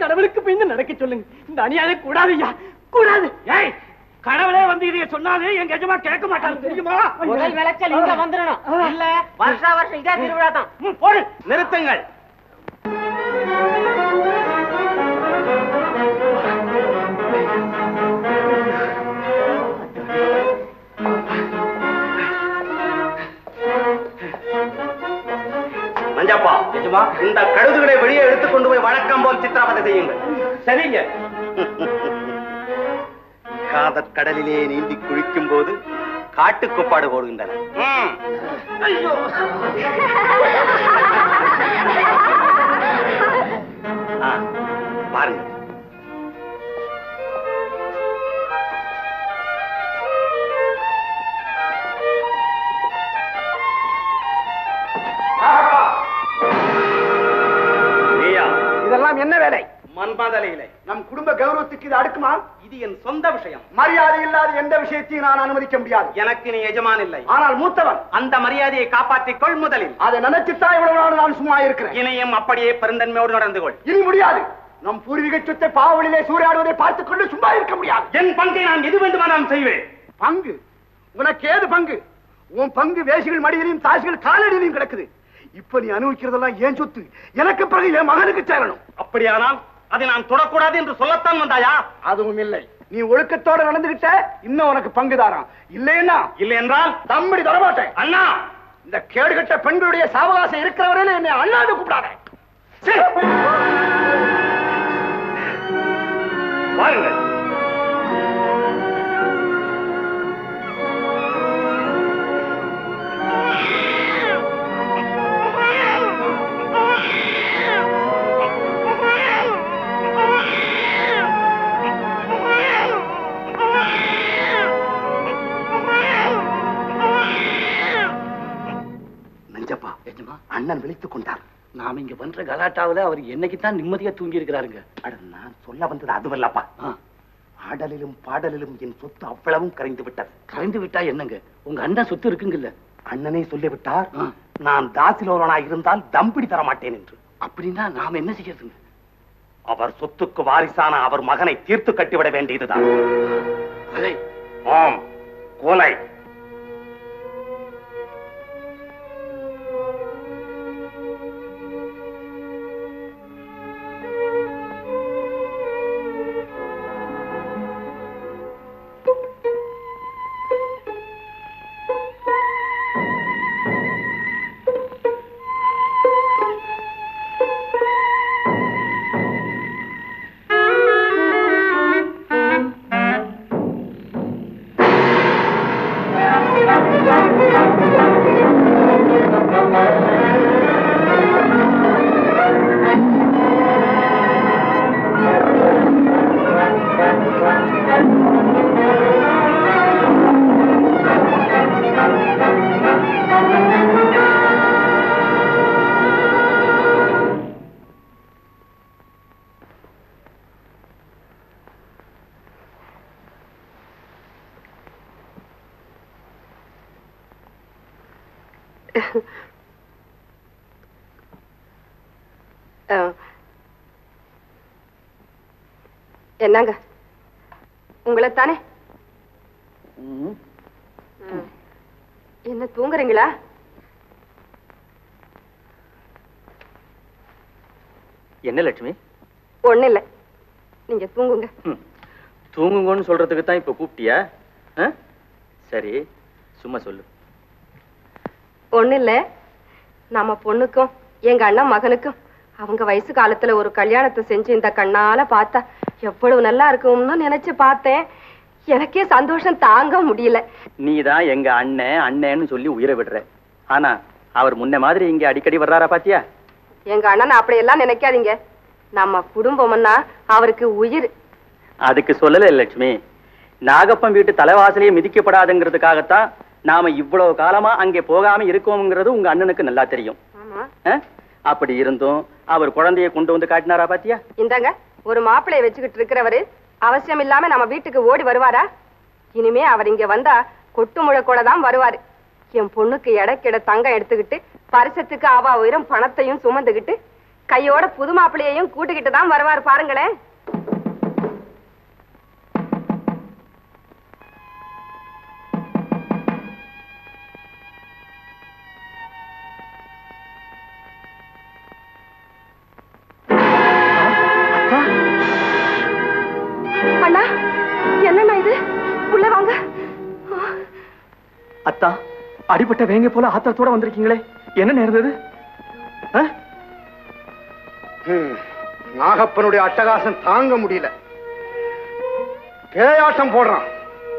கடவுளுக்கு பயந்து நடக்க சொல்லுங்க இந்த அநியாயம் கூடாது ஐயா கூடாது ஏய் கடவுளே வந்து இதைய சொன்னாலே எங்க எஜமா கேட்க மாட்டாங்க தெரியுமா முதல் விளைச்சல் இங்க வந்துடணும் இல்ல வருஷா வருஷம் இதே திருவிழா தான் ம், போடு நிறுத்துங்கள் மஞ்சப்பா எஜமா இந்த கழுதுகளை வெளியே எடுத்துக் கொண்டு போய் வழக்கம் போல் சித்திரவதை செய்யுங்கள் சரிங்க காதற் கடலிலே நீந்தி குளிக்கும் போது காட்டுக்கொப்பாடு போடுகின்றன ஐயோ ஆ, பாருங்க நீயா இதெல்லாம் என்ன வேலை மன்மதலையிலே நம் குடும்ப கௌரவத்துக்கு இது அடுக்குமா இது என் சொந்த விஷயம் மரியாதை இல்லாத எந்த விஷயத்தையும் நான் அனுமதிக்க முடியாது எனக்கு நீ எஜமான் இல்லை ஆனால் மூத்தவன் அந்த மரியாதையை காப்பாற்றிக் கொள் முதலில் அதை நினைச்சுத்தான் இவ்வளவு நாள் நான் சும்மா இருக்கிறேன் இனியும் அப்படியே பெருந்தன்மையோடு நடந்து கொள் இனி முடியாது நம் பூர்வீக சொத்தை பாவலிலே சூறையாடுவதை பார்த்துக் கொண்டு சும்மா இருக்க முடியாது என் பங்கை நான் எது வேண்டுமானாலும் செய்வேன் பங்கு உனக்கு ஏது பங்கு உன் பங்கு வேசிகள் மடியிலையும் தாசிகள் காலடியிலையும் கிடக்குது இப்ப நீ அனுபவிக்கிறதெல்லாம் ஏன் சொத்து எனக்கு பிறகு என் மகனுக்கு சேரணும் அப்படியானால் அதை நான் தொடக்கூடாது என்று சொல்லத்தான் வந்தாயா அதுவும் இல்லை நீ ஒழுக்கத்தோட நடந்துகிட்ட இன்னும் உனக்கு பங்கு தாராம் இல்லைன்னா இல்லை என்றால் தம்படி தரமாட்டேன் அண்ணா இந்த கேடுகட்ட பெண்களுடைய சாவகாசம் இருக்கிறவரையில என்னை அண்ணாந்து கூப்பிடாத சீ! வாருங்கள் நெஞ்சப்பா அண்ணன் விழித்துக் கொண்டார் நாம இங்க பண்ற கலாட்டாவில அவர் என்னைக்கு தான் நிம்மதியா தூங்கி இருக்கிறாருங்க அட நான் சொல்ல வந்தது அதுவல்லப்பா ஆடலிலும் பாடலிலும் என் சொத்து அவ்வளவும் கரைந்து விட்டது கரைந்து விட்டா என்னங்க உங்க அண்ணன் சொத்து இருக்குங்கல்ல அண்ணனே சொல்லிவிட்டார் ஆ. நான் தாசிலோரனா இருந்தால் தம்பிடி தர மாட்டேன் என்று அப்படின்னா நாம என்ன செய்யறதுங்க அவர் சொத்துக்கு வாரிசான அவர் மகனை தீர்த்து கட்டிவிட வேண்டியதுதான் கொலை ஆம் கொலை என்னங்க உங்களை தானே என்ன தூங்குறீங்களா என்ன லட்சுமி ஒண்ணு இல்ல நீங்க தூங்குங்க ம். தூங்குங்கன்னு சொல்றதுக்கு தான் இப்ப கூப்பிட்டியா ஆ? சரி சும்மா சொல்லு ஒண்ணு இல்ல நம்ம பொண்ணுக்கும் எங்க அண்ணன் மகனுக்கும் அவங்க வயசு காலத்துல ஒரு கல்யாணத்தை செஞ்சு இந்த கண்ணால பார்த்தா எவ்வளவு நல்லா இருக்கும்னு நினைச்சு பார்த்தேன் எனக்கே சந்தோஷம் தாங்க முடியல நீ தான் எங்க அண்ணன் அண்ணன்னு சொல்லி உயிரை விடுற ஆனா அவர் முன்ன மாதிரி இங்க அடிக்கடி வர்றாரா பாத்தியா எங்க அண்ணன் அப்படியெல்லாம் நினைக்காதீங்க நம்ம குடும்பம்னா அவருக்கு உயிர் அதுக்கு சொல்லல லட்சுமி நாகப்பன் வீட்டு தலைவாசலையே மிதிக்கப்படாதுங்கிறதுக்காகத்தான் நாம இவ்வளவு காலமா அங்கே போகாம இருக்கோம்ங்கிறது உங்க அண்ணனுக்கு நல்லா தெரியும் ஆமா ஆ? அப்படி இருந்தும் அவர் குழந்தைய கொண்டு வந்து காட்டினாரா பாத்தியா இந்தாங்க ஒரு மாப்பிளைய வச்சுக்கிட்டு இருக்கிறவரு அவசியம் இல்லாம நம்ம வீட்டுக்கு ஓடி வருவாரா இனிமே அவர் இங்க வந்தா கொட்டு முழக்கோட தான் வருவாரு என் பொண்ணுக்கு எடைக்கிட தங்கம் எடுத்துக்கிட்டு பரிசத்துக்கு அவ உயரம் பணத்தையும் சுமந்துக்கிட்டு கையோட புது மாப்பிள்ளையையும் கூட்டுக்கிட்டு தான் வருவாரு பாருங்களேன் அண்ணா என்னண்ணா இது உள்ள வாங்க அத்தா அடிபட்ட வேங்க போல ஆத்திரத்தோட வந்திருக்கீங்களே என்ன நேர்ந்தது ஆ? ஹம், நாகப்பனுடைய அட்டகாசம் தாங்க முடியல பேயாட்டம் போடுறான்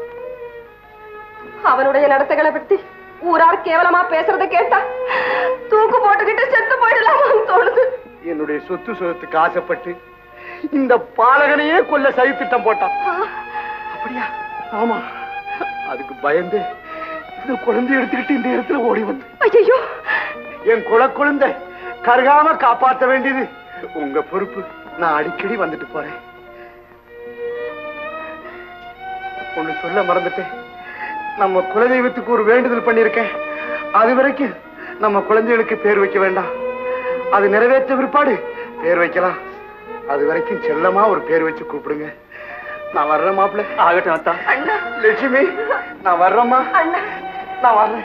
அவனுடைய நடத்தைகளை பத்தி ஊரார் கேவலமா பேசுறத கேட்டா தூக்கு போட்டுக்கிட்டு செத்து போயிடலாமான்னு தோணுது என்னுடைய சொத்து சொத்துக்கு ஆசைப்பட்டு இந்த பாலகனையே கொல்ல சதி திட்டம் போட்டான் அப்படியா ஆமா அதுக்கு பயந்து இந்த குழந்தை எடுத்துக்கிட்டு இந்த இடத்துல ஓடி வந்து ஐயோ என் குல குழந்தை கருகாம காப்பாற்ற வேண்டியது உங்க பொறுப்பு நான் அடிக்கடி வந்துட்டு போறேன் ஒண்ணு சொல்ல மறந்துட்டேன் நம்ம குலதெய்வத்துக்கு ஒரு வேண்டுதல் பண்ணியிருக்கேன் அது வரைக்கும் நம்ம குழந்தைகளுக்கு பேர் வைக்க வேண்டாம் அது நிறைவேற்ற பிற்பாடு பேர் வைக்கலாம் அது வரைக்கும் செல்லமா ஒரு பேர் வச்சு கூப்பிடுங்க நான் வர்றேன் மாப்பிள்ள ஆகட்டும் அத்தா அண்ணா லட்சுமி நான் வர்றேம்மா அண்ணா நான் வர்றேன்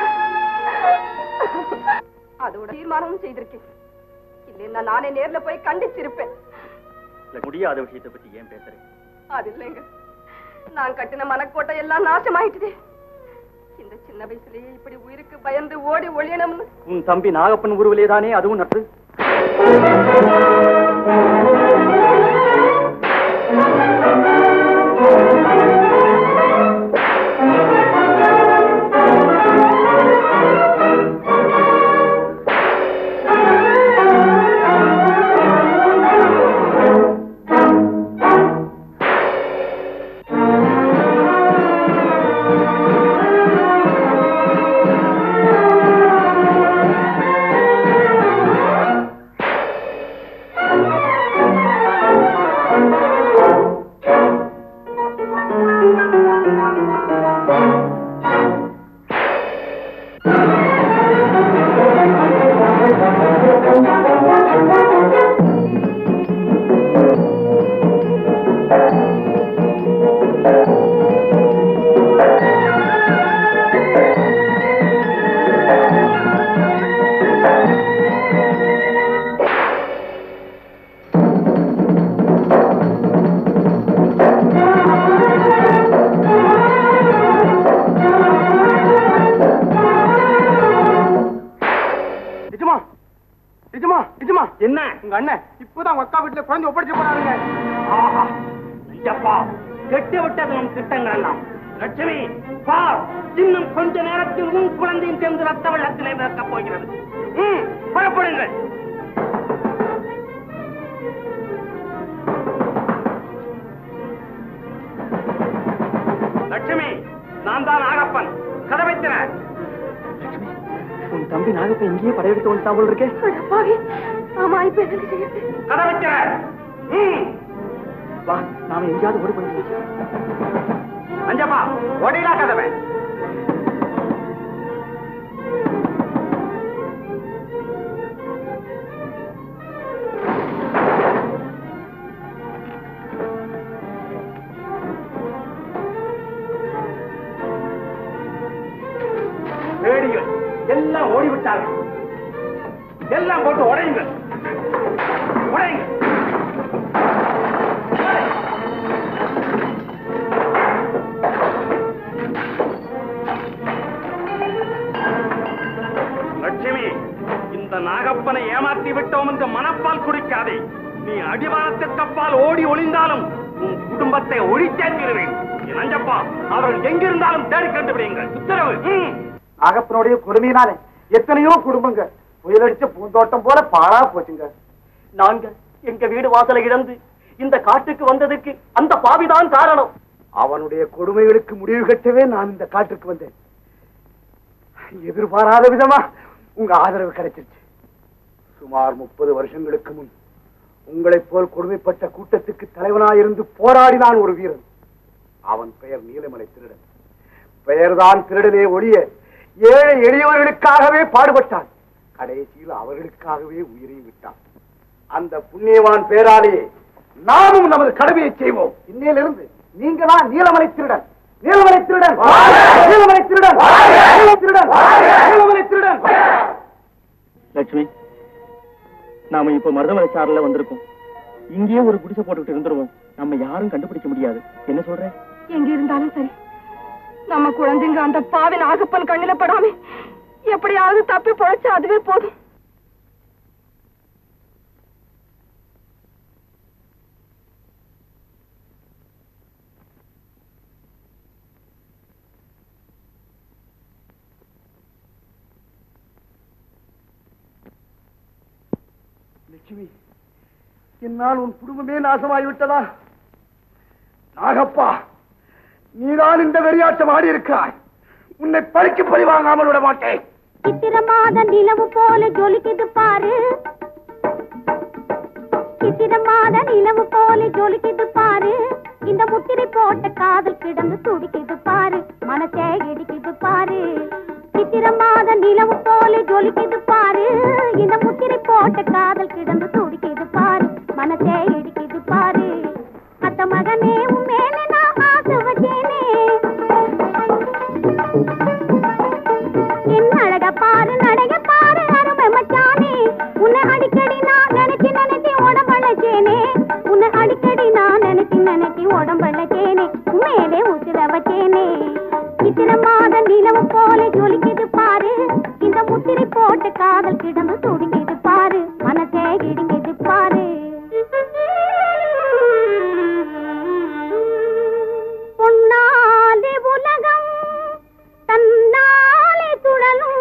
அதோட தீர்மானமும் செய்திருக்கேன் இல்லைன்னா நானே நேர்ல போய் கண்டிச்சிருப்பேன் இல்ல, முடியாத விஷயத்தை பத்தி ஏன் பேசுறேன் அது இல்லைங்க நான் கட்டின மனக்கோட்டை எல்லாம் நாசமாயிட்டுதே இந்த சின்ன வயசுலயே இப்படி உயிருக்கு பயந்து ஓடி ஒளியணும்னு உன் தம்பி நாகப்பன் உருவிலே தானே அதுவும் நட்பு நிஜமா நிஜமா நிஜமா என்ன உங்க அண்ணன் இப்போதான் உங்க அக்கா வீட்டுல குழந்தை ஒப்படைச்சு போறாருங்க ஆஹா ஐயப்பா கெட்டு விட்டது உன் திட்டங்கள் எல்லாம் லட்சுமி பார் இன்னும் கொஞ்ச நேரத்தில் உன் குழந்தையும் சேர்ந்து ரத்த வெள்ளத்திலே மிதக்கப் போகிறது ம், புறப்படுங்கள் லட்சுமி நான் தான் நாகப்பன் கதவை திற உன் தம்பி நாகப்பன் இங்கேயே படையெடுத்து வந்துட்டான் போல இருக்கே அடப்பாவி ஆமா இப்ப என்ன செய்யுது கதவை திற ம் வா நாம எங்கேயாவது ஓடி போயிடலாம் அஞ்சப்பா ஒடிடா கதவை ரேடியோ எல்லாம் ஓடிவிட்டார்கள் எல்லாம் போட்டு உடையுங்கள் உடையுங்கள் லட்சுமி இந்த நாகப்பனை ஏமாற்றி விட்டோம் என்று மனப்பால் குடிக்காதே நீ அடிவாரத்திற்கப்பால் ஓடி ஒளிந்தாலும் உன் குடும்பத்தை ஒழித்தே தீருவேன் என் அஞ்சப்பா அவர்கள் எங்கிருந்தாலும் தேடி கண்டுபிடியுங்கள் உத்தரவு ம். நாகப்பனுடைய கொடுமையினால எத்தனையோ குடும்பங்க புயலடிச்ச பூந்தோட்டம் போல பாழா போச்சுங்க நாங்க எங்க வீடு வாசலை இழந்து இந்த காட்டுக்கு வந்ததுக்கு அந்த பாவிதான் காரணம் அவனுடைய கொடுமைகளுக்கு முடிவு கட்டவே நான் இந்த காட்டுக்கு வந்தேன் எதிர்பாராத விதமா உங்க ஆதரவு கிடைச்சிருச்சு சுமார் முப்பது வருஷங்களுக்கு முன் உங்களைப் போல் கொடுமைப்பட்ட கூட்டத்துக்கு தலைவனாயிருந்து போராடினான் ஒரு வீரன் அவன் பெயர் நீலமலை திருடன் பெயர்தான் திருடனே ஒழிய ஏழை எளியவர்களுக்காகவே பாடுபட்டான் கடைசியில் அவர்களுக்காகவே உயிரை விட்டான் அந்த புண்ணியவான் பேராலே நாமும் நமது கடமையை செய்வோம் இன்னையிலிருந்து நீங்க தான் நீலமலை திருடன் நீலமலை திருடன் நீலமலை திருடன் நீலமலை திருடன் நீலமலை திருடன் லட்சுமி நாம இப்ப மருதமலை சாரில் வந்திருக்கோம் இங்கேயே ஒரு குடிசை போட்டுக்கிட்டு இருந்துருவோம் நம்ம யாரும் கண்டுபிடிக்க முடியாது என்ன சொல்ற எங்க இருந்தாலும் சரி நம்ம குழந்தைங்க அந்த பாவின் ஆகப்பன் கண்ணில படாம எப்படியாவது தப்பி பொழைச்சா அதுவே போதும் லட்சுமி என்னால் உன் குடும்பமே நாசமாகி விட்டதா நாகப்பா நீதான் இந்த வெறியாட்டம் ஆடி இருக்கிறாய் உன்னை பழிக்கு பழி வாங்காமல் விட மாட்டேன் சித்திரமாத நிலவு போல ஜொலிக்குது பாரு சித்திரமாத நிலவு போல ஜொலிக்குது பாரு இந்த முத்திரை போட்ட காதல் கிடந்து துடிக்குது பாரு மனசே இடிக்குது பாரு சித்திரமாத நிலவு போல ஜொலிக்குது பாரு இந்த முத்திரை போட்ட காதல் கிடந்து துடிக்குது பாரு மனசே இடிக்குது பாரு அத்த மகனே உன் மேல நான் ஆசை வச்சேனே என் அழக பாரு நடைய பாரு அருமை மச்சானே உன்னை அடிக்கடி நான் நினைச்சு நினைச்சு உடம்பழச்சேனே உன்னை அடிக்கடி நான் நினைச்சு நினைச்சு உடம்பழச்சேனே மேலே உசிர வச்சேனே இத்திர மாத நிலவு போல ஜொலிக்குது பாரு இந்த முத்திரை போட்ட காதல் கிடந்து துடிக்குது பாரு மனசே இடிங்குது பாரு பொன்னாலே உலகம் தன்னாலே சுழலும்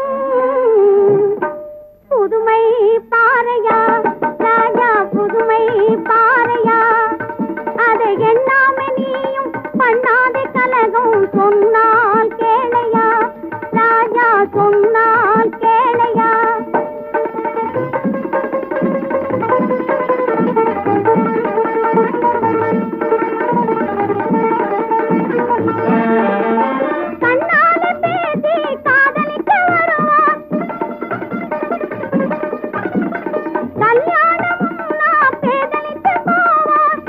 புதுமை பாறையா ராஜா புதுமை பாறையா அதை எண்ணாம நீயும் பண்ணாதே கலகம் சொன்னால் கேளையா ராஜா சொன்னால் கேளையா கண்ணால பேசி காதலிக்க வருவான் கல்யாணம் நான் பேதலித்து போவான்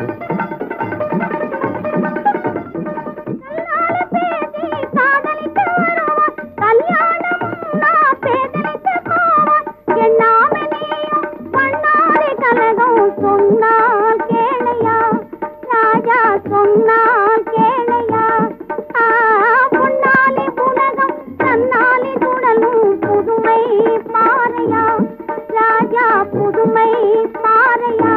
கண்ணால பேசி காதலிக்க வருவான் கல்யாணம் நான் பேதலித்து போவான் எண்ணாம நீயும் பண்ணாதே கலகம் சொன்னால் கேளையா ராஜா சொன்னால் கேளையா ஆ, பொன்னாலே உலகம் தன்னாலே சுழலும் புதுமை பாறையா ராஜா புதுமை பாறையா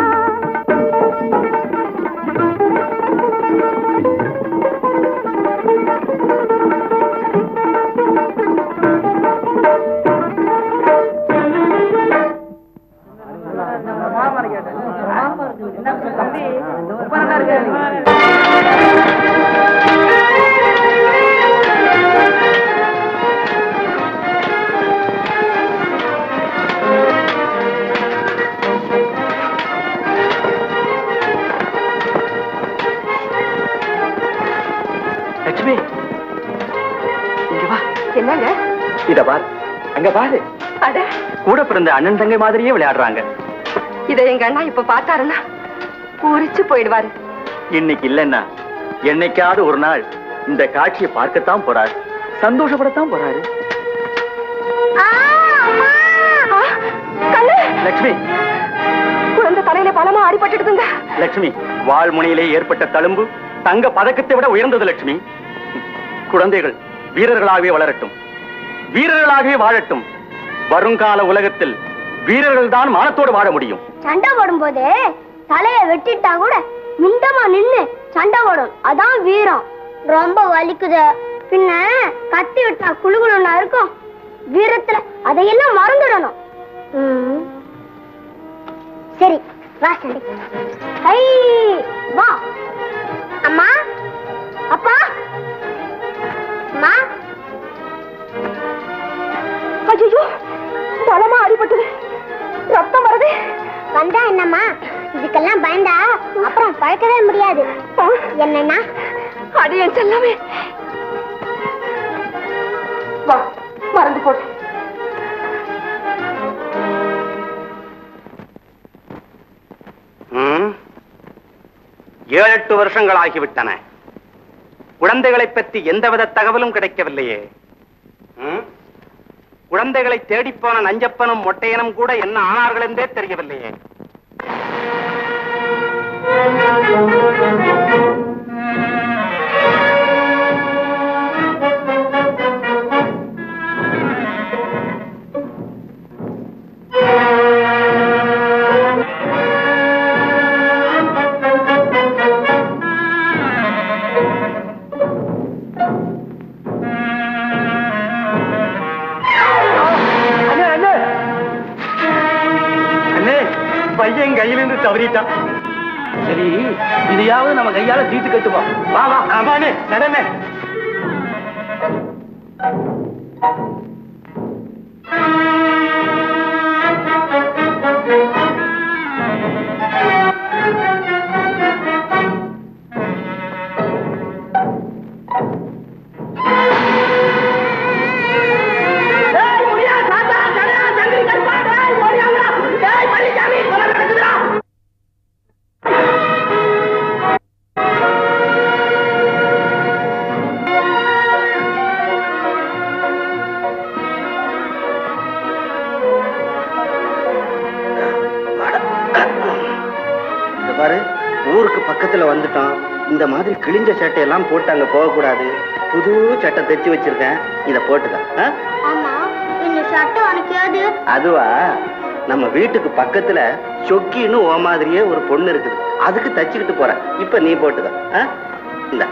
லட்சுமி இங்க வா என்னங்க இத பாரு அங்க பாரு அட கூட பிறந்த அண்ணன் தங்கை மாதிரியே விளையாடுறாங்க இதை எங்க அண்ணா இப்ப பார்த்தாருன்னா பூரிச்சு போயிடுவாரு இன்னைக்கு இல்லைன்னா என்னைக்காவது ஒரு நாள் இந்த காட்சியை பார்க்கத்தான் போறாரு சந்தோஷப்படத்தான் போறாரு ஆ, கண்ணு லட்சுமி குழந்தை தலையில பலமா அடிபட்டுடுதுங்க லட்சுமி வாழ்முனையிலே ஏற்பட்ட தழும்பு தங்க பதக்கத்தை விட உயர்ந்தது லட்சுமி குழந்தைகள் வீரர்களாகவே வளரட்டும் வீரர்களாகவே வாழட்டும் வருங்கால உலகத்தில் வீரர்கள் தான் மானத்தோடு வாழ முடியும் சண்டை போடும்போது தலைய வெட்டிட்டா கூட மிண்டமா நின்னு சண்டை போடும் அதான் வீரம் ரொம்ப வலிக்குது பின்ன கத்தி விட்டா குழுகுழுன்னா இருக்கும் வீரத்துல அதையெல்லாம் மறந்துடணும் ம். சரி வா சண்டை ஹை வா அம்மா அப்பா அம்மா ஐயோ பலமா அடிபட்டது ரத்தம் வருது வந்தா என்னம்மா இதுக்கெல்லாம் பயந்தா அப்புறம் பழக்கவே முடியாது என்னன்னா அடி என் செல்லமே வா மறந்து போட்டு ஏழு எட்டு வருஷங்கள் ஆகிவிட்டன குழந்தைகளை பற்றி எந்தவித தகவலும் கிடைக்கவில்லையே ம்? குழந்தைகளை தேடிப்போன நஞ்சப்பனும் மொட்டையனும் கூட என்ன ஆனார்கள் என்றே தெரியவில்லையே அண்ணே அண்ணே அண்ணே பையன் கையிலிருந்து தவறிட்டான் சரி இதையாவது நம்ம கையால தீட்டு கட்டுவோம் வா வா ஆமாண்ணே நடனே இந்த பாரு ஊருக்கு பக்கத்துல வந்துட்டோம் இந்த மாதிரி கிழிஞ்ச சட்டையெல்லாம் போட்டு அங்க போகக்கூடாது புது சட்டை தைச்சு வச்சிருக்கேன் இத போட்டுக்க ஆ? ஆமா இந்த சட்டை உனக்கு ஏது அதுவா நம்ம வீட்டுக்கு பக்கத்துல சொக்கின்னு ஓ மாதிரியே ஒரு பொண்ணு இருக்குது அதுக்கு தச்சுக்கிட்டு போறேன் இப்ப நீ போட்டுக்க ஆ? இந்தா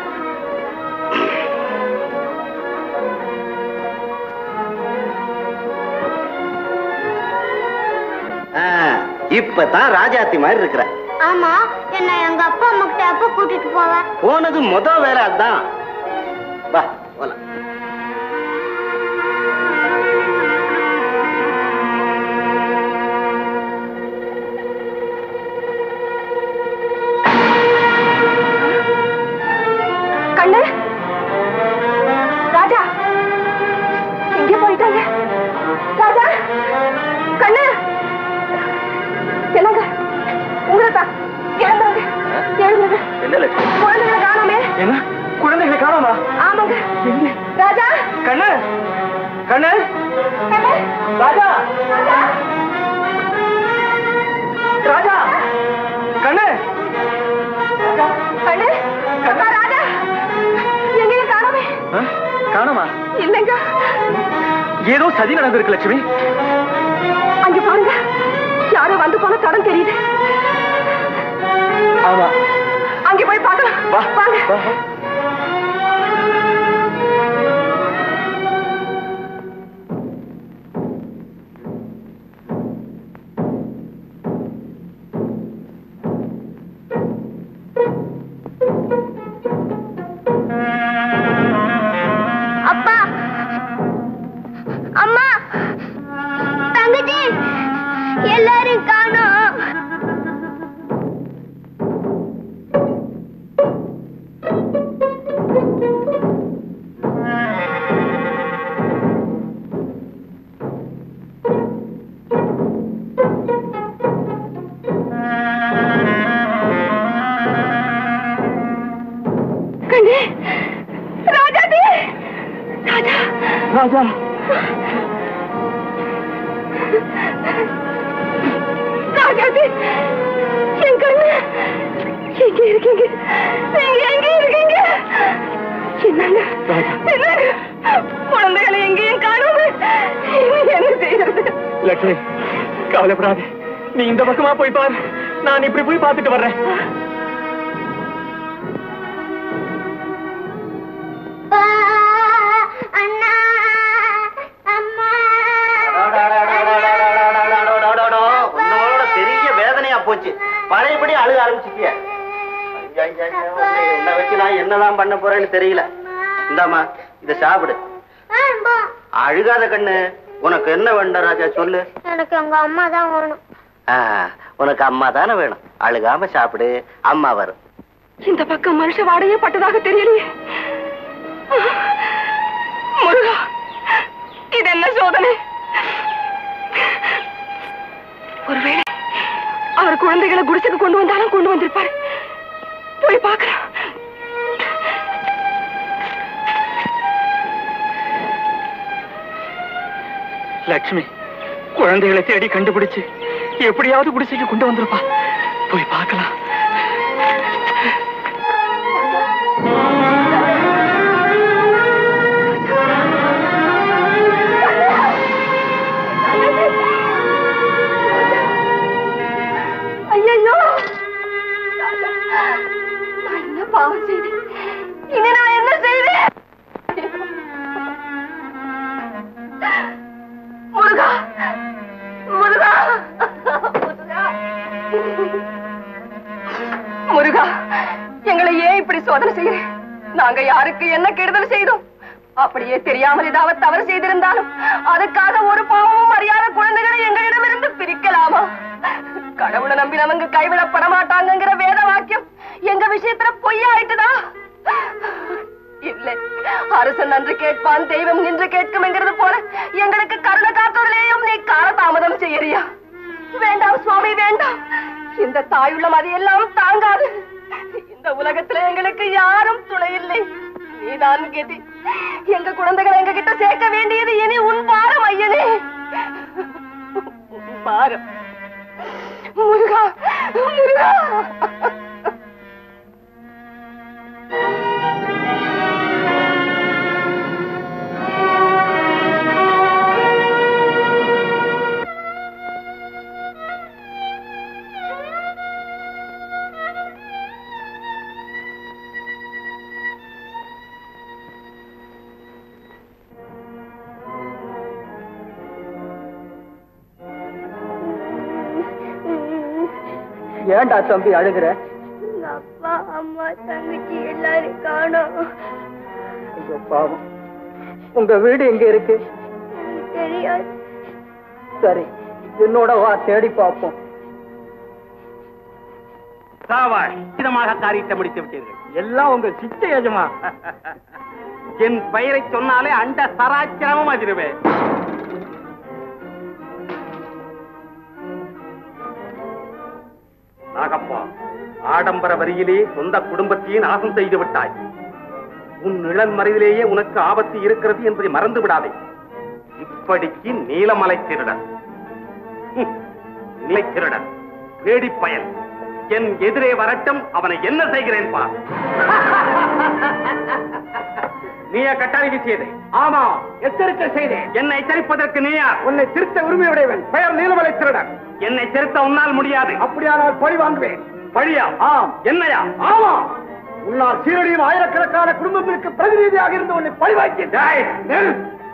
ஆ, இப்பதான் ராஜாத்தி மாதிரி இருக்கிற ஆமா என்ன எங்க அப்பா அம்மா கிட்ட எப்ப கூட்டிட்டு போவேன் போனது முத வேலை அதான் வா போலாம் கண்ணு ராஜா எங்கே போயிட்டாங்க ராஜா கண்ணு என்னங்க உங்களை தான் எழுந்துருங்க எழுந்துருங்க என்ன லட்சுமி குழந்தைகளை காணோமே என்ன குழந்தைகளை காணோமா ஆமாங்க ராஜா கண்ணு கண்ணு கண்ணு ராஜா ராஜா ராஜா கண்ணு கண்ணு அப்பா ராஜா எங்கேயும் காணோமே ஆ? காணோமா இல்லைங்க ஏதோ சதி நடந்திருக்கு லட்சுமி அங்க பாருங்க யாரோ வந்து போன தடம் தெரியுது ஆமா அங்க போய் பார்க்கலாம் வா வாங்க வா, வா. அப்பா அம்மா தங்கச்சி எல்லாரும் காணோம் கண்ணு ராஜாதி ராஜா ராஜா ராஜாதி என் கண்ணு எங்க இருக்கீங்க நீங்க எங்க இருக்கீங்க என்னங்க என்னங்க குழந்தைகளை எங்கேயும் காணோம் என்ன செய்யறது லட்சுமி கவலைப்படாத நீ இந்த பக்கமா போய் பாரு நான் இப்படி போய் பார்த்துட்டு வர்றேன் அண்ணா அம்மா உன்னோட பெரிய வேதனையா போச்சு பழையபடி அழுக ஆரம்பிச்சிட்டிய உன்னை வச்சு நான் என்னதான் பண்ண போறேன்னு தெரியல இந்தாம்மா இத சாப்பிடு அழுகாத கண்ணு உனக்கு என்ன வேண்டாம் ராஜா சொல்லு எனக்கு எங்க அம்மா தான் வேணும் ஆ, உனக்கு அம்மா தானே வேணும் அழுகாம சாப்பிடு அம்மா வரும் இந்த பக்கம் மனுஷ வாடையே பட்டதாக தெரியலையே முருகா இது என்ன சோதனை ஒருவேளை அவர் குழந்தைகளை குடிசைக்கு கொண்டு வந்தாலும் கொண்டு வந்திருப்பார் போய் பார்க்கலாம் லட்சுமி குழந்தைகளை தேடி கண்டுபிடிச்சு எப்படியாவது குடிசைக்கு கொண்டு வந்திருப்பா போய் பார்க்கலாம் ஐயோ நான் என்ன பாவம் செய்தேன் இனி நான் என்ன செய்வேன் முருகா முருகா முருகா முருகா எங்களை ஏன் இப்படி சோதனை செய்யறேன் நாங்க யாருக்கு என்ன கெடுதல் செய்தோம் அப்படியே தெரியாமல் ஏதாவது தவறு செய்திருந்தாலும் அதுக்காக ஒரு பாவமும் அறியாத குழந்தைகளை எங்களிடமிருந்து பிரிக்கலாமா கடவுளை நம்பினவங்க கைவிடப்பட மாட்டாங்கங்கிற வேத வாக்கியம் எங்க விஷயத்துல பொய்யாயிட்டுதா இல்லை அரசன் நன்று கேட்பான் தெய்வம் நின்று கேட்கும்ங்கிறது போல எங்களுக்கு கருணை காட்டுவதிலேயும் நீ காலதாமதம் செய்யறியா வேண்டாம் சுவாமி வேண்டாம் இந்த தாயுள்ளம் அதையெல்லாம் தாங்காது இந்த உலகத்துல எங்களுக்கு யாரும் துணை இல்லை நீதான் கெதி எங்க குழந்தைகளை எங்க கிட்ட சேர்க்க வேண்டியது இனி உன் பாரம் ஐயனே உன் பாரம் முருகா முருகா ஏன்டா தம்பி அழுகிற அப்பா அம்மா தங்கச்சி எல்லாரும் காணோம் ஐயோ பாவம் உங்க வீடு எங்க இருக்கு எனக்கு தெரியாது சரி என்னோட வா தேடி பார்ப்போம் சாவாய் இதமாக காரியத்தை முடித்து விட்டீர்கள் எல்லாம் உங்க சித்த ஏஜமா என் பெயரை சொன்னாலே அண்ட சராச்சிரமும் அதிருவேன் நாகப்பா ஆடம்பர வரியிலே சொந்த குடும்பத்தையே நாசம் செய்து விட்டாய் உன் நிழல் மறைவிலேயே உனக்கு ஆபத்து இருக்கிறது என்பதை மறந்து விடாதே இப்படிக்கு நீலமலை திருடன் ஹம், நிலை திருடன் வேடி பயல் என் எதிரே வரட்டும் அவனை என்ன செய்கிறேன் பார் நீயா கட்டாரி வீசியது ஆமா எச்சரிக்கை செய்தேன் என்னை எச்சரிப்பதற்கு நீயா உன்னை திருத்த உரிமையுடையவன் பெயர் நீலமலை திருடன் என்னை திருத்த உன்னால் முடியாது அப்படியானால் பழி வாங்குவேன் பழியா ஆம் என்னையா ஆமா உன்னால் சீரடியும் ஆயிரக்கணக்கான குடும்பத்திற்கு பிரதிநிதியாக இருந்து உன்னை பழி வாங்கிய டேய், நில்.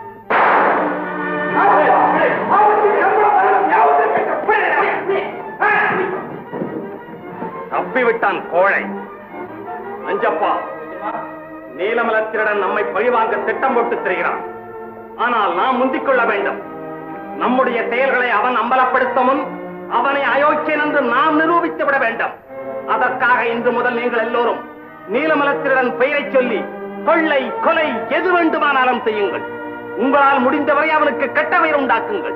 தப்பிவிட்டான் கோழை அஞ்சப்பா நீலமலத்திரடன் நம்மை பழிவாங்க திட்டம் போட்டு திரிகிறான் ஆனால் நாம் முந்திக் கொள்ள வேண்டும் நம்முடைய செயல்களை அவன் அம்பலப்படுத்த முன் அவனை அயோக்கியன் என்று நாம் நிரூபித்து விட வேண்டும் அதற்காக இன்று முதல் நீங்கள் எல்லோரும் நீலமலத்திரடன் பெயரைச் சொல்லி கொள்ளை கொலை எது வேண்டுமானாலும் செய்யுங்கள் உங்களால் முடிந்தவரை அவனுக்கு கெட்ட பெயர் உண்டாக்குங்கள்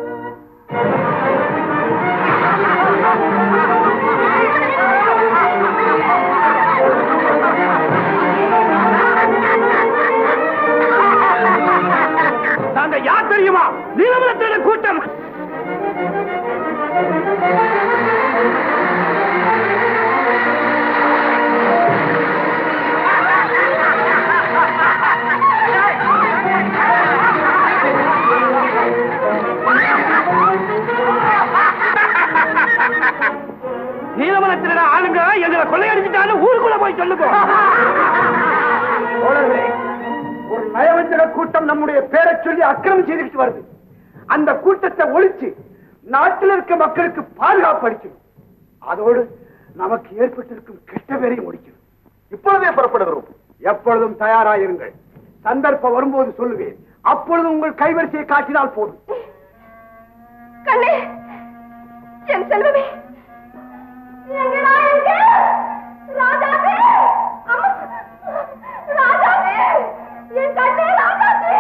நாங்க யார் தெரியுமா நீலமலத்திரன் கூட்டம் நீலமலத்திரன் ஆளுங்க எங்களை கொள்ளையடிச்சிட்டாலும் ஊருக்குள்ள போய் சொல்லுங்க தோழர்களே ஒரு நயவஞ்சக கூட்டம் நம்முடைய பேரை சொல்லி அக்கிரமம் செய்துக்கிட்டு வருது அந்த கூட்டத்தை ஒழிச்சு நாட்டில் இருக்க மக்களுக்கு பாதுகாப்பு அளிக்கணும் அதோடு நமக்கு ஏற்பட்டிருக்கும் கெட்ட பேரையும் முடிக்கணும் இப்பொழுதே புறப்படுகிறோம் எப்பொழுதும் தயாராயிருங்கள் சந்தர்ப்பம் வரும்போது சொல்லுவேன் அப்பொழுது உங்கள் கைவரிசையை காட்டினால் போதும் கண்ணே என் செல்வமே எங்கடா இருக்க? ராஜாவே! அம்மா! ராஜாவே! என் கண்ணே ராஜாவே!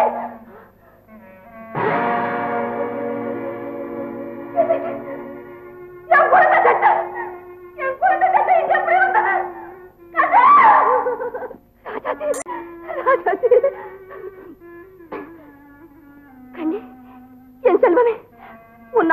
என் குழந்தை சட்டை! என் குழந்தை சட்டை இங்க எப்படி வந்தது?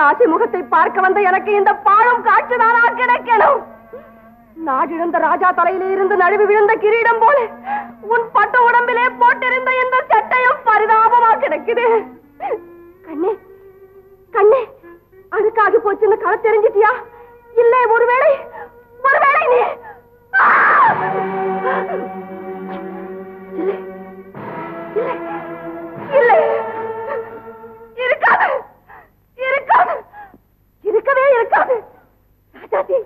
ஆசை முகத்தை பார்க்க வந்த எனக்கு இந்த பாழும் காற்றுதானா கிடைக்கணும் நாடிழந்த ராஜா தலையிலே இருந்து நழுவி விழுந்த கிரீடம் போல உன் பட்டு உடம்பிலே போட்டிருந்த இந்த சட்டையும் பரிதாபமா கிடக்குது கண்ணே கண்ணே அழுக்காகி போச்சுன்னு களை தெரிஞ்சிட்டியா இல்லை ஒருவேளை ஒருவேளை நீ ஆ! இல்லை இல்லை இல்லை இருக்காது இருக்காது இருக்கவே இருக்காது ராஜாஜி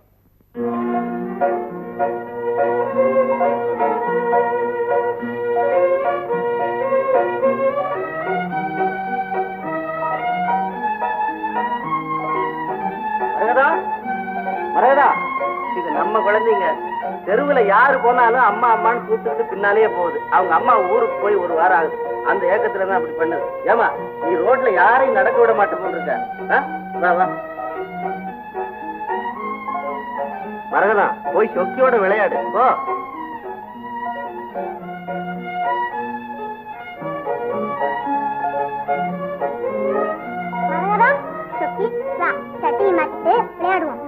மரகதா மரகதா இது நம்ம குழந்தைங்க தெருவுல யாரு போனாலும் அம்மா அம்மான்னு கூப்பிட்டு பின்னாலேயே போகுது அவங்க அம்மா ஊருக்கு போய் ஒரு வாரம் ஆகுது அந்த ஏக்கத்துல தான் அப்படி பண்ணுது ஏமா நீ ரோட்ல யாரையும் நடக்க விட மாட்டே போல் இருக்க ஆ? வா வா மரகதா போய் சொக்கியோட விளையாடு போ மரகதா சொக்கி வா சட்டையை மாத்திட்டு விளையாடுவோம்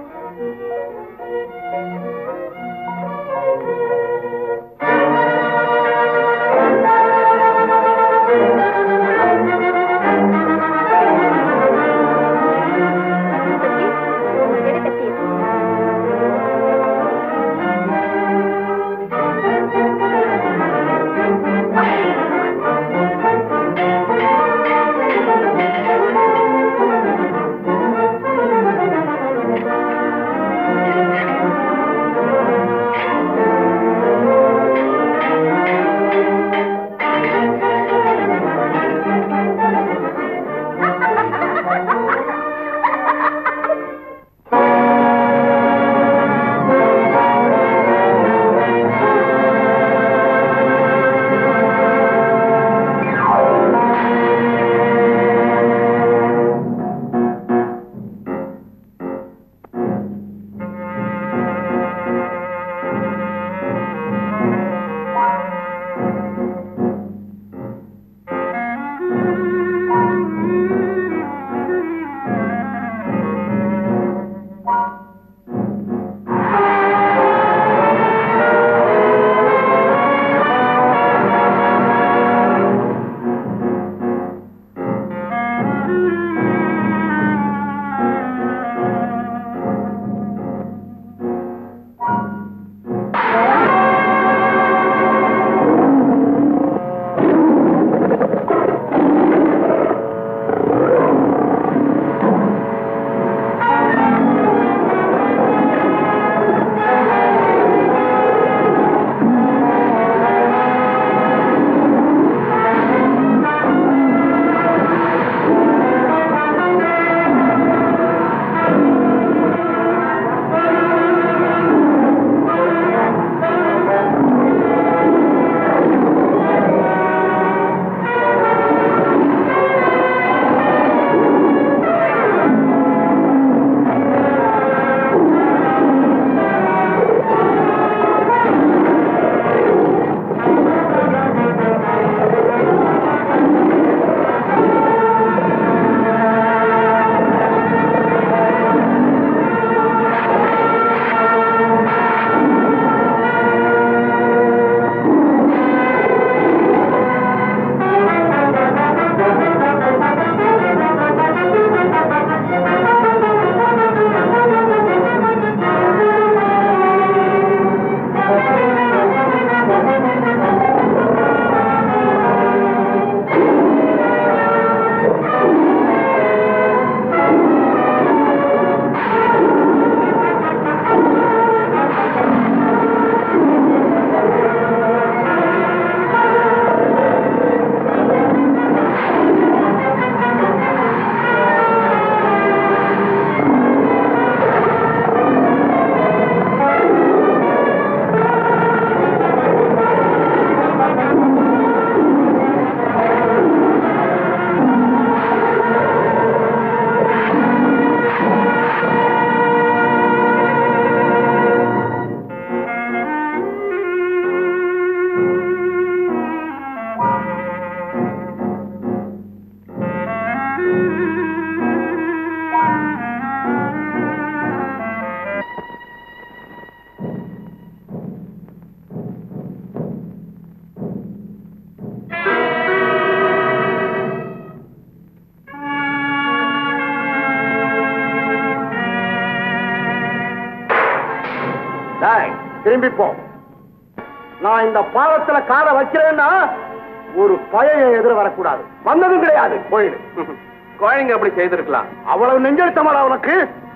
டேய், திரும்பி போ நான் இந்த பாலத்துல காரை வைக்கிறேன்னா ஒரு பையன் எதிர வரக்கூடாது வந்ததும் கிடையாது போயிடு குழந்தைங்க அப்படி செய்திருக்கலாம் அவ்வளவு நெஞ்செழுத்தமாடா உனக்கு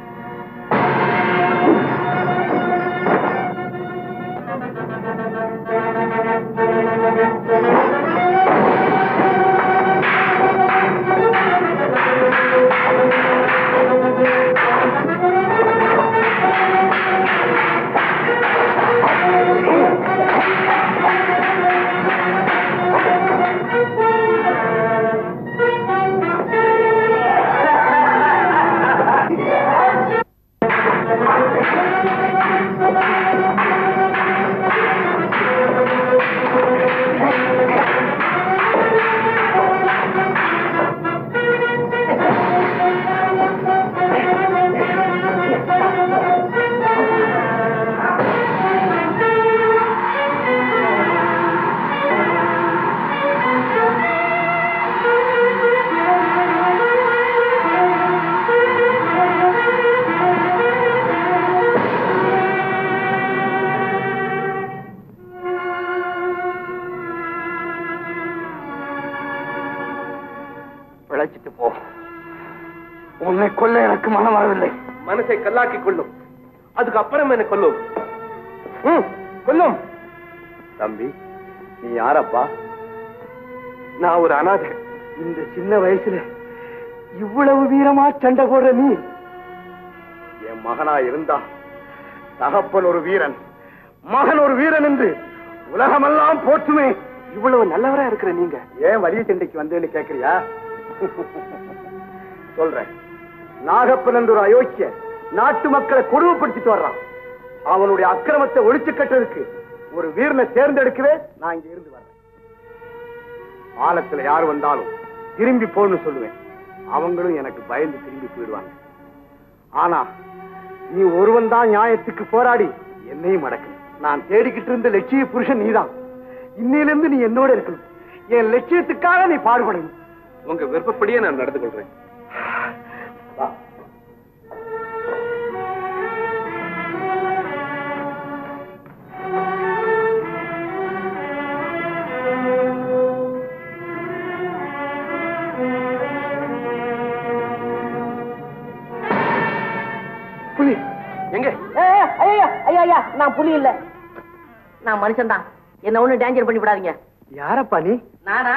பிழைச்சிட்டு போ உன்னை கொல்ல எனக்கு மனம் வரவில்லை மனசை கல்லாக்கி கொள்ளும் அதுக்கு அப்புறம் என்ன கொல்லும் ம், கொல்லும் தம்பி நீ யாரப்பா நான் ஒரு அனாதை இந்த சின்ன வயசுல இவ்வளவு வீரமா சண்டை போடுற நீ என் மகனா இருந்தா தகப்பன் ஒரு வீரன் மகன் ஒரு வீரன் என்று உலகமெல்லாம் போற்றுமே இவ்வளவு நல்லவரா இருக்கிற நீங்க ஏன் வலிய சண்டைக்கு வந்தேன்னு கேக்குறியா சொல்றேன் நாகப்பன் என்ற ஒரு அயோக்கிய நாட்டு மக்களை கொடுமைப்படுத்திட்டு வர்றான் அவனுடைய அக்கிரமத்தை ஒழிச்சு கட்டுறதுக்கு ஒரு வீரனை தேர்ந்தெடுக்கவே நான் இங்க இருந்து வர்றேன் ஆலத்துல யார் வந்தாலும் திரும்பி போன்னு சொல்லுவேன் அவங்களும் எனக்கு பயந்து திரும்பி போயிடுவாங்க ஆனா நீ ஒருவன் தான் நியாயத்துக்கு போராடி என்னையும் அடக்கு நான் தேடிக்கிட்டு இருந்த லட்சிய புருஷன் நீதான் இன்னையிலிருந்து நீ என்னோட இருக்கணும் என் லட்சியத்துக்காக நீ பாடுபடணும் உங்க விருப்பப்படியே நான் நடந்து கொள்றேன் வா. புலி எங்க ஐயா ஐயா ஐயா நான் புலி இல்ல நான் மனுஷன் தான் என்ன ஒண்ணு டேஞ்சர் பண்ணி விடாதீங்க யாரப்பா நீ நானா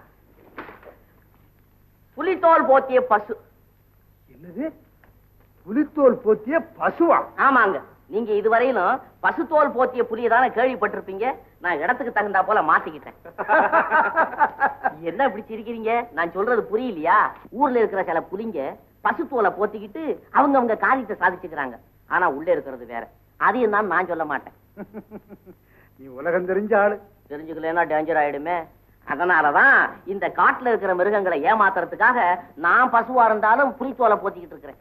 புலித்தோல் போத்திய பசு என்னது புலித்தோல் போத்திய பசுவா ஆமாங்க நீங்க இதுவரையிலும் பசுத்தோல் போத்திய புலியை தானே கேள்விப்பட்டிருப்பீங்க நான் இடத்துக்கு தகுந்தா போல மாத்திக்கிட்டேன் என்ன இப்படி சிரிக்கிறீங்க நான் சொல்றது புரியலையா ஊர்ல இருக்கிற சில புலிங்க பசுத்தோலை போத்திக்கிட்டு அவங்க அவங்க காரியத்தை சாதிச்சுக்கிறாங்க ஆனா உள்ள இருக்கிறது வேற அதையும் தான் நான் சொல்ல மாட்டேன் நீ உலகம் தெரிஞ்ச ஆளு தெரிஞ்சுக்கலன்னா டேஞ்சர் ஆயிடுமே அதனாலதான் இந்த காட்டுல இருக்கிற மிருகங்களை ஏமாத்துறதுக்காக நான் பசுவா இருந்தாலும் புலித்தோலை போத்திக்கிட்டு இருக்கிறேன்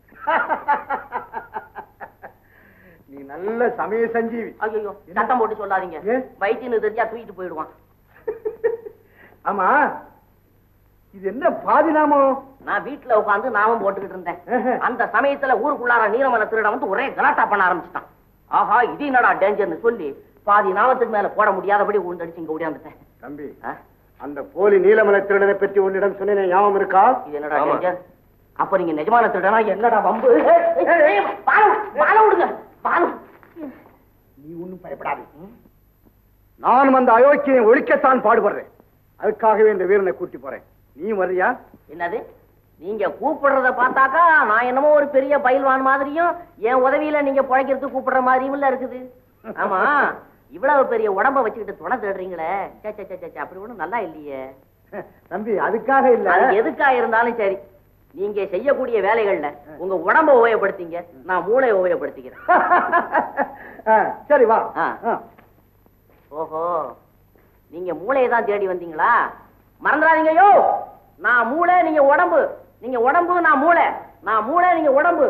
நீ நல்ல சமய சஞ்சீவி ஐயோ சத்தம் போட்டு சொல்லாதீங்க ஏன்? வைத்தியன்னு தெரிஞ்சா தூக்கிட்டு போயிடுவான் ஆமா இது என்ன பாதி நாமம் நான் வீட்டுல உட்கார்ந்து நாமம் போட்டுக்கிட்டு இருந்தேன் ஆஹா. அந்த சமயத்துல ஊருக்குள்ளார நீலமலை திருடன் வந்து ஒரே கலாட்டா பண்ண ஆரம்பிச்சுட்டான் ஆஹா இது என்னடா டேஞ்சர்னு சொல்லி பாதி நாமத்துக்கு மேல போட முடியாதபடி உண்டடிச்சு இங்க ஓடியாந்துட்டேன் தம்பி ஆ? அந்த போலி நீலமலை திருடனை பற்றி உன்னிடம் சொன்னேன் ஞாபகம் இருக்கா இது என்னடா ஆமா. டேஞ்சர் அப்ப நீங்க நிஜமான திருடனா என்னடா வம்பு ஏய், ஏய், ஏய், பாலு பாலு விடுங்க பாலு நீ ஒண்ணும் பயப்படாதே நானும் அந்த அயோக்கியை ஒழிக்கத்தான் பாடுபடுறேன் அதுக்காகவே இந்த வீரனை கூட்டி போறேன் நீ வர்றியா என்னது நீங்க கூப்பிடுறத பார்த்தாக்கா நான் என்னமோ ஒரு பெரிய பயில்வான் மாதிரியும் என் உதவியில நீங்க பிழைக்கிறதுக்கு கூப்பிடுற மாதிரியும் இல்ல இருக்குது ஆமா இவ்வளவு பெரிய உடம்ப வச்சுக்கிட்டு துணை தேடுறீங்களே சே, சே, சே, சே, சே, அப்படி ஒண்ணும் நல்லா இல்லையே தம்பி அதுக்காக இல்ல அது எதுக்கா இருந்தாலும் சரி நீங்க செய்யக்கூடிய வேலைகள்ல உங்க உடம்ப உபயோகப்படுத்திங்க நான் மூளையை உபயோகப்படுத்திக்கிறேன் ஆ, சரி வா ஆ. ஆ. ஓஹோ நீங்க மூளையை தான் தேடி வந்தீங்களா மறந்துடாதீங்க யோ நான் மூளை நீங்க உடம்பு நீங்க உடம்பு நான் மூளை நான் மூளை நீங்க உடம்பு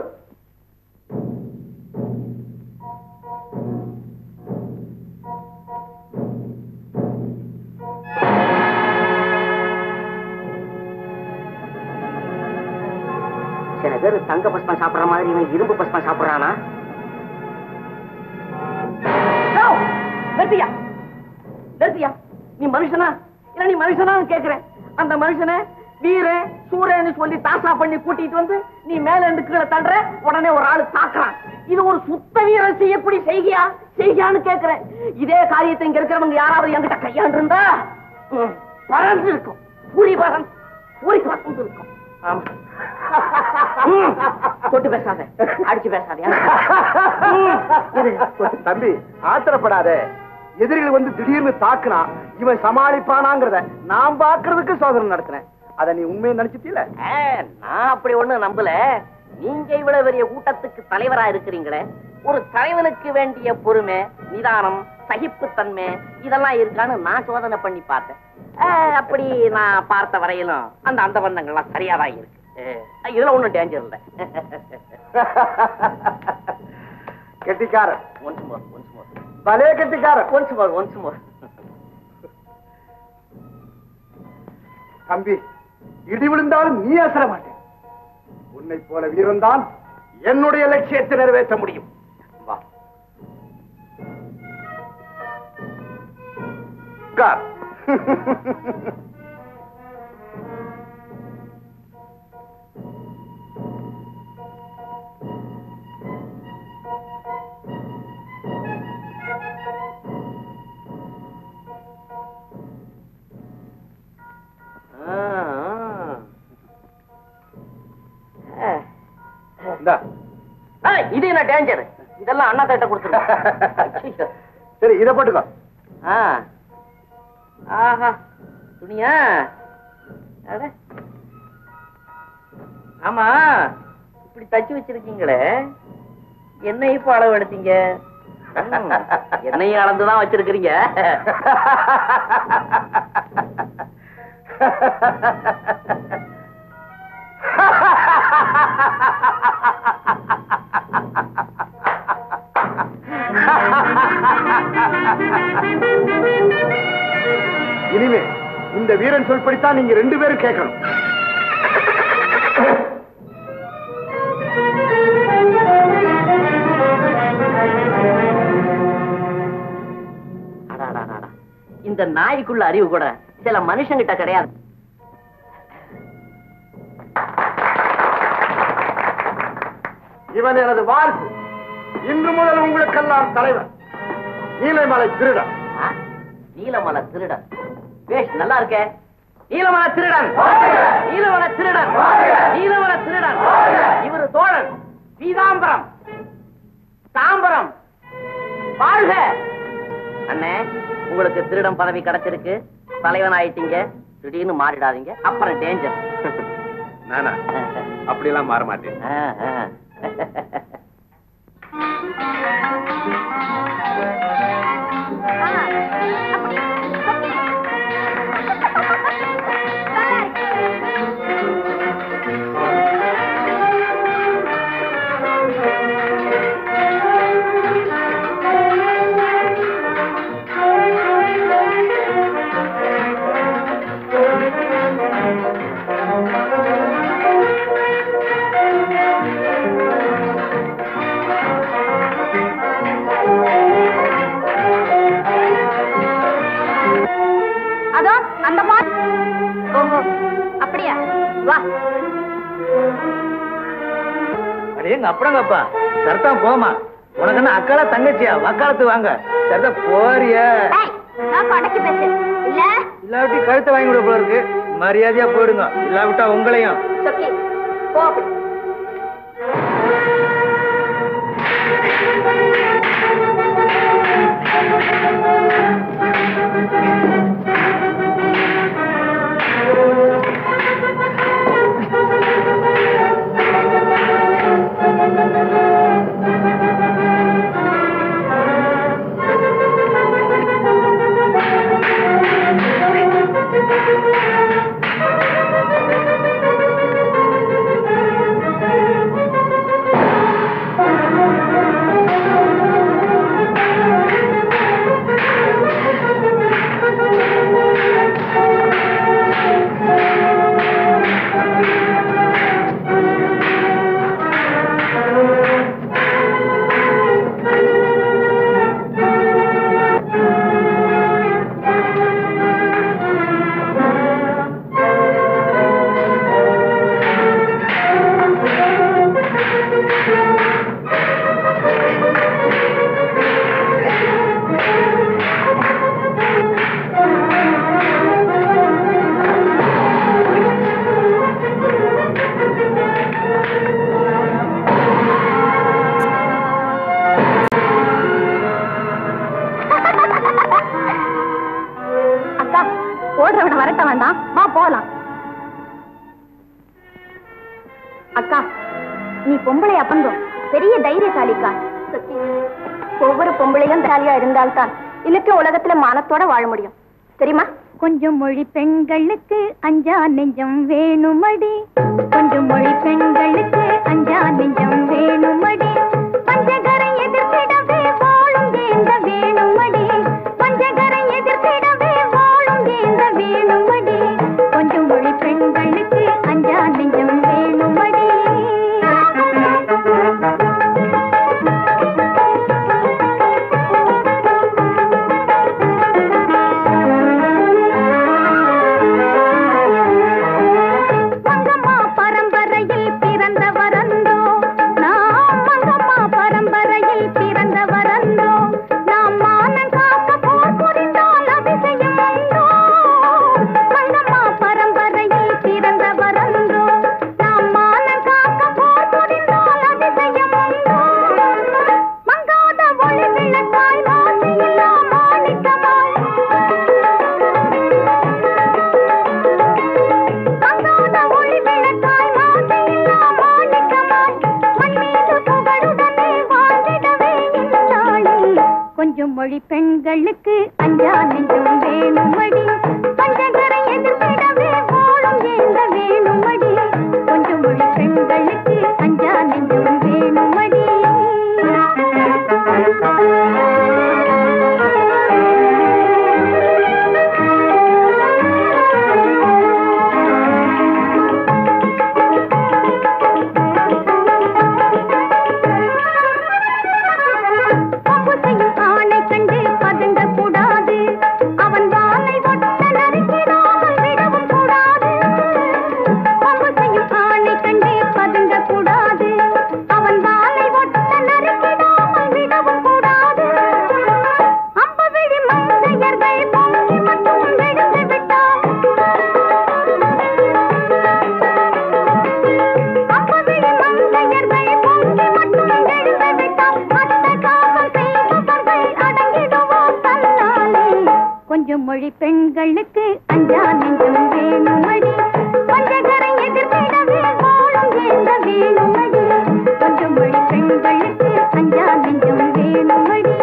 சில பேர் தங்க பஸ்பம் சாப்பிடுற மாதிரி இவன் இரும்பு பஸ்பம் சாப்பிடுறானா நிறுத்தியா நிறுத்தியா நீ மனுஷனா இல்ல நீ மனுஷனா கேக்குறேன் அந்த மனுஷனை வீர சூரன்னு சொல்லி தாசா பண்ணி கூட்டிட்டு வந்து நீ மேல இருந்து கீழே தள்ளுற உடனே ஒரு ஆளு தாக்குறான் இது ஒரு சுத்த வீரன் செய்யக்கூடிய செய்கையா செய்கையான்னு கேக்குறேன் இதே காரியத்தை இங்க இருக்கிறவங்க யாராவது என்கிட்ட கையாண்டு இருந்தா ம், பறந்து இருக்கும் பூரி பறந்து பூரி பறந்து இருக்கும் ஆமா ம், தொட்டு பேசாத அடிச்சு பேசாதயா ம், இரு, தொட்டு. தம்பி ஆத்திரப்படாத எதிரிகள் வந்து திடீர்னு தாக்குனா இவன் சமாளிப்பானாங்கிறத நான் பாக்குறதுக்கு சோதனை நடத்துறேன் அத நீ உண்மையை நினைச்சிட்டீல ஆ, நான் அப்படி ஒண்ணு நம்பல நீங்க இவ்வளவு பெரிய கூட்டத்துக்கு தலைவரா இருக்கிறீங்களே ஒரு தலைவனுக்கு வேண்டிய பொறுமை நிதானம் சகிப்புத்தன்மை இதெல்லாம் இருக்கான்னு நான் சோதனை பண்ணி பார்த்தேன் ஆ, அப்படி நான் பார்த்த வரையிலும் அந்த அந்த பந்தங்கள்லாம் சரியாதான் இருக்கு ஆ, இதுல ஒண்ணும் டேஞ்சர் இல்ல கெட்டிக்காரன் ஒன்ஸ் மோர் ஒன்ஸ் மோர் பலே கெட்டிக்காரன் ஒன்ஸ் மோர் ஒன்ஸ் மோர் தம்பி இடி விழுந்தாலும் நீ அசர மாட்டேன் உன்னை போல வீரன்தான் என்னுடைய லட்சியத்தை நிறைவேற்ற முடியும் வா உட்கார். இந்தா. இது என்ன டேஞ்சர் இதெல்லாம் அண்ணா தட்ட கொடுத்துருங்க சரி இத போட்டுக்கோ ஆ. ஆஹா துணியா அட. ஆமா இப்படி தச்சு வச்சிருக்கீங்களே என்ன இப்ப அளவு எடுத்தீங்க ம், என்னையும் அளந்துதான் வச்சிருக்கிறீங்க இனிமே இந்த வீரன் சொல்படித்தான் நீங்க ரெண்டு பேரும் கேட்கணும் அடாடாடாடா. இந்த நாய்க்குள்ள அறிவு கூட சில மனுஷங்கிட்ட கிடையாது இவன் எனது வாரிசு இன்று முதல் உங்களுக்கெல்லாம் தலைவர் நீலமலை திருடன் ஆ? நீலமலை திருடன் பேஷ் நல்லா இருக்கே நீலமலை திருடன் நீலமலை திருடன் நீலமலை திருடன் இவரு தோழன் பீதாம்பரம் தாம்பரம் வாழ்க அண்ணே உங்களுக்கு திருடன் பதவி கிடைச்சிருக்கு தலைவன் ஆயிட்டீங்க திடீர்னு மாறிடாதீங்க அப்புறம் டேஞ்சர் நானா அப்படியெல்லாம் மாற மாட்டேன் அதோ அந்த மா ஓஹோ அப்படியா வா அடேங்க அப்புறங்கப்பா சரத்தான் போமா உனக்கு என்ன அக்கால தங்கச்சியா வக்காலத்து வாங்க சரதா போறிய ஏய், நான் அடக்கி பேசு இல்ல இல்லாவிட்டி கழுத்தை வாங்கி விட போல இருக்கு மரியாதையா போயிடுங்க இல்லாவிட்டா உங்களையும் சொக்கி போ அப்படி ஆ வேண்டாம் வா போலாம் அக்கா நீ பொம்பளை அப்பந்தோம் பெரிய தைரியசாலிக்கா ஒவ்வொரு பொம்பளையும் தாலியா இருந்தால்தான் இன்னைக்கு உலகத்துல மானத்தோட வாழ முடியும் தெரியுமா கொஞ்சம் மொழி பெண்களுக்கு அஞ்சா நெஞ்சம் வேணுமடி கொஞ்சம் மொழி பெண்களுக்கு அஞ்சா நெஞ்சம் வேணுமடி பஞ்சகரை எதிர்த்திடவே வாழும் ஏந்த வேணுமடி பஞ்சகரை எதிர்த்திடவே வாழும் ஏந்த வேணுமடி கொஞ்சம் மொழி பெண்களுக்கு அஞ்சா நெஞ்சம் வேணுமடி மங்கம்மா பரம்பரையில் பிறந்தவரந்தோ நாம் மங்கம்மா பரம்பரையில் பிறந்தவரந்தோ நாம் மானம் காக்க போர் புரிந்தால் அதிசயம் உண்டோ மங்கம்மா பரம்பரையில் பிறந்தவரந்தோ நாம் மானம் காக்க போர் புரிந்தால் அதிசயம் உண்டோ மங்காத ஒளி விளக்காய் மாசியில்லா மாணிக்கமாய் மங்காத ஒளி விளக்காய் மாசையில்லா மாணிக்கமாய் மண்ணீது புகழுடனே வாழ்ந்திடவே இந்நாளில் கொஞ்சம் மொழி பெண்களுக்கு அஞ்சா நெஞ்சம் வேணுமடி பஞ்சகரை எதிர்த்திடவே போலும் ஏந்த வேணுமடி கொஞ்சம் மொழி பெண்களுக்கு அஞ்சா நெஞ்சம் வேணுமடி பம்பு செய்யும் ஆணை கண்டு பதுங்க கூடாது அவன் வாளை ஒட்ட நறுக்கிடாமல் விடவும் கூடாது பம்பு செய்யும் ஆணை கண்டு பதுங்க கூடாது அவன் வாளை ஒட்ட நறுக்கிடாமல் விடவும் கூடாது அம்பு விழி மங்கையர்கள் பொங்கி மட்டும் விழுந்து விட்டால் அப்பவிழி மங்கையர்கள் பொங்கி மட்டும் எழுந்து விட்டால் மற்ற காவல் செய்பவர்கள் அடங்கிடுவோம் தன்னாலே கொஞ்சம் மொழி பெண்களுக்கு அஞ்சா நெஞ்சம் வேணுமடி பஞ்சகரை எதிர்த்திடவே வாழும் ஏந்த வேணுமடி கொஞ்சம் மொழி பெண்களுக்கு அஞ்சா நெஞ்சம் வேணுமடி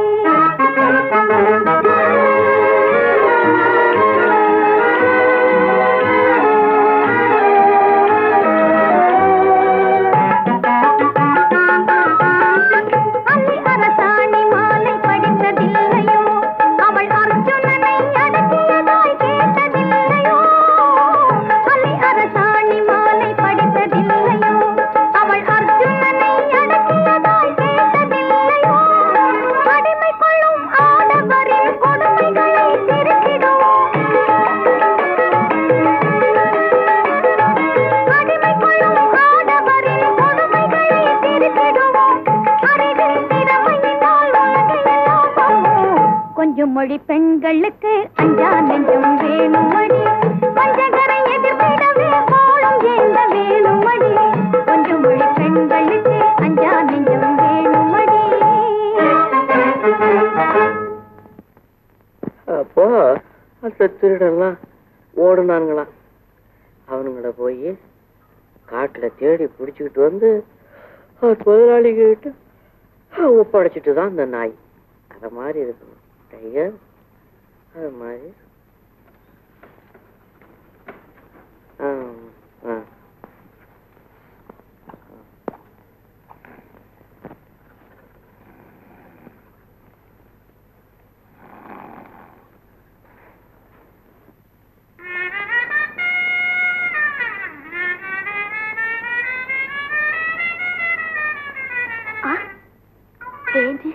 அள்ளி அரசாணி மாலை படித்ததில்லையோ அவள் அர்ஜுனனை அடக்கியதாய் கேட்டதில்லையோ அள்ளி அரசாணி மாலை படித்ததில்லையோ அவள் அர்ஜுனனை அடக்கியதாய் கேட்டதில்லையோ அடிமை கொள்ளும் ஆடவரின் கொடுமைகளை திருத்திடுவோம் அடிமை கொள்ளும் ஆடவரின் கொடுமைகளை திருத்திடுவோம் அறிவில் திறமையினால் உலகையெல்லாம் பார்ப்போம். கொஞ்சம் மொழி பெண்களுக்கு அஞ்சா நெஞ்சம் வேணுமடி பஞ்சகரை எதிர்த்திடவே போலும் ஏந்த வேணுமடி கொஞ்சம் மொழி பெண்களுக்கு அஞ்சா நெஞ்சம் வேணுமடி அப்போ அந்த திருடெல்லாம் ஓடுனானுங்களாம் அவனுங்கள போய் காட்டுல தேடி பிடிச்சிக்கிட்டு வந்து அவர் முதலாளிகிட்ட ஒப்படைச்சிட்டு தான் அந்த நாய் அத மாதிரி இருக்கணும் டைகர் அது மாதிரி ஆ, ஆ. ஆ தேனு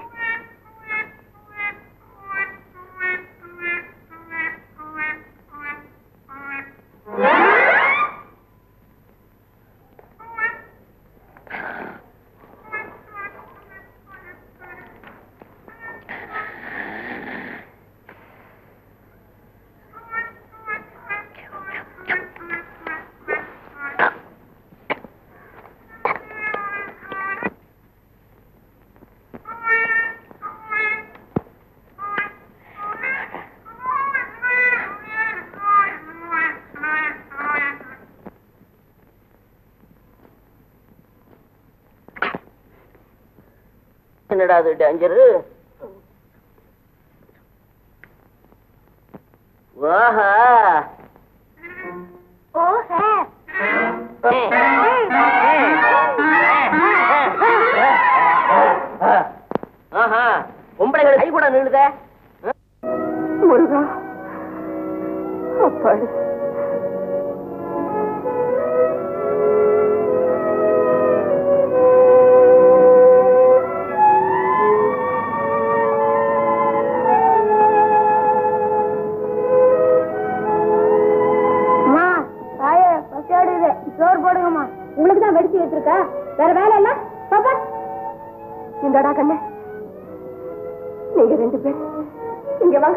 என்னடா அது டேஞ்சரு ஓஹா ஆஹா பொம்பளைகள் கை கூட நின்னுத முருகா அப்பாடு அம்மா தாயே பசியாடுது சோறு போடுங்கம்மா உங்களுக்கு தான் வெடிச்சு வச்சிருக்கா வேற வேலை இல்ல பாப்பா இந்தடா கண்ணே நீங்க ரெண்டு பேர் இங்க வாங்க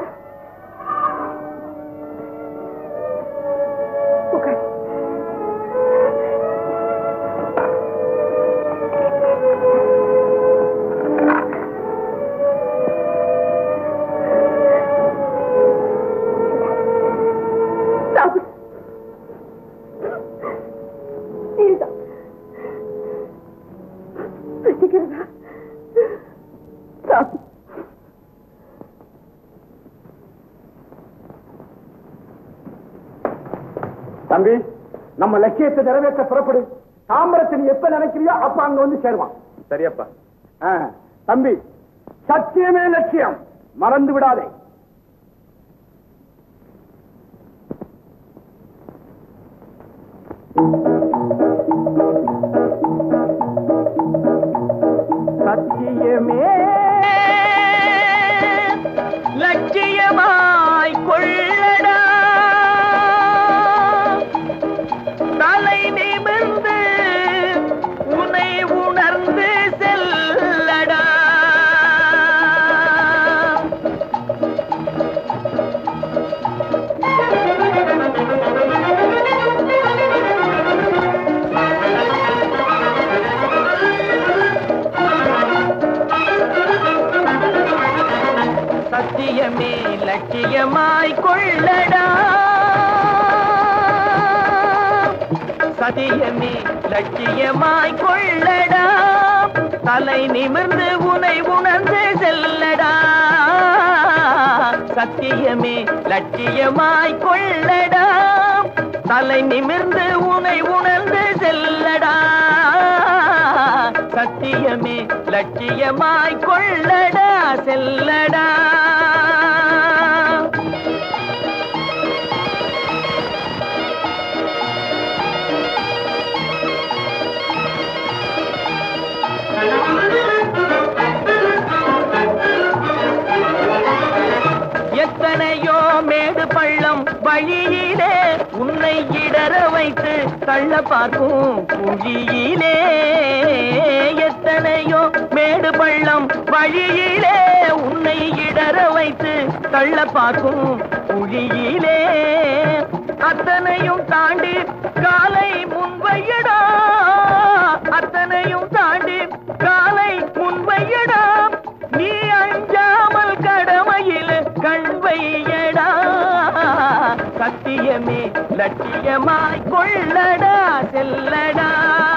உட்காரு சாப்பிடு நீதான் பசிக்கிறதா சாப்பிடு தம்பி நம்ம லட்சியத்தை நிறைவேற்ற புறப்படு தாம்பரத்தை நீ எப்ப நினைக்கிறியோ அப்ப அங்க வந்து சேருவான் சரியப்பா தம்பி சத்தியமே லட்சியம் மறந்து விடாதே சத்தியமே லட்சியமாய் கொள்ளடா தலை நிமிர்ந்து உனை உணர்ந்து செல்லடா சத்தியமே லட்சியமாய் கொள்ளடா சத்தியமே லட்சியமாய் கொள்ளடா தலை நிமிர்ந்து உனை உணர்ந்து செல்லடா சத்தியமே லட்சியமாய் கொள்ளடா தலை நிமிர்ந்து உனை உணர்ந்து செல்லடா சத்தியமே லட்சியமாய் கொள்ளடா செல்லடா எத்தனையோ மேடு பள்ளம் வழியிலே உன்னை இடற வைத்து தள்ள பார்க்கும் குழியிலே எத்தனையோ மேடு பள்ளம் வழியிலே உன்னை இடற வைத்து தள்ள பார்க்கும் குழியிலே அத்தனையும் தாண்டி காலை முன்வையடா அத்தனையும் தாண்டி காலை முன்வையடா நீ அஞ்சாமல் கடமையில் கண் வையடா சத்தியமே லட்சியமாய் கொள்ளடா செல்லடா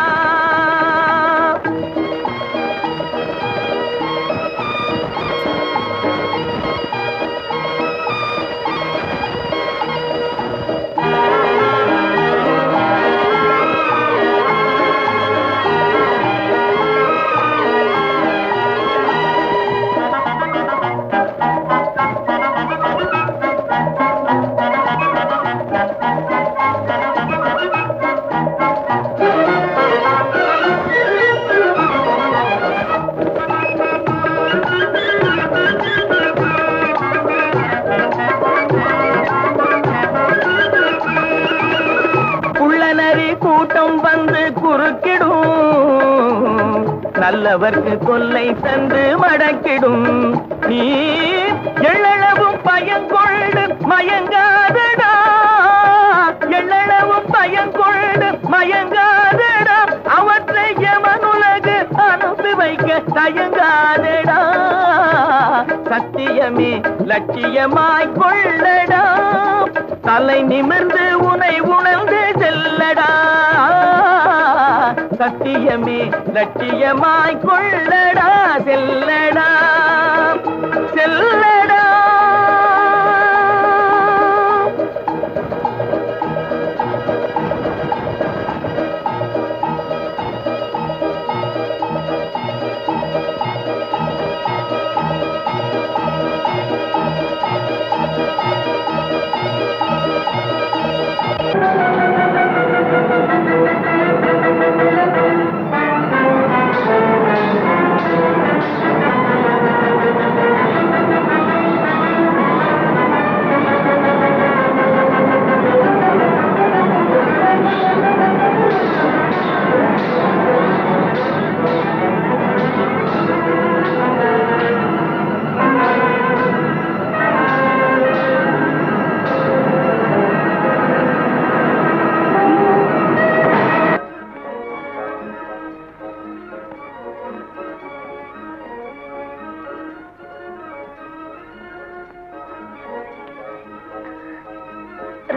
குள்ளநரி கூட்டம் வந்து குறுக்கிடும் நல்லவர்க்கு கொல்லை தந்து மடக்கிடும் நீ எள்ளளவும் பயங்கொண்டு மயங்காதடா எள்ளளவும் பயங்கொண்டு மயங்காதடா அவற்றை எமனுலகு அனுப்பி வைக்க தயங்காதடா சத்தியமே லட்சியமாய் கொள்ளடா தலை நிமிர்ந்து உனை உணர்ந்து செல்லடா சத்தியமே லட்சியமாய் கொள்ளடா செல்ல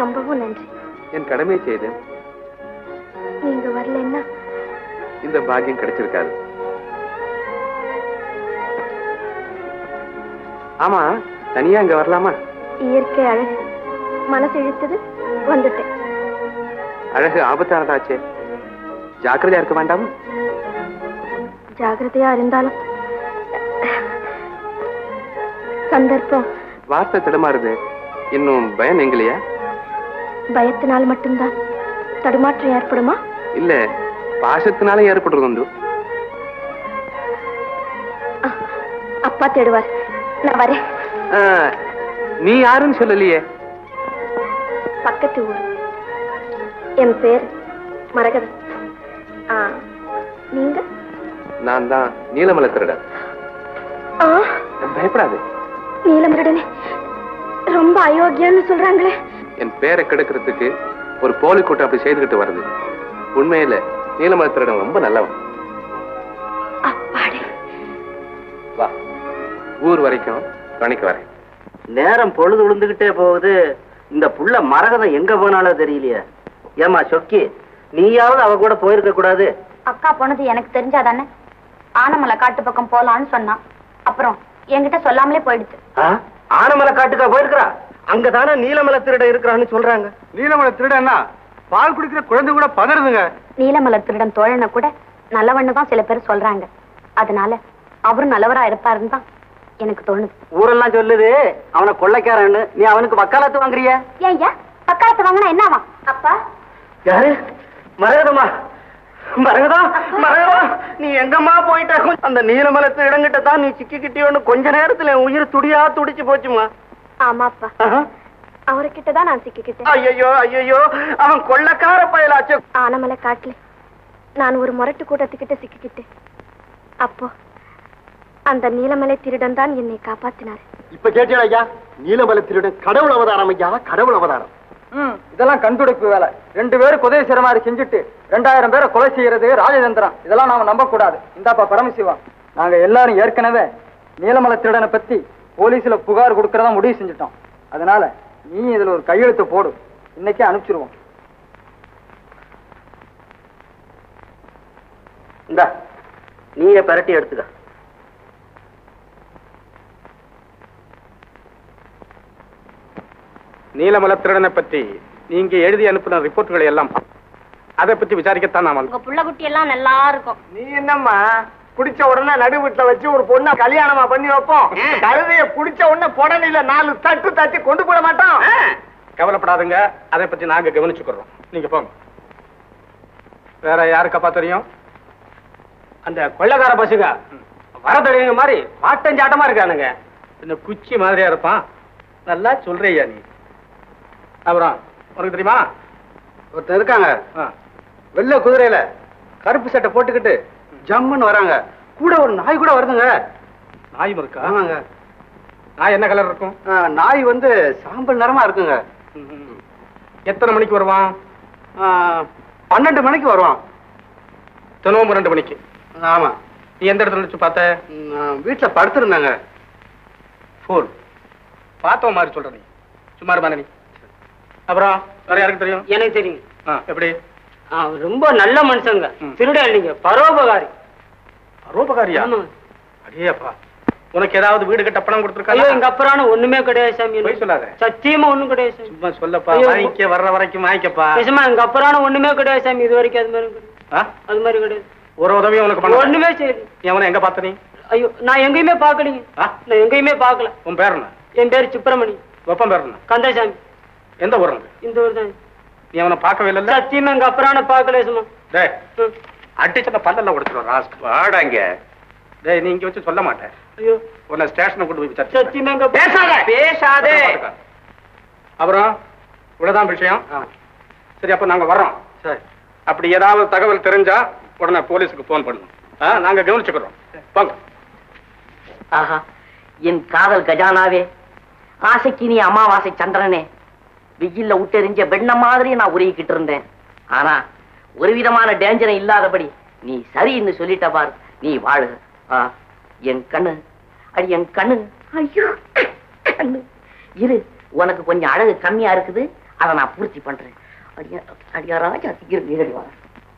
ரொம்பவும் நன்றி என் கடமையை செய்தேன் நீங்க வரலன்னா இந்த பாக்கியம் கிடைச்சிருக்காது ஆமா தனியா இங்க வரலாமா இயற்கை அழகு மனசு இழுத்தது வந்துட்டேன் அழகு ஆபத்தானதாச்சே ஜாக்கிரதையா இருக்க வேண்டாமா ஜாகிரதையா இருந்தாலும் சந்தர்ப்பம் வார்த்தை திடமாறுது இன்னும் பயம் நீங்களையா பயத்தினால் மட்டும்தான் தடுமாற்றம் ஏற்படுமா இல்ல பாசத்தினால ஏற்படுறது உண்டு அப்பா தேடுவார் நான் வரேன் ஆ, நீ யாருன்னு சொல்லலையே பக்கத்து ஊர் என் பேர் மரகதம் ஆ, நீங்க நான் தான் நீலமலை திருடன் ஆ பயப்படாது நீலமருடனே ரொம்ப அயோக்கியன்னு சொல்றாங்களே என் பேரை கெடுக்கிறதுக்கு ஒரு போலி கூட்டம் அப்படி செய்துகிட்டு வருது உண்மையில நீலமலை திருடன் ரொம்ப நல்லவன் அப்பாடி வா ஊர் வரைக்கும் துணைக்கு வரேன் நேரம் பொழுது விழுந்துகிட்டே போகுது இந்த புள்ள மரகதம் எங்க போனாலும் தெரியலையே ஏமா சொக்கி நீயாவது அவ கூட போயிருக்க கூடாது அக்கா போனது எனக்கு தெரிஞ்சாதானே ஆனமலை காட்டு பக்கம் போலான்னு சொன்னான் அப்புறம் என்கிட்ட சொல்லாமலே போயிடுச்சு ஆ? ஆனமலை காட்டுக்கா போயிருக்கிறா அங்கதானே நீலமலை திருட இருக்கிறான்னு சொல்றாங்க நீலமலை திருடன்னா பால் குடிக்கிற குழந்தை கூட பதறுதுங்க நீலமலை திருடன் தோழனை கூட நல்லவன்னு தான் சில பேர் சொல்றாங்க அதனால அவரும் நல்லவரா இருப்பாருன்னு தான் எனக்கு தோணுது ஊரெல்லாம் சொல்லுது அவனை கொள்ளைக்காரன்னு நீ அவனுக்கு வக்காலத்து வாங்குறிய ஏன் பக்காலத்து வாங்கினா என்னவா அப்பா யாரு மரகதமா மரகதம் மரகதம் நீ எங்கம்மா போயிட்ட கொஞ்ச- அந்த நீலமலை திருடங்கிட்ட தான் நீ சிக்கிக்கிட்டியோன்னு கொஞ்ச நேரத்துல என் உயிர் துடியா துடிச்சு போச்சுமா ஆமாப்பா அவர்கிட்ட தான் நான் சிக்கிக்கிட்டேன் ஐயோ ஐயோ அவன் கொள்ளக்கார பயலாச்சு ஆனமலை காட்டுல நான் ஒரு முரட்டு கூட்டத்துக்கிட்ட சிக்கிக்கிட்டேன் அப்போ அந்த நீலமலை திருடன் தான் என்னை காப்பாத்தினார் இப்ப கேட்டீங்களா ஐயா நீலமலை திருடன் கடவுள் அவதாரம் ஐயா கடவுள் அவதாரம் ம் இதெல்லாம் கண்டுபிடிப்பு வேலை ரெண்டு பேரும் உதவி செய்யற மாதிரி செஞ்சுட்டு ரெண்டாயிரம் பேரை கொலை செய்யறது ராஜதந்திரம் இதெல்லாம் நாம நம்ப கூடாது இந்தாப்பா பரமசிவா நாங்க எல்லாரும் ஏற்கனவே நீலமலை திருடனை பத்தி போலீஸ்ல புகார் கொடுக்கறதா முடிவு செஞ்சுட்டோம் அதனால நீ இதுல ஒரு கையெழுத்து போடு இன்னைக்கே அனுப்பிச்சிருவோம் இந்த நீயே பரட்டி எடுத்துக்க நீலமலை திருடனை பற்றி நீங்க எழுதி அனுப்பின ரிப்போர்ட்டுகளை எல்லாம் அதை பத்தி விசாரிக்கத்தான் நான் வந்தேன் உங்க புள்ள குட்டி எல்லாம் நல்லா இருக்கும் நீ என்னம்மா குடிச்ச உடனே நடு வீட்டுல வச்சு ஒரு பொண்ணை கல்யாணமா பண்ணி வைப்போம் கழுதைய குடிச்ச உடனே புடனையில நாலு தட்டு தட்டி கொண்டு போட மாட்டோம் கவலைப்படாதுங்க அதை பத்தி நாங்க கவனிச்சுக்கிறோம் நீங்க போங்க வேற யாருக்கப்பா தெரியும் அந்த கொள்ளக்கார பசுங்க வரதடிங்க மாதிரி பாட்டஞ்சாட்டமா இருக்கானுங்க இந்த குச்சி மாதிரியா இருப்பான் நல்லா சொல்றியா நீ அப்புறம் உனக்கு தெரியுமா ஒருத்தர் இருக்காங்க ஆ. வெள்ளை குதிரையில கருப்பு சட்டை போட்டுக்கிட்டு ஜம்முன்னு வராங்க கூட ஒரு நாய் கூட வருதுங்க நாயும் இருக்கா ஆமாங்க நாய் என்ன கலர் இருக்கும் ஆ, நாய் வந்து சாம்பல் நிறமா இருக்குங்க ம்ம். எத்தனை மணிக்கு வருவான் ஆ, பன்னெண்டு மணிக்கு வருவான் தினமும் ரெண்டு மணிக்கு ஆமா நீ எந்த இடத்துல வச்சு பார்த்த நான் வீட்டுல படுத்திருந்தாங்க ஃபோன் பார்த்தவன் மாதிரி சொல்ற நீ சும்மா இருமா நீ அப்புறம் வேற யாருக்கு தெரியும் எனக்கு தெரியுங்க ஆ, எப்படி ஆ, ரொம்ப நல்ல மனுஷங்க ம். திருடா இல்லைங்க பரோபகாரி ரோபகாரியா ஆமாங்க. அடேப்பா உனக்கு ஏதாவது வீடு கட்ட பணம் ஐயோ கொடுத்துருக்காங்க எங்க அப்புறான ஒண்ணுமே கிடையாது சாமி பொய் சொல்லாத. சத்தியமா ஒண்ணும் கிடையாது சாமி சும்மா சொல்லப்பா ஐயோ. வாங்கிக்க வர்ற வரைக்கும் வாங்கிக்கப்பா நிஜமா எங்க அப்புறான ஒண்ணுமே கிடையாது சாமி இது வரைக்கும் அது மாதிரி கிடையாது. ஆ? அது மாதிரி கிடையாது ஒரு உதவியும் உனக்கு பண்ண ஒண்ணுமே சரி நீ அவனை எங்க பார்த்த நீ ஐயோ நான் எங்கேயுமே பார்க்கலீங்க ஆ? நான் எங்கேயுமே பார்க்கல உன் பேர் என்ன என் பேர் சுப்பிரமணி வெப்பம் பேர் என்ன கந்தசாமி எந்த ஊர் உனக்கு இந்த ஊர் தான் நீ அவனை பார்க்கவே இல்லைல்ல சத்தியமா எங்க அப்புறான பார்க்கல சும்மா டேய் ம். அடிச்சத பல்லெல்லாம் உடைச்சிடும் ராஸ்க் வாடாங்க டேய் நீ இங்க வச்சு சொல்ல மாட்டேன் ஐயோ உன்னை ஸ்டேஷனை கொண்டு போய் விசாரிச்சு சத்தியமா எங்க பேசாத பேசாதே அப்புறம் இவ்வளவுதான் விஷயம் சரி அப்ப நாங்க வர்றோம் சரி அப்படி ஏதாவது தகவல் தெரிஞ்சா உடனே போலீஸுக்கு போன் பண்ணணும் ஆ, நாங்க கவனிச்சுக்கிறோம் போங்க ஆஹா என் காதல் கஜானாவே ஆசைக்கு நீ அமாவாசை சந்திரனே வெயில்ல விட்டெறிஞ்ச வெண்ண மாதிரி நான் உருகிக்கிட்டு இருந்தேன் ஆனா ஒரு விதமான டேஞ்சரும் இல்லாதபடி நீ சரின்னு சொல்லிட்ட பார் நீ வாழு ஆ, என் கண்ணு அடி என் கண்ணு ஐயோ கண்ணு இரு உனக்கு கொஞ்சம் அழகு கம்மியா இருக்குது அதை நான் பூர்த்தி பண்றேன் அடியா அடியா ராஜா சீக்கிரம் வீரடி வா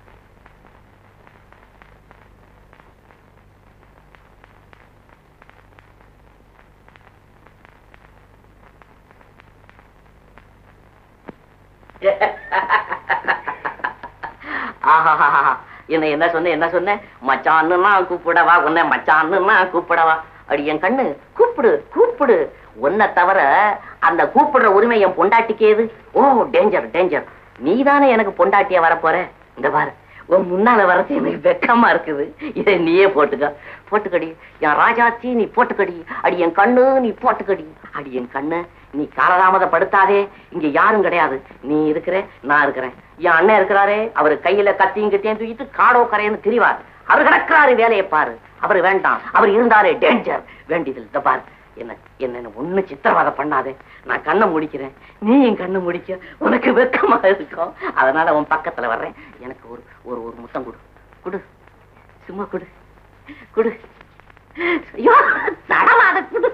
ஆஹாஹாஹா. என்ன என்ன சொன்ன என்ன சொன்ன மச்சான்னு கூப்பிடவா உன்னை மச்சான்னு கூப்பிடவா அடி என் கண்ணு கூப்பிடு கூப்பிடு உன்னை தவிர அந்த கூப்பிடுற உரிமை என் பொண்டாட்டிக்கு ஏது ஓ டேஞ்சர் டேஞ்சர் நீதானே எனக்கு பொண்டாட்டியா வரப்போற இந்த பாரு உன் முன்னால வரது எனக்கு வெக்கமா இருக்குது இதை நீயே போட்டுக்க போட்டுக்கடி என் ராஜாச்சி நீ போட்டுக்கடி அடி என் கண்ணு நீ போட்டுக்கடி அடி என் கண்ணு நீ காலதாமதப்படுத்தாதே இங்க யாரும் கிடையாது நீ இருக்கிற நான் இருக்கிறேன் என் அண்ணன் இருக்கிறாரே அவரு கையில கத்தியும் கத்தியும் தூக்கிட்டு காடோ கரையன்னு திரிவார் அவர் கிடக்கிறாரு வேலையை பாரு அவர் வேண்டாம் அவர் இருந்தாரே டேஞ்சர் வேண்டியதில் இந்த பாரு என்ன என்ன ஒண்ணு சித்திரவதை பண்ணாதே நான் கண்ணை முடிக்கிறேன் நீ என் கண்ணை முடிக்க உனக்கு வெக்கமா இருக்கும் அதனால உன் பக்கத்துல வர்றேன் எனக்கு ஒரு ஒரு ஒரு முத்தம் கொடு கொடு சும்மா கொடு கொடு ஐயோ நடவாத கொடு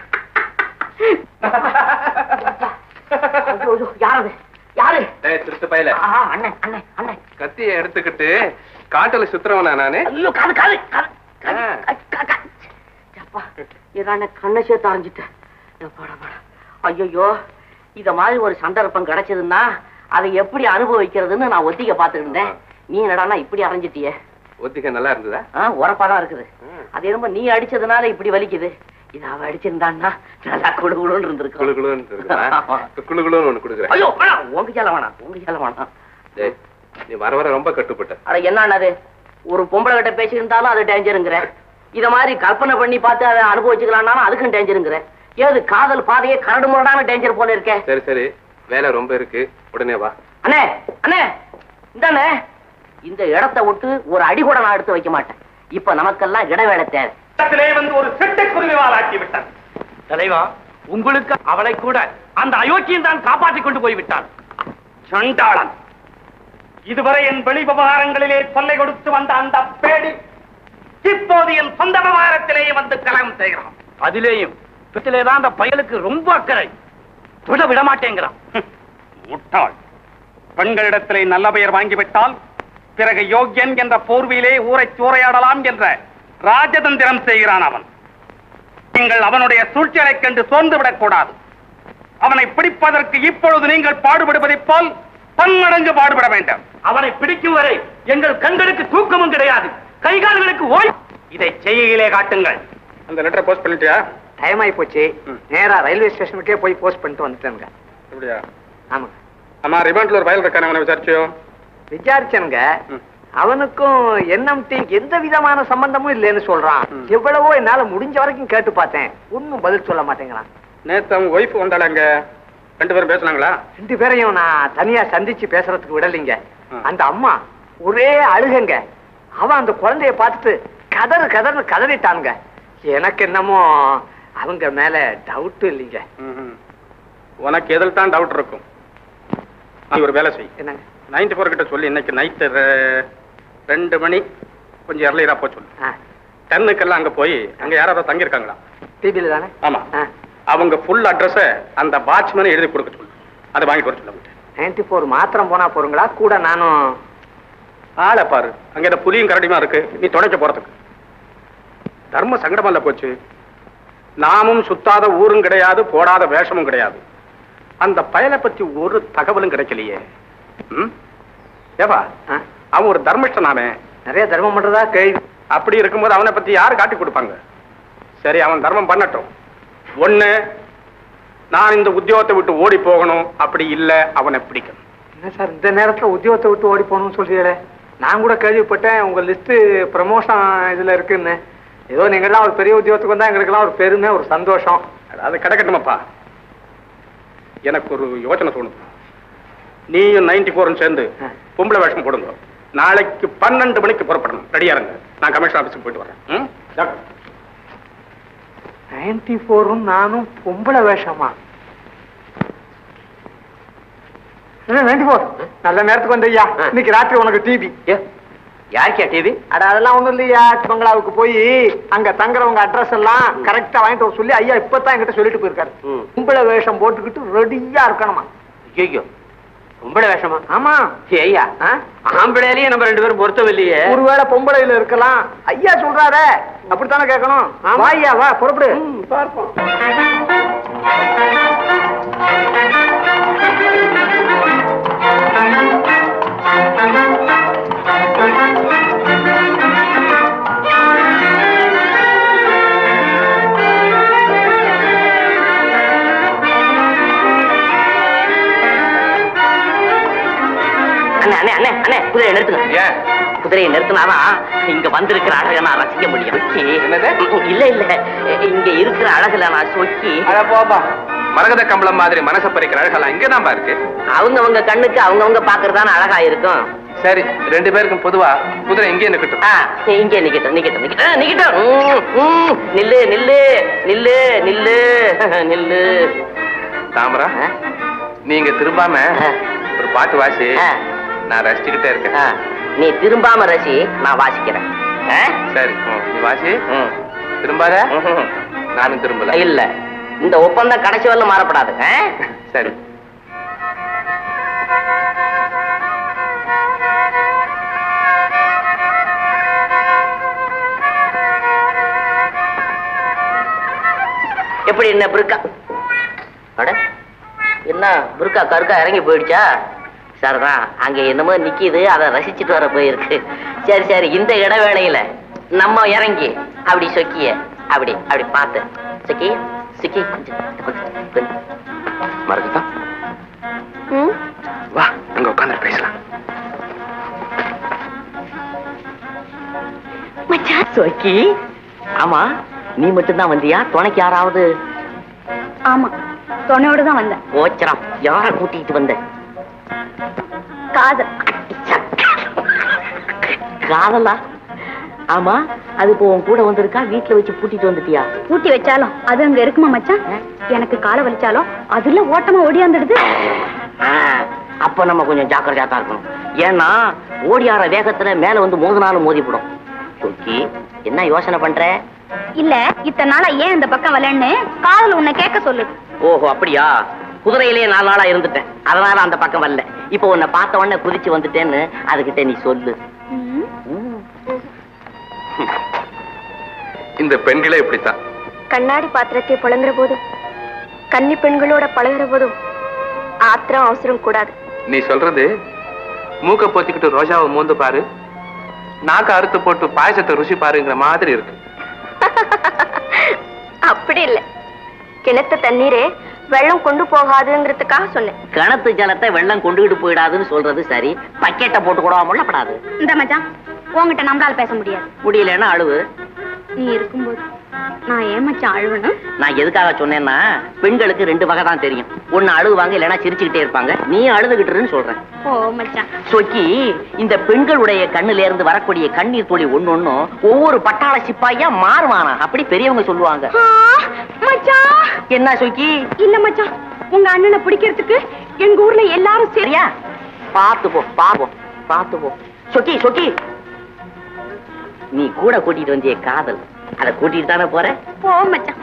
ஐயோ, ஐயோ, யாரது யாரு ஏய் திருட்டு பயல ஆ, அண்ணன் அண்ணன் அண்ணன் கத்தியை எடுத்துக்கிட்டு காட்டுல சுத்துறவனா நானு ஐயோ காது காது காது காது, ஆ. காது, காது, காது. அப்பா இதான கண்ணை சேர்த்து அரைஞ்சிட்டேன் எப்பாடா, பாடா. ஐயையோ இத மாதிரி ஒரு சந்தர்ப்பம் கிடைச்சதுன்னா அதை எப்படி அனுபவிக்கிறதுன்னு நான் ஒத்திக்க பார்த்துட்டு இருந்தேன் நீ என்னடான்னா இப்படி அரைஞ்சிட்டியே ஒத்திக்க நல்லா இருந்ததா ஆ உரப்பா தான் இருக்குது ம். அது என்னமோ நீ அடிச்சதுனால இப்படி வலிக்குது இது அவ அடிச்சிருந்தான்னா நல்லா குடு குடுன்னு குளு இருந்திருக்கும் குளுன்னு இருக்குதா? இப்ப குளு குளுன்னு ஒண்ணு கொடுக்குறேன் ஐயோ வேணாம் உங்க சேல வேணாம் உங்க சேல வேணாம் டேய், நீ வர வர ரொம்ப கட்டுப்பட்ட அட என்னது ஒரு பொம்பளை கிட்ட பேசியிருந்தாலும் அது டேஞ்சருங்கிற இத மாதிரி கற்பனை பண்ணி பார்த்து அதை அனுபவிச்சுக்கலாம்னாலும் அதுக்கும் டேஞ்சருங்கிற ஏது காதல் பாதையே கரடு முரடான டேஞ்சர் போல இருக்கே சரி சரி வேலை ரொம்ப இருக்கு உடனே வா அண்ணே அண்ணே இந்தாண்ணே இந்த இடத்தை விட்டு ஒரு அடி கூட நான் எடுத்து வைக்க மாட்டேன் இப்ப நமக்கெல்லாம் இடைவேளை தேவை இடத்திலே வந்து ஒரு சிட்டுக்குருவி ஆக்கி விட்டான் தலைவா உங்களுக்கு அவளை கூட அந்த அயோக்கியன் தான் காப்பாற்றிக் கொண்டு போய்விட்டான் சண்டாளன் இதுவரை என் வெளி விவகாரங்களிலே தொல்லை கொடுத்து வந்த அந்த பேடி இப்போது என் சொந்த விவகாரத்திலேயே வந்து கலகம் செய்கிறான் அதிலேயும் தான் அந்த பயலுக்கு ரொம்ப அக்கறை விட விட மாட்டேங்கிறான் ஹம், முட்டாள் பெண்களிடத்திலே நல்ல பெயர் வாங்கிவிட்டால் பிறகு யோக்கியன் என்ற போர்வையிலே ஊரை சூறையாடலாம் என்ற ராஜதந்திரம் செய்கிறான் அவன் நீங்கள் அவனுடைய சூழ்ச்சியலைக் கண்டு சோர்ந்து விடக்கூடாது அவனை பிடிப்பதற்கு இப்பொழுது நீங்கள் பாடுபடுவதைப் போல் பன்மடங்கு பாடுபட வேண்டும் அவனை பிடிக்கும் வரை எங்கள் கண்களுக்கு தூக்கமும் கிடையாது கைகால்களுக்கு ஓய் இதை செய்கையிலே காட்டுங்கள் அந்த லெட்டரை போஸ்ட் பண்ணிட்டியா டைம் ஆகி போச்சு ம். நேரா ரயில்வே ஸ்டேஷனுக்கே போய் போஸ்ட் பண்ணிட்டு வந்துட்டேனுங்க அப்படியா ஆமாங்க ஆமா ரிமாண்ட்ல ஒரு பயல் இருக்கான அவனை விசாரிச்சியோ விசாரிச்சனுங்க ம். அவனுக்கும் என்எம்டி எந்த விதமான சம்பந்தமும் இல்லைன்னு சொல்றான் ம். எவ்வளவோ என்னால முடிஞ்ச வரைக்கும் கேட்டு பார்த்தேன் ஒன்னும் பதில் சொல்ல மாட்டேங்கிறான் நேத்து அவங்க ஒய்ஃப் வந்தாளங்க ரெண்டு பேரும் பேசுனாங்களா ரெண்டு பேரையும் நான் தனியா சந்திச்சு பேசுறதுக்கு விடலைங்க ம். அந்த அம்மா ஒரே அழுகங்க அவன் அந்த குழந்தைய பார்த்துட்டு கதறு கதறு கதறிட்டானுங்க எனக்கு என்னமோ அவங்க மேல டவுட் இல்லைங்க ம்ஹும். உனக்கு எதில் தான் டவுட் இருக்கும் நீ ஒரு வேலை செய் என்னங்க நைன்டி ஃபோர் கிட்ட சொல்லி இன்னைக்கு நைட்டு ரெண்டு மணி கொஞ்சம் எர்லியரா போக சொல்லு ஆ டென்னுக்கெல்லாம் அங்க போய் அங்க யாராவது தங்கியிருக்காங்களா டிவியில தானே ஆமா ஆ அவங்க ஃபுல் அட்ரஸ அந்த வாட்ச்மேன் எழுதி கொடுக்க சொல்லு அதை வாங்கிட்டு வர சொல்லு நைன்டி ஃபோர் மாத்திரம் போனா போறீங்களா கூட நானும் ஆளை பாரு அங்க இந்த புலியும் கரடியுமா இருக்கு நீ துணைக்க போறதுக்கு தர்ம சங்கடமல்ல போச்சு நாமும் சுத்தாத ஊரும் கிடையாது போடாத வேஷமும் கிடையாது அந்த பயலை பத்தி ஒரு தகவலும் கிடைக்கலையே ம்? ஏவா ஆ, அவன் ஒரு தர்மிஷ்டனாமே நிறைய தர்மம் பண்றதா கேள்வி அப்படி இருக்கும்போது அவனை பத்தி யாரு காட்டி கொடுப்பாங்க சரி அவன் தர்மம் பண்ணட்டும் ஒண்ணு நான் இந்த உத்தியோகத்தை விட்டு ஓடி போகணும் அப்படி இல்ல அவனை பிடிக்கணும் என்ன சார் இந்த நேரத்துல உத்தியோகத்தை விட்டு ஓடி போகணும்னு சொல்றீங்களே நான் கூட கேள்விப்பட்டேன் உங்க லிஸ்ட் ப்ரமோஷன் இதுல இருக்குன்னு ஏதோ நீங்கெல்லாம் ஒரு பெரிய உத்தியோகத்துக்கு வந்தா எங்களுக்கெல்லாம் ஒரு பெருமை ஒரு சந்தோஷம் அது கிடக்கட்டுமாப்பா எனக்கு ஒரு யோசனை தோணுது நீயும் நைன்டி ஃபோரும் சேர்ந்து ஆ. பொம்பளை வேஷம் போடுங்க நாளைக்கு பன்னெண்டு மணிக்கு புறப்படணும் ரெடியா இருங்க நான் கமிஷன் ஆபீஸுக்கு போயிட்டு வரேன் ம்? டாக்டர். நைன்டி ஃபோரும் நானும் பொம்பளை வேஷமா நைன்டி ஃபோர் நல்ல நேரத்துக்கு வந்தையா இன்னைக்கு ராத்திரி உனக்கு டிவி யாருக்கா டிவி அட அதெல்லாம் ஒண்ணும் இல்லையா பங்களாவுக்கு போய் அங்க தங்குறவங்க அட்ரஸ் எல்லாம் கரெக்டா வாங்கிட்டு வர சொல்லி ஐயா இப்பதான் என்கிட்ட சொல்லிட்டு போயிருக்காரு ம். கும்பல வேஷம் போட்டுக்கிட்டு ரெடியா இருக்கணுமா ஐயோ பொம்பளை வேஷமா ஆமா ஐயா ஆம்பளையிலயும் நம்ம ரெண்டு பேரும் பொருத்தம் இல்லையே ஒருவேளை பொம்பளையில இருக்கலாம் ஐயா சொல்றாரே அப்படித்தானே கேட்கணும் வா ஐயா வா புறப்படு பார்ப்போம் அண்ணே அண்ணே அண்ணே அண்ணே குதிரையை நிறுத்துங்க ஏன் குதிரையை நிறுத்தினாதான் இங்க வந்திருக்கிற அழகை நான் ரசிக்க முடியும் சொக்கி. என்னது? இல்ல இல்ல இங்க இருக்கிற அழகுல நான் சொக்கி அட போப்பா மரகத கம்பளம் மாதிரி மனசை பறிக்கிற அழகெல்லாம் இங்கதான்பா இருக்கு அவங்கவங்க கண்ணுக்கு அவங்கவங்க பாக்குறதான அழகா இருக்கும் சரி ரெண்டு பேருக்கும் பொதுவா குதிரை இங்கே நிக்கட்டும் ஆ, இங்கே நிக்கட்டும் நிக்கட்டும் நிக்கட்டும் ஆ, நிக்கட்டும் ம், ம். நில்லு நில்லு நில்லு நில்லு நில்லு தாமரா ஆ, நீங்க திரும்பாம ஆ. ஒரு பாட்டு வாசி ஆ, நான் ரசிச்சுக்கிட்டே இருக்கேன் ஆ. நீ திரும்பாம ரசி நான் வாசிக்கிறேன் ஆ? சரி ம், நீ வாசி ம். திரும்பாத ம்ஹும். நானும் திரும்பல இல்ல இந்த ஒப்பந்தம் கடைசி வரல மாறப்படாது ஆ? சரி எப்படி என்ன புருக்கா அட என்ன புருக்கா கருக்கா இறங்கி போயிடுச்சா சரிதான் அங்க என்னமோ நிக்கிது அதை ரசிச்சுட்டு வர போயிருக்கு சரி சரி இந்த இடைவேளையில நம்ம இறங்கி அப்படி சொக்கிய அப்படி அப்படி பார்த்து சொக்கி சுக்கி கொஞ்சம் கொஞ்சம், கொஞ்சம். மரகதா ம் வா அங்க உட்காந்து பேசலாம் மச்சான் சொக்கி ஆமா நீ மட்டும்தான் வந்தியா துணைக்கு யாராவது ஆமா துணையோட தான் வந்தேன் ஓச்சரம் யார கூட்டிட்டு வந்த காதல் காதலா ஆமா அது இப்போ உன் கூட வந்திருக்கா வீட்டுல வச்சு பூட்டிட்டு வந்துட்டியா பூட்டி வச்சாலும் அது அங்க இருக்குமா மச்சான் எனக்கு காலை வலிச்சாலும் அதுல ஓட்டமா ஓடியாந்துடுது ஆ, அப்ப நம்ம கொஞ்சம் ஜாக்கிரதையா தான் இருக்கணும் ஏன்னா ஓடியார வேகத்துல மேல வந்து மோதினாலும் மோதிப்படும் சொக்கி என்ன யோசனை பண்ற இல்ல இத்தனை நாளா ஏன் இந்த பக்கம் வரலன்னு காதல் உன்னை கேட்க சொல்லுது ஓஹோ அப்படியா குதிரையிலேயே நாலு நாளா இருந்துட்டேன் அதனால அந்த பக்கம் வரல இப்போ உன்னை பார்த்த உடனே குதிச்சு வந்துட்டேன்னு அதுகிட்ட நீ சொல்லு ம். ம். இந்த பெண்களே இப்படித்தான் கண்ணாடி பாத்திரத்தை புழங்குற போதும் கன்னி பெண்களோட பழகுற போதும் ஆத்திரம் அவசரம் கூடாது நீ சொல்றது மூக்க பொத்திக்கிட்டு ரோஜாவை மோந்து பாரு நாக்க அறுத்து போட்டு பாயசத்தை ருசி பாருங்கிற மாதிரி இருக்கு அப்படி இல்ல கிணத்து தண்ணீரே வெள்ளம் கொண்டு போகாதுங்கிறதுக்காக சொன்னேன் கிணத்து ஜலத்தை வெள்ளம் கொண்டுகிட்டு போயிடாதுன்னு சொல்றது சரி பக்கெட்டை போட்டு கூட முள்ளப்படாது இந்த மச்சான் உன்கிட்ட நம்மளால பேச முடியாது முடியலன்னா அழுவு நீ இருக்கும்போது நான் ஏன் மச்சான் அழுவணும் நான் எதுக்காக சொன்னேன்னா பெண்களுக்கு ரெண்டு வகை தான் தெரியும் ஒண்ணு அழுவாங்க இல்லைன்னா சிரிச்சுக்கிட்டே இருப்பாங்க நீ அழுதுகிட்டுருன்னு சொல்றேன் ஓ மச்சான் சொக்கி இந்த பெண்களுடைய கண்ணுல இருந்து வரக்கூடிய கண்ணீர் துளி ஒண்ணொன்னும் ஒவ்வொரு பட்டாள சிப்பாயா மாறுவானா அப்படி பெரியவங்க சொல்லுவாங்க ஆ, மச்சான் என்ன சொக்கி இல்ல மச்சான் உங்க அண்ணனை பிடிக்கிறதுக்கு எங்க ஊர்ல எல்லாரும் சரி சரியா பார்த்து போ பாப்போம் பார்த்து போ சொக்கி சொக்கி நீ கூட கூட்டிட்டு வந்திய காதல் அத கூட்டிட்டு தானே போற போ மச்சான்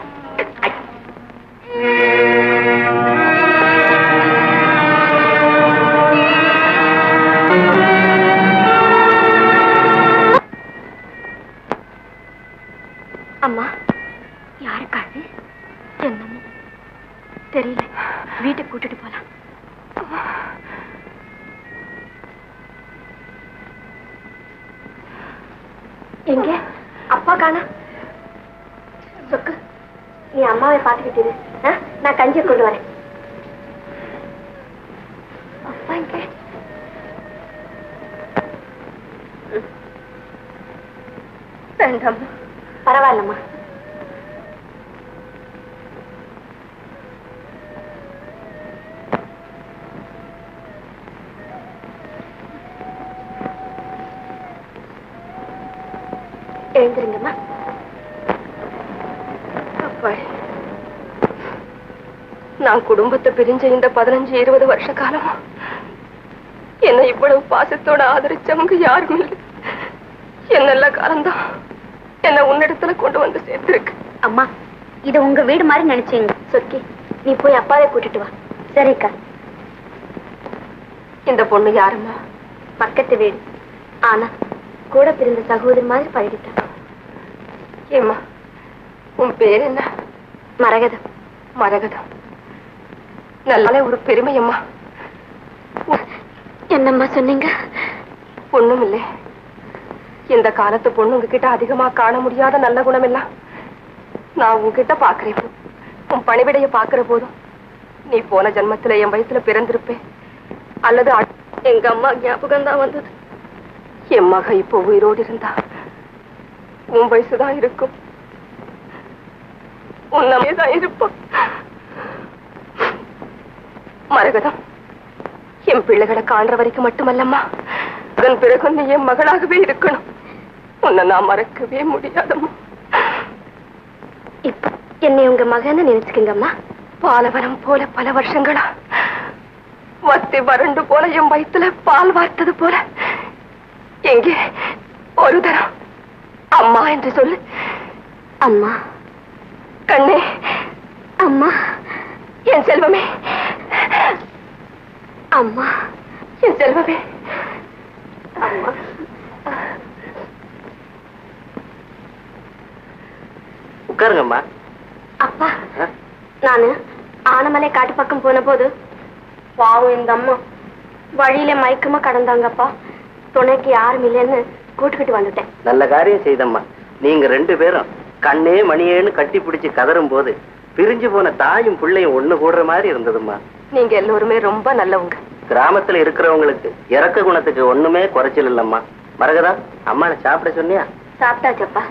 அம்மா யாருக்காது என்னமோ தெரியல வீட்டுக்கு கூட்டிட்டு போலாம் எங்க அப்பா காணா சொக்கு நீ அம்மாவை பாத்துக்கிட்டு இரு, ஆ? நான் கஞ்சியை கொண்டு வரேன் அப்பா எங்க வேண்டாம்மா பரவாயில்லம்மா எழுந்திருங்கம்மா அப்பாடி நான் குடும்பத்தை பிரிஞ்ச இந்த பதினஞ்சு இருபது வருஷ காலமா என்னை இவ்வளவு பாசத்தோட ஆதரிச்சவங்க யாரும் இல்லை என்ன நல்ல காலம்தான் என்ன உன்னிடத்துல கொண்டு வந்து சேர்த்திருக்கு அம்மா இது உங்க வீடு மாதிரி நினைச்சீங்க சொக்கி நீ போய் அப்பாவை கூட்டிட்டு வா சரிக்கா இந்த பொண்ணு யாரும்மா பக்கத்து வீடு ஆனா கூட பிறந்த சகோதரி மாதிரி பழகிட்டான் ஏம்மா உன் பேர் என்ன மரகதம் மரகதம் நல்ல ஒரு பெருமையம்மா என்னம்மா சொன்னீங்க ஒண்ணும் இல்லை இந்த காலத்து பொண்ணுங்க கிட்ட அதிகமா காண முடியாத நல்ல குணம் எல்லாம் நான் உன்கிட்ட பாக்குறேன் உன் பணிவிடைய பாக்குற போதும் நீ போன ஜென்மத்துல என் வயசுல பிறந்திருப்பேன் அல்லது அ- எங்க அம்மா ஞாபகம் தான் வந்தது என் மக இப்போ உயிரோடு இருந்தா உன் வயசுதான் இருக்கும் உன்னமே தான் இருப்பான் மரகதம் என் பிள்ளைகளை காண்ற வரைக்கும் மட்டுமல்லம்மா அதன் பிறகு நீ என் மகளாகவே இருக்கணும் உன்னை நான் மறக்கவே முடியாதம்மா இப்ப என்னை உங்க மகன்னு நினைச்சுக்கங்கம்மா பாலவனம் போல பல வருஷங்களா வத்தி வறண்டு போல என் வயித்துல பால் வார்த்தது போல எங்கே ஒரு தரம் அம்மா என்று சொல்லு அம்மா கண்ணே அம்மா என் செல்வமே அம்மா என் செல்வமே அம்மா உட்காருங்கம்மா அப்பா நானு ஆனமலை காட்டு பக்கம் போன போது பாவம் இந்த அம்மா வழியில மயக்கமா கடந்தாங்கப்பா துணைக்கு யாரும் இல்லைன்னு கூட்டுக்கிட்டு வந்துட்டேன் நல்ல காரியம் செய்தம்மா நீங்க ரெண்டு பேரும் கண்ணே மணியேன்னு கட்டி பிடிச்சு கதறும் போது பிரிஞ்சு போன தாயும் பிள்ளையும் ஒண்ணு கூடுற மாதிரி இருந்ததும்மா நீங்க எல்லோருமே ரொம்ப நல்லவங்க கிராமத்துல இருக்கிறவங்களுக்கு இறக்க குணத்துக்கு ஒண்ணுமே குறைச்சல் இல்லம்மா மரகதா அம்மானை சாப்பிட சொன்னியா சாப்பிட்டாச்சப்பா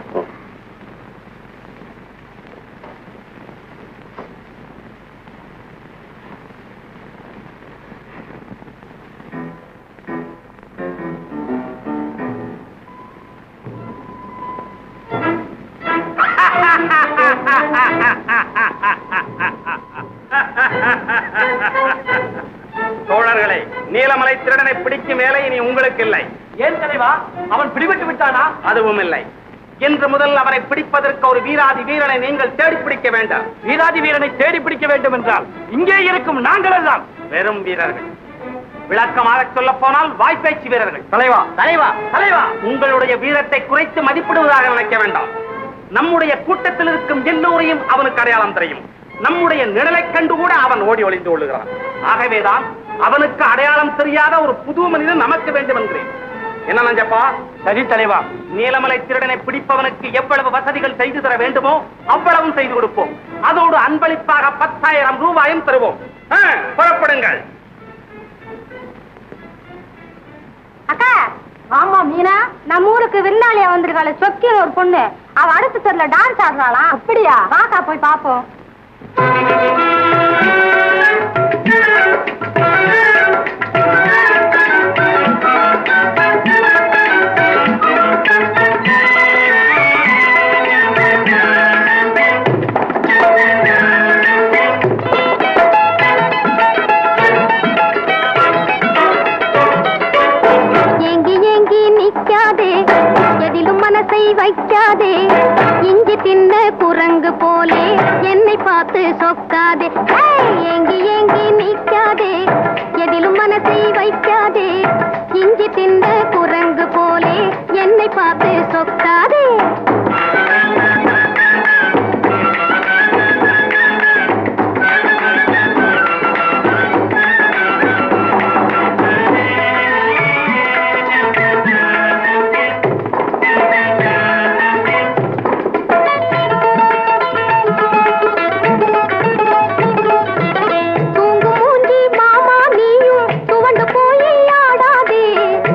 தோழர்களே நீலமலை திருடனை பிடிக்கும் வேலை இனி உங்களுக்கு இல்லை ஏன் தலைவா அவன் பிடிபட்டு விட்டானா அதுவும் இல்லை இன்று முதல் அவனை பிடிப்பதற்கு ஒரு வீராதி வீரனை நீங்கள் தேடி பிடிக்க வேண்டாம் வீராதி வீரனை தேடி பிடிக்க வேண்டும் என்றால் இங்கே இருக்கும் நாங்கள் எல்லாம் வெறும் வீரர்கள் விளக்கமாக சொல்ல போனால் வாய்ப்பேச்சு வீரர்கள் தலைவா தலைவா தலைவா உங்களுடைய வீரத்தை குறைத்து மதிப்பிடுவதாக நினைக்க வேண்டாம் நம்முடைய கூட்டத்தில் இருக்கும் எல்லோரையும் அவனுக்கு அடையாளம் தெரியும் நம்முடைய நிழலைக் கண்டு கூட அவன் ஓடி ஒளிந்து கொள்ளுகிறான் ஆகவேதான் அவனுக்கு அடையாளம் தெரியாத ஒரு புது மனிதன் நமக்கு வேண்டும் என்கிறேன் என்ன நஞ்சப்பா சரி தலைவா நீலமலை திருடனை பிடிப்பவனுக்கு எவ்வளவு வசதிகள் செய்து தர வேண்டுமோ அவ்வளவும் செய்து கொடுப்போம் அதோடு அன்பளிப்பாக பத்தாயிரம் ரூபாயும் தருவோம் ஆ, புறப்படுங்கள் அக்கா ஆமா மீனா நம்ம ஊருக்கு விருந்தாளியா வந்திருக்காள சொக்கின்னு ஒரு பொண்ணு அவ அடுத்த தெருல டான்ஸ் ஆடுறாளாம் அப்படியா வாக்கா போய் பாப்போம் ஏங்கி ஏங்கி நிக்காதே எதிலும் மனசை வைக்காதே இஞ்சி தின்ன குரங்கு போலே என்னை பார்த்து சொக்காதே ஏய், ஏங்கி ஏங்கி நிக்காதே எதிலும் மனசை வைக்காதே இஞ்சி தின்ன குரங்கு போலே என்னை பார்த்து சொக்காதே தூங்கு மூஞ்சி மாமா நீயும் துவண்டு போய் ஆடாதே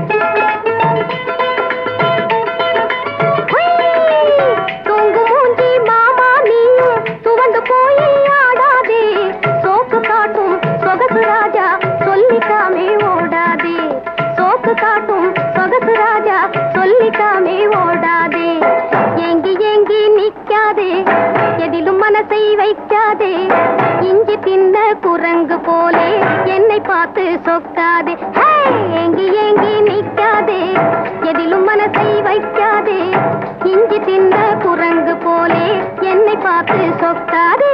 ஹுய்! தூங்கு மூஞ்சி மாமா நீயும் துவண்டு போய் ஆடாதே சோக்கு காட்டும் சொகசு ராஜா சொல்லிக்காமே ஓடாதே சோக்கு காட்டும் சொகசு ராஜா சொல்லிக்காமே ஓடாதே ஏங்கி ஏங்கி நிக்காதே எதிலும் மனசை வைக்காதே இஞ்சி தின்ன குரங்கு போலே என்னை பார்த்து சொக்காதே ஹே! ஏங்கி ஏங்கி நிக்காதே எதிலும் மனசை வைக்காதே இஞ்சி தின்ன குரங்கு போலே என்னை பார்த்து சொக்காதே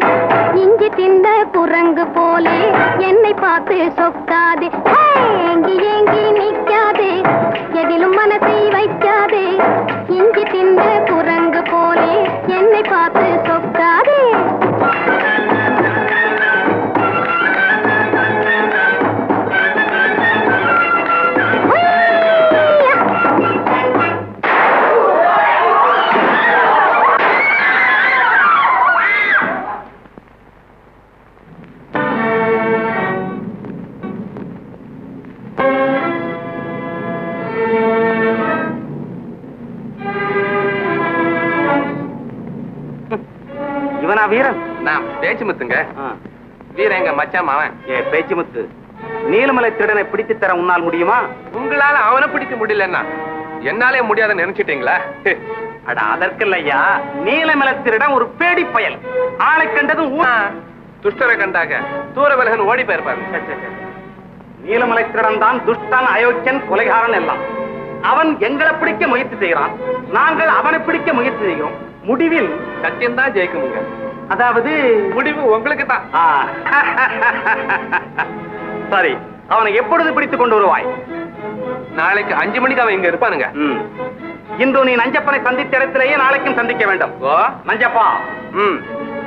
இஞ்சி திந்த குரங்கு போலே என்னை பார்த்து சொக்காதே ஹே, ஏங்கி ஏங்கி நிக்காதே எதிலும் மனசை வைக்காதே இஞ்சி திந்த குரங்கு போலே என்னை பார்த்து சொக்காதே இவனா வீரன் நான் பேச்சு முத்துங்க வீரன் எங்க மச்சான் மாவன் ஏ பேச்சு முத்து நீலமலை திருடனை பிடித்து தர உன்னால் முடியுமா உங்களால அவனை பிடிக்க முடியலன்னா என்னாலே முடியாதுன்னு நினைச்சிட்டீங்களா அட அதற்கில்லையா நீலமலை திருடன் ஒரு பேடி பயல் ஆளை கண்டதும் ஊ- துஷ்டரை கண்டாக தூர விலகன் ஓடி போயிருப்பாரு சே, சே, சே. நீலமலை திருடன் தான் துஷ்டன் அயோக்கியன் கொலைகாரன் எல்லாம் அவன் எங்களை பிடிக்க முயற்சி செய்கிறான் நாங்கள் அவனை பிடிக்க முயற்சி செய்கிறோம் முடிவில் சத்தியம் தான் ஜெயிக்குமுங்க அதாவது முடிவு உங்களுக்கு தான் ஆ. சரி அவனை எப்பொழுது பிடித்துக் கொண்டு வருவாய் நாளைக்கு அஞ்சு மணிக்கு அவன் இங்க இருப்பானுங்க ம். இன்று நீ நஞ்சப்பனை சந்தித்த இடத்திலேயே நாளைக்கும் சந்திக்க வேண்டும் ஓ நஞ்சப்பா ம்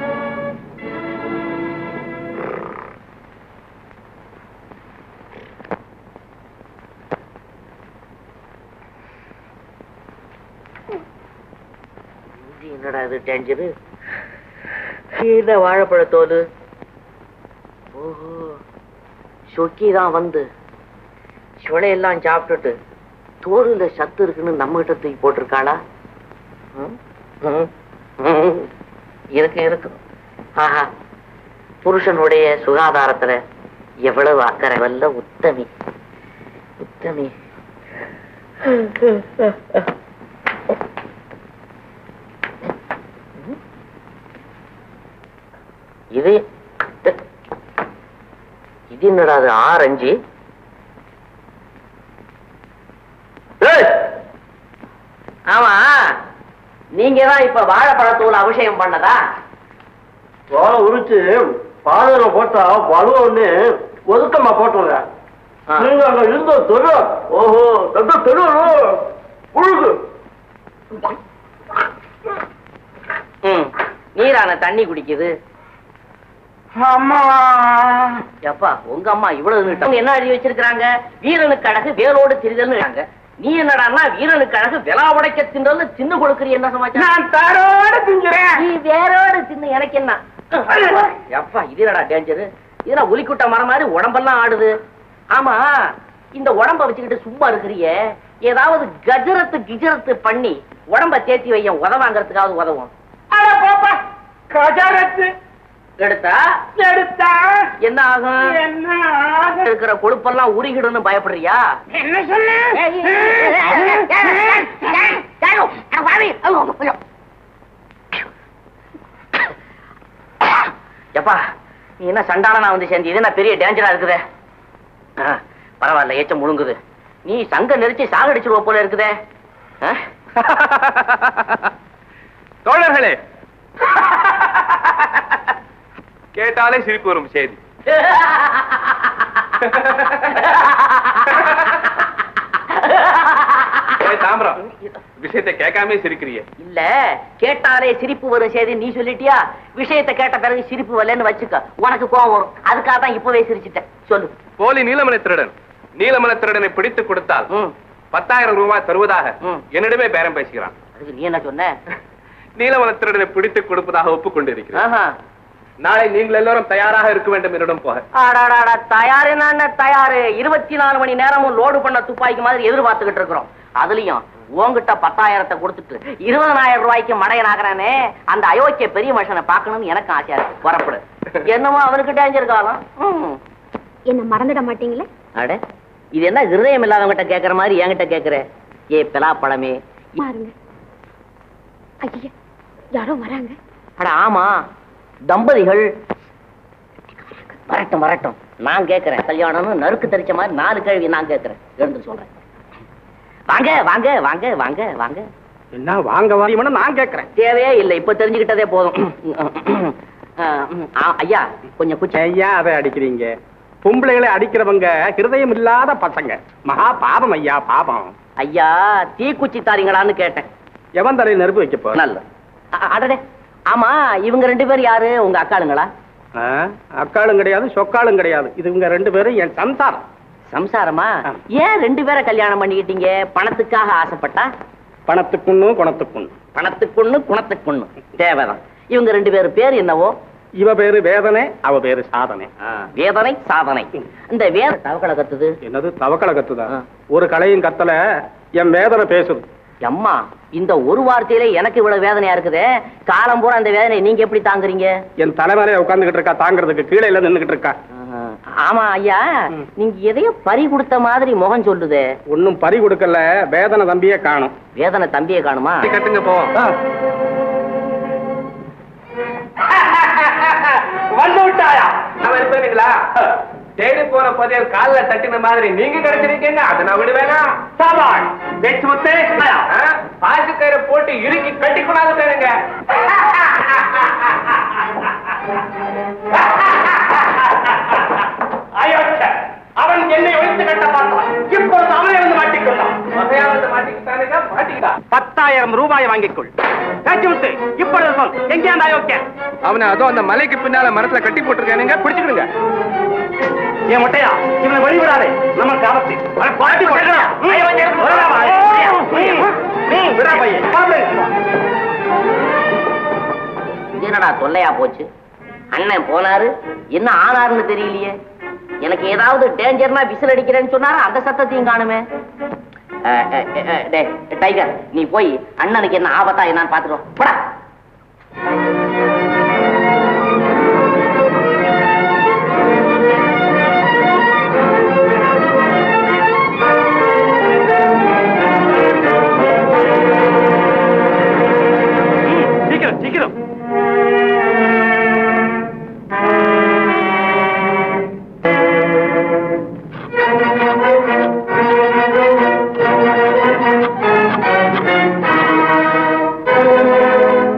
இது என்னடா இது டேஞ்சரு இந்த வாழைப்பழத்தோல் ஓஹோ சொக்கி தான் வந்து சுளையெல்லாம் சாப்பிட்டுட்டு தோலுல சத்து இருக்குன்னு நம்ம கிட்ட தூக்கி போட்டிருக்காளா ம்? ம்? ம். இருக்கு இருக்கு ஆஹா புருஷனுடைய சுகாதாரத்துல எவ்வளவு அக்கறை வல்ல உத்தமி உத்தமி இது இது என்னடா அது ஆரஞ்சு ஏய்! ஆமா நீங்க தான் இப்ப வாழைப்பழத்தூள் அபிஷேகம் பண்ணதா தோலை உரிச்சு பாதல போட்டா வலுவன்னு ஒதுக்கமா போட்டுருங்க ஆ. நீங்க அங்க இருந்த தொழு ஓஹோ தந்த தொழு புழுகு ம் நீரான தண்ணி குடிக்குது அம்மா எப்பா உங்க அம்மா இவ்வளவு நீட்டம் என்ன எழுதி வச்சிருக்காங்க வீரனுக்கு அழகு வேரோடு திரிதல்னு இருக்காங்க. நீ என்னடான்னா வீரனுக்கு அழகு விலா உடைக்க தின்றல்னு தின்னு கொடுக்கறீ என்ன சமாச்சாரம் நான் தரோட திங்கிறேன் நீ வேரோடு தின்னு எனக்கு என்ன எப்பா இது என்னடா டேஞ்சரு இதெல்லாம் ஒலிக்குட்ட மரம் மாதிரி உடம்பெல்லாம் ஆடுது ஆமா இந்த உடம்ப வச்சுக்கிட்டு சும்மா இருக்கிறியே ஏதாவது கஜரத்து கிஜரத்து பண்ணி உடம்ப தேத்தி வைய உதவாங்கிறதுக்காவது உதவும் அட போப்பா கஜரத்து எடுத்தா எடுத்தா என்ன ஆகும் என்ன ஆகும்? இருக்கிற கொழுப்பெல்லாம் உருகிடும்னு பயப்படுறியா என்ன சொல்லு எப்பா நீ என்ன சண்டாளனா வந்து சேர்ந்து இது என்ன பெரிய டேஞ்சரா இருக்குதே ஆ, பரவாயில்ல ஏச்சம் முழுங்குது நீ சங்க நெரிச்சு சாகடிச்சிருவ போல இருக்குதே ஆ? தோழர்களே கேட்டாலே சிரிப்பு வரும் செய்தி ஏய், தாம்பரம் விஷயத்தை கேட்காம சிரிக்கிறியே இல்ல கேட்டாலே சிரிப்பு வரும் சரி நீ சொல்லிட்டியா விஷயத்தை கேட்ட பிறகு சிரிப்பு வரலன்னு வச்சுக்க உனக்கு கோவம் வரும் அதுக்காக தான் இப்பவே சிரிச்சிட்டேன் சொல்லு போலி நீலமலை திருடன் நீலமலை திருடனை பிடித்து கொடுத்தால் ம். பத்தாயிரம் ரூபாய் தருவதாக ம். என்னிடமே பேரம் பேசுகிறான் அதுக்கு நீ என்ன சொன்ன நீலமலை திருடனை பிடித்து கொடுப்பதாக ஒப்புக்கொண்டிருக்கிறேன் ஆஹா. நாளை நீங்கள் எல்லாரும் தயாராக இருக்க வேண்டும் என்னிடம் போக அடாடாடா, தயாரு நான் தயாரு இருபத்தி நாலு மணி நேரமும் லோடு பண்ண துப்பாக்கி மாதிரி எதிர்பார்த்துக்கிட்டு இருக்கிறோம் அதுலயும் உன்கிட்ட பத்தாயிரத்தை கொடுத்துட்டு இருபதனாயிரம் ரூபாய்க்கு மடையன் ஆகுறானே அந்த அயோக்கிய பெரிய மனுஷனை பார்க்கணும்னு எனக்கு ஆசையா இருக்கு புறப்படு என்னமோ அவனுக்கு டேஞ்சர் காலம் ம். என்ன மறந்துட மாட்டீங்களே அட இது என்ன இருதயம் இல்லாதவங்கிட்ட கேக்குற மாதிரி என்கிட்ட கேக்குற ஏ பலாப்பழமே பாருங்க ஐயா யாரோ வராங்க அட ஆமா தம்பதிகள் வரட்டும் வரட்டும் நான் கேக்குறேன் கல்யாணம்னு நறுக்கு தெரிச்ச மாதிரி நாலு கேள்வி நான் கேக்குறேன் எழுந்து சொல்றேன் வாங்க வாங்க வாங்க வாங்க வாங்க என்ன வாங்க வாரியம்னு நான் கேட்கிறேன் தேவையே இல்லை இப்ப தெரிஞ்சுக்கிட்டதே போதும் ம், ஆ, ஐயா கொஞ்சம் குச்சி ஐயா அதை அடிக்கிறீங்க பொம்பளைகளை அடிக்கிறவங்க ஹிருதயம் இல்லாத பசங்க மகா பாபம் ஐயா பாபம் ஐயா தீக்குச்சி தாரீங்களான்னு கேட்டேன் எவன் தலையில் நெருப்பு வைக்க போற நல்ல அ- அடடே ஆமா இவங்க ரெண்டு பேர் யாரு உங்க அக்காளுங்களா ஆ, அக்காளும் கிடையாது சொக்காளும் கிடையாது இது இவங்க ரெண்டு பேரும் என் சம்சாரம் சம்சாரமா ஆ. ஏன் ரெண்டு பேரை கல்யாணம் பண்ணிக்கிட்டீங்க பணத்துக்காக ஆசைப்பட்டா பணத்துக்குன்னு குணத்துக்குன்னு பணத்துக்குன்னு குணத்துக்குன்னு தேவைதான் இவங்க ரெண்டு பேர் பேர் என்னவோ இவ பேரு வேதனை அவ பேரு சாதனை வேதனை சாதனை இந்த வேத தவக்கலை கத்துது என்னது தவக்கலை கத்துதா ஆ. ஒரு கலையும் கத்தல என் வேதனை பேசுது அம்மா இந்த ஒரு வார்த்தையிலே எனக்கு இவ்வளவு வேதனையா இருக்குதே காலம் பூரா அந்த வேதனை நீங்க எப்படி தாங்குறீங்க என் தலைமையில உட்கார்ந்துகிட்டு இருக்கா தாங்கிறதுக்கு கீழே இல்ல நின்னுகிட்டு இருக்கா ஆமா ஐயா ம். நீங்க எதையோ பறி கொடுத்த மாதிரி முகம் சொல்லுதே ஒன்னும் பறி கொடுக்கல வேதனை தம்பியே காணும் வேதனை தம்பியை காணுமா கட்டுங்க போ வந்து விட்டாயா அவன் இருப்பீங்களா தேடி போன புதையல் கால்ல தட்டின மாதிரி நீங்க கிடைச்சிருக்கீங்க அதை நான் விடுவேனா சாபாஷ் வெச்சு முத்தே பாசு கயிறை போட்டு இறுக்கி கட்டி கொண்டாந்து தருங்க அயோக்கிய அவன் என்னை ஒழித்து கட்ட பார்த்தான் இப்பொழுது அவனை வந்து மாட்டிக்கொண்டான் வகையாவது மாட்டிக்கிட்டானுங்க மாட்டிக்கிட்டா பத்தாயிரம் ரூபாய் வாங்கிக்கொள் பேச்சு விட்டு இப்பொழுது சொல் எங்கே அந்த அயோக்கிய அவனை அதோ அந்த மலைக்கு பின்னால மரத்துல கட்டி போட்டிருக்கானுங்க பிடிச்சுக்கிடுங்க ஏன் மொட்டையா இவனை வழிவிடாதே நமக்கு ஆபத்து அவனை பாட்டி கொடுக்கலாம். விடா பையன். இது என்னடா தொல்லையா போச்சு அண்ணன் போனாரு என்ன ஆனாருன்னு தெரியலையே எனக்கு ஏதாவது டேஞ்சர்னா விசில் அடிக்கிறேன்னு சொன்னாரு அந்த சத்தத்தையும் காணுமே அஹ், அஹ், அஹ், டேய், டைகர் நீ போய் அண்ணனுக்கு என்ன ஆபத்தா என்னன்னு பாத்துக்கோ போடா சீக்கிரம் சீக்கிரம் ஆ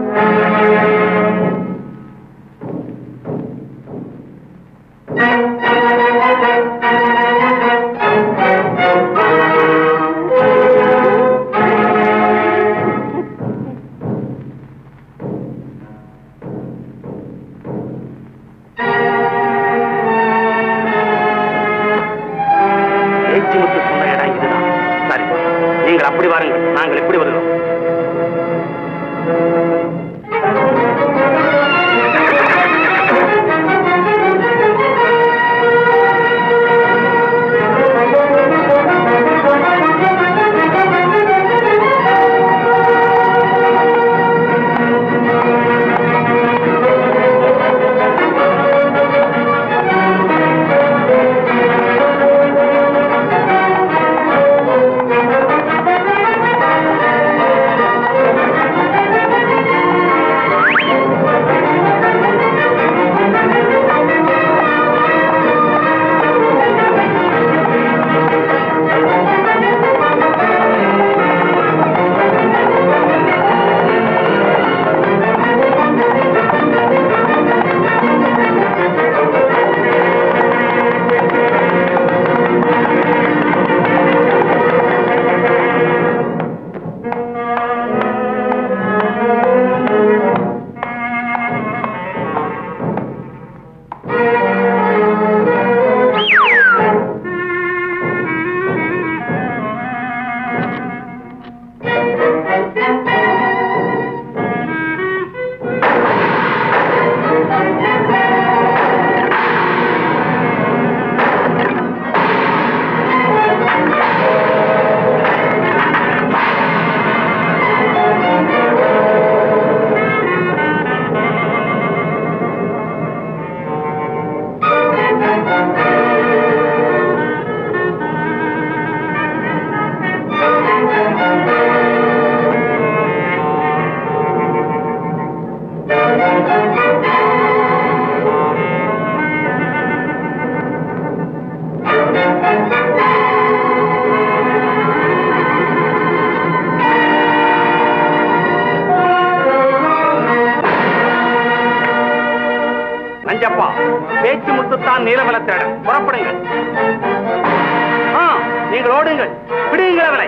நஞ்சப்பா பேச்சு முத்துத்தான் நீலமல தேடன் புறப்படுங்கள் ஆ, நீங்கள் ஓடுங்கள் பிடியுங்கள் அவனை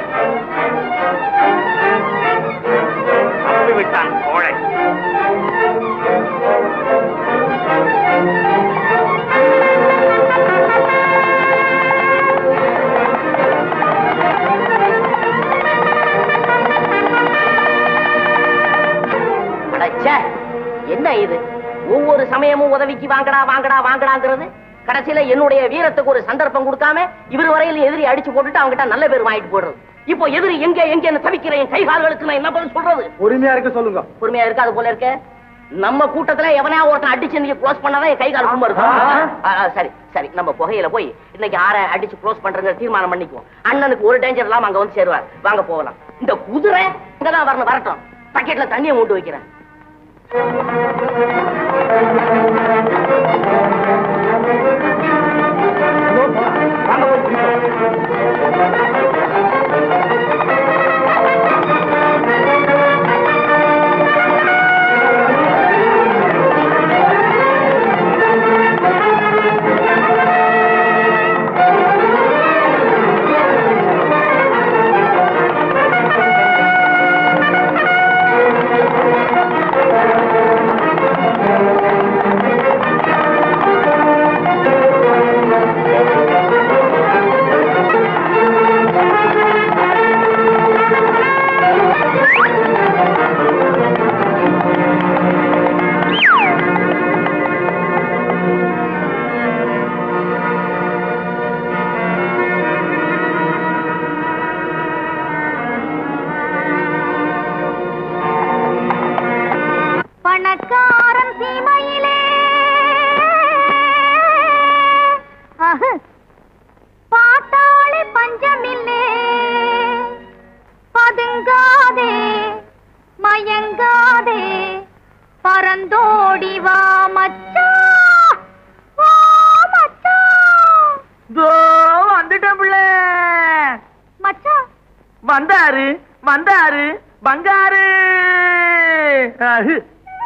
விட்டான் கோழை அடச்சே, என்ன இது ஒவ்வொரு சமயமும் உதவிக்கு வாங்கடா வாங்கடா வாங்கடாங்கிறது கடைசியில என்னுடைய வீரத்துக்கு ஒரு சந்தர்ப்பம் கொடுக்காம இவர் வரையில எதிரி அடிச்சு போட்டுட்டு அவங்ககிட்ட நல்ல பேர் வாங்கிட்டு போடுறது இப்போ எதிரி எங்க எங்க தவிக்கிறேன் என் கை கால்களுக்கு நான் என்ன பதில் சொல்றது பொறுமையா இருக்க சொல்லுங்க பொறுமையா இருக்காது போல இருக்க நம்ம கூட்டத்துல எவனையா ஒருத்தன் அடிச்சு நீங்க க்ளோஸ் பண்ணாதான் என் கை கால் சும்மா இருக்கும் ஆ, ஆ, சரி சரி நம்ம புகையில போய் இன்னைக்கு ஆற அடிச்சு க்ளோஸ் பண்றங்க தீர்மானம் பண்ணிக்குவோம் அண்ணனுக்கு ஒரு டேஞ்சர் இல்லாம அங்க வந்து சேருவார் வாங்க போகலாம் இந்த குதிரை இங்கதான் வரணும் வரட்டும் பக்கெட்ல தண்ணியை மூட்டு வைக்கிறேன் பணக்காரன் சீமையிலே அஹு, பாட்டாளி பஞ்சமில்லே பதுங்காதே மயங்காதே பறந்தோடி வா மச்சான் வா மச்சான் வந்துட்டேன் பிள்ளை மச்சான் வந்தாரு வந்தாரு பங்காரு அஹு.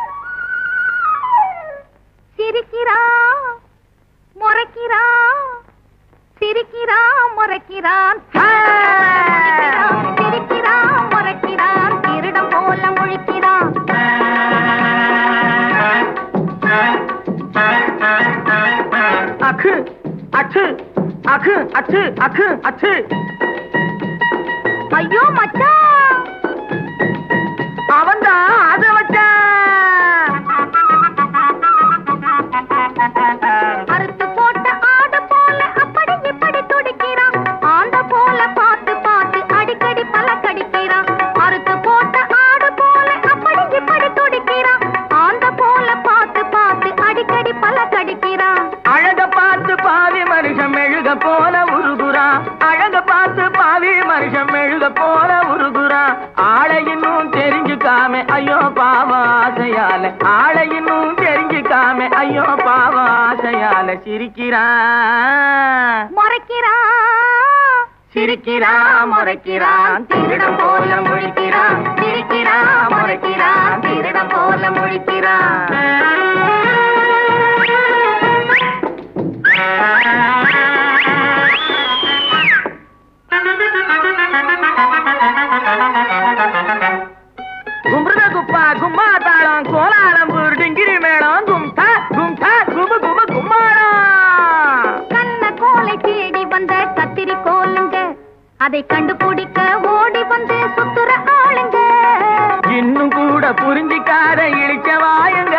சிரிக்கிறான் முறைக்கிறான் சிரிக்கிறான் முறைக்கிறான் சிரிக்கிறான், சிரிக்கிறான் முறைக்கிறான் திருடம் போல முழிக்கிறான் அக்கு அச்சு அக்கு அச்சு அக்கு அச்சு ஐயோ மச்சான் அவன்தான் அத வச்சான் அறுத்து போட்ட ஆடு போல அப்படி இப்படி துடிக்கிறான் ஆண்ட போல பார்த்து பார்த்து அடிக்கடி பல கடிக்கிறான் அறுத்து போட்ட ஆடு போல அப்படி இப்படி துடிக்கிறான் ஆண்ட போல பார்த்து பார்த்து அடிக்கடி பல கடிக்கிறான் அழக பார்த்து பாவி மனுஷன் மெழுக போல உருகுறான் அழக பார்த்து பாவி மனுஷன் மெழுக போல உருகுறான் ஆளை இன்னும் தெரிஞ்சுக்காம ஐயோ பாவ ஆசையால ஆளை இன்னும் தெரிஞ்சுக்காம ஐயோ பாவ ஆசையால சிரிக்கிறான் முறைக்கிறான் சிரிக்கிறான் முறைக்கிறான் திருடம் போல முழிக்கிறான் சிரிக்கிறான் முறைக்கிறான் திருடம் போல முழிக்கிறான் கும்பிடுத குப்பா கும்மா தாளம் கோலாலம் டிங்கிரி மேளம் கும்டா கும்டா குபு குபு கும்மாளம் கண்ண கோலை தேடி வந்த கத்திரி கோலுங்க அதை கண்டுபிடிக்க ஓடி வந்து சுத்துற ஆளுங்க இன்னும் கூட புரிஞ்சிக்காத இழிச்ச வாயுங்க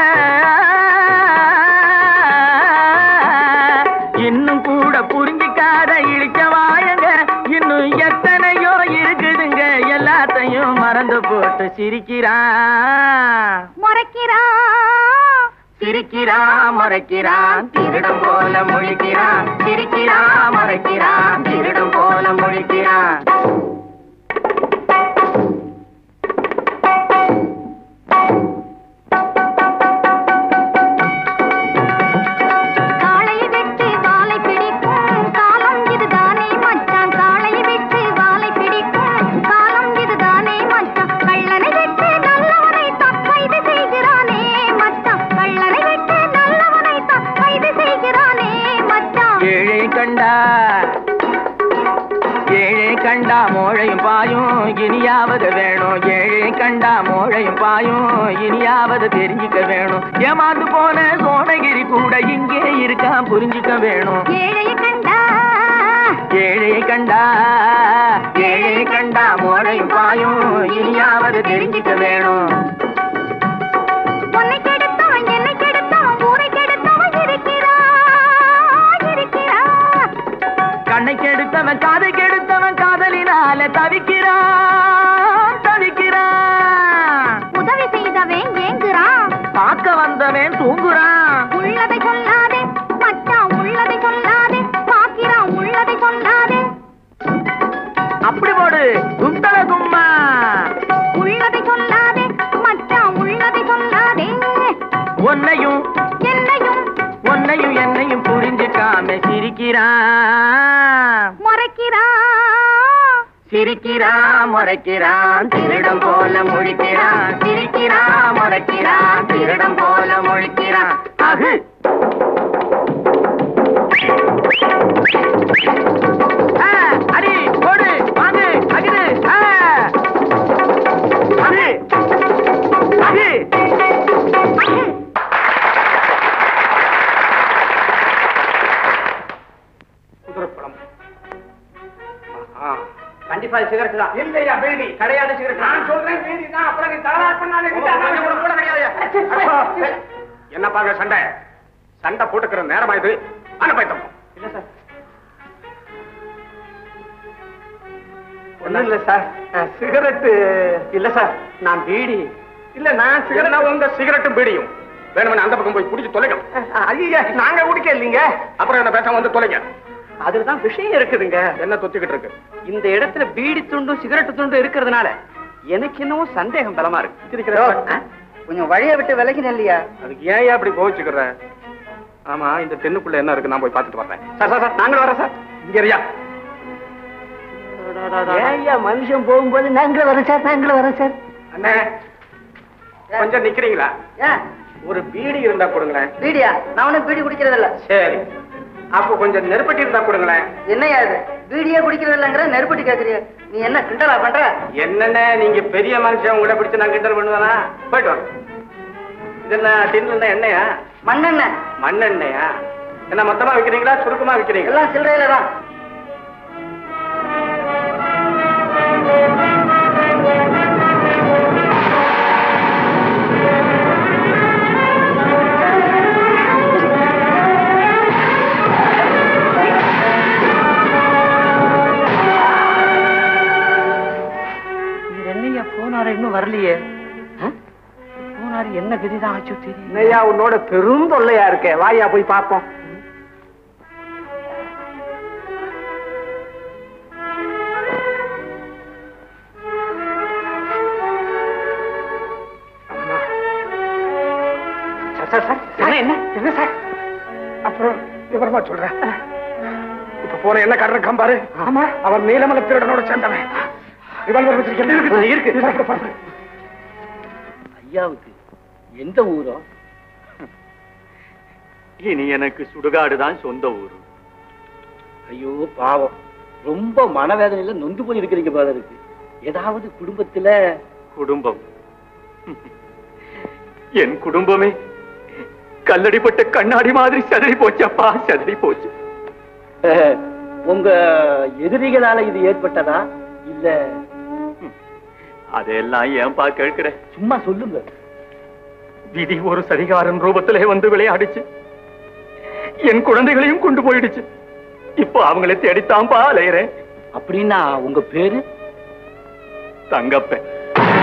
இன்னும் கூட புரிஞ்சிக்காத இழிச்ச வாயுங்க இன்னும் எத்தனையோ இருக்குதுங்க எல்லாத்தையும் மறந்து போட்டு சிரிக்கிறான் முறைக்கிறான் சிரிக்கிறான் மறைக்கிறான் திருடம் போல முழிக்கிறான் சிரிக்கிறான் மறைக்கிறான் திருடம் போல முழிக்கிறான் காளையை வெட்டு வாளை பிடிக்கும் காலம் இதுதானே மச்சான் காளையை வெட்டு வாளை பிடிக்கும் காலம் இதுதானே மச்சான் கள்ளனை வெட்டு நல்லவனை தான் கைது செய்கிறானே மச்சான் கள்ளனை வெட்டு நல்லவனை கண்டா ஏழை கண்டா மோழையும் பாயும் இனியாவது வேணும் ஏழை கண்டா மோழையும் பாயும் இனியாவது தெரிஞ்சுக்க வேணும் ஏமாந்து போன சோனகிரி கூட இங்கே இருக்கான் புரிஞ்சுக்க வேணும் ஏழைய கண்டா ஏழையை கண்டா ஏழையை கண்டா மோழையும் பாயும் இனியாவது தெரிஞ்சுக்க வேணும் உன்னை கெடுத்தவன் என்னை கெடுத்தவன் ஊரை கெடுத்தவன் இருக்கிறான் இருக்கிறான் கண்ணை கெடுத்தவன் காதை கெடுத்தவன் காதலினால தவிக்கிறான் தவிக்கிறான் உதவி செய்தவன் ஏங்குறான் பார்க்க வந்தவன் தூங்குறான் உள்ளதை சொல்லாதே மச்சான் உள்ளதை சொல்லாதே பாக்கிறான் உள்ளதை சொல்லாதே அப்படி போடு குந்தல கும்மா உள்ளதை சொல்லாதே மச்சான் உள்ளதை சொல்லாதே உன்னையும் என்னையும் உன்னையும் என்னையும் புரிஞ்சுக்காம சிரிக்கிறான் முறைக்கிறான் சிரிக்கிறான் முறைக்கிறான் திருடம் போல முழிக்கிறான் சிரிக்கிறான் முறைக்கிறான் திருடம் போல முழிக்கிறான் அகு ஆ, அடி போடு வாங்கு அகிடு ஆ. அகு அகு குதிரைப்பழம் கண்டிப்பா சிகரெட் தான் இல்லையா பீடி கிடையாது சிகரெட் நான் சொல்றேன் பீடி தான் அப்புறம் நீ தகராறு பண்ணாலே கூட கிடையாது என்ன பாங்க சண்டை சண்டை போட்டுக்கிற நேரமா இது அனுப்பைத்தம் இல்ல சார் ஒண்ணும் இல்ல சார் சிகரெட்டு இல்ல சார் நான் பீடி இல்ல நான் சிகரெட் உங்க சிகரெட்டும் பீடியும் வேணுமே அந்த பக்கம் போய் குடிச்சு தொலைக்கும் ஐயா நாங்க குடிக்க இல்லைங்க அப்புறம் என்ன பேசாம வந்து தொலைங்க அதுலதான் விஷயம் இருக்குதுங்க என்ன தொத்திக்கிட்டு இருக்கு இந்த இடத்துல பீடி துண்டும் சிகரெட் துண்டும் இருக்கிறதுனால எனக்கு என்னவோ சந்தேகம் பலமா இருக்கு கொஞ்சம் வழியை விட்டு விலகின இல்லையா அதுக்கு ஏன் ஏன் அப்படி கோவிச்சுக்கிற ஆமா இந்த தென்னுக்குள்ள என்ன இருக்கு நான் போய் பார்த்துட்டு வரேன் சார் சார் சார் நாங்களும் வரோம் சார் இங்க இருயா ஏய்யா மனுஷன் போகும்போது நாங்களும் வரோம் சார் நாங்களும் வரோம் சார் அண்ணே கொஞ்சம் நிக்கிறீங்களா ஏன் ஒரு பீடி இருந்தா கொடுங்களேன் பீடியா நான் ஒன்னும் பீடி குடிக்கிறது இல்ல சரி அப்போ கொஞ்சம் நெருப்பட்டி இருந்தா கொடுங்களேன் என்னையா இது பீடியே குடிக்கிறது இல்லைங்கிற நெருப்பட்டி கேக்குறிய நீ என்ன கிண்டலா பண்ற என்னண்ணே நீங்க பெரிய மனுஷன் உங்களை பிடிச்சு நான் கிண்டல் பண்ணுவேனா போயிட்டு வாங்க இது என்ன டின்ல எண்ணெயா மண்ணெண்ணெய் மண்ணெண்ணெயா என்ன மொத்தமா விக்கிறீங்களா சுருக்கமா விக்கிறீங்களா எல்லாம் சில்லறையில தான் இது என்னையா போனாரு இன்னும் வரலையே போனாரு என்ன கதிதான் ஆச்சோ தெரியும் என்னையா உன்னோட பெரும் தொல்லையா இருக்கே வாயா போய் பாப்போம் சார் சார் என்ன என்ன என்ன சார் அப்புறம் விவரமா சொல்றேன் இப்ப போன என்ன காரணம் கம்பாரு ஆமா அவன் நீலமலை திருடனோட சேர்ந்தவன் ரிவால்வர் வச்சிருக்கேன் இருக்கு இருக்கு புறப்படு, புறப்படு. ஐயாவுக்கு எந்த ஊரோ இனி எனக்கு சுடுகாடுதான் சொந்த ஊர் ஐயோ பாவம் ரொம்ப மனவேதனையில நொந்து போய் இருக்கிறீங்க போல இருக்கு ஏதாவது குடும்பத்துல குடும்பம் என் குடும்பமே கல்லடிப்பட்ட கண்ணாடி மாதிரி சதறி போச்சப்பா சதறி போச்சு அஹ், உங்க எதிரிகளால இது ஏற்பட்டதா இல்ல அதெல்லாம் ஏன்பா கேட்கிற சும்மா சொல்லுங்க விதி ஒரு சரிகாரன் ரூபத்திலே வந்து விளையாடிச்சு என் குழந்தைகளையும் கொண்டு போயிடுச்சு இப்போ அவங்களை தேடித்தான்பா அலையிறேன் அப்படின்னா உங்க பேரு தங்கப்பன்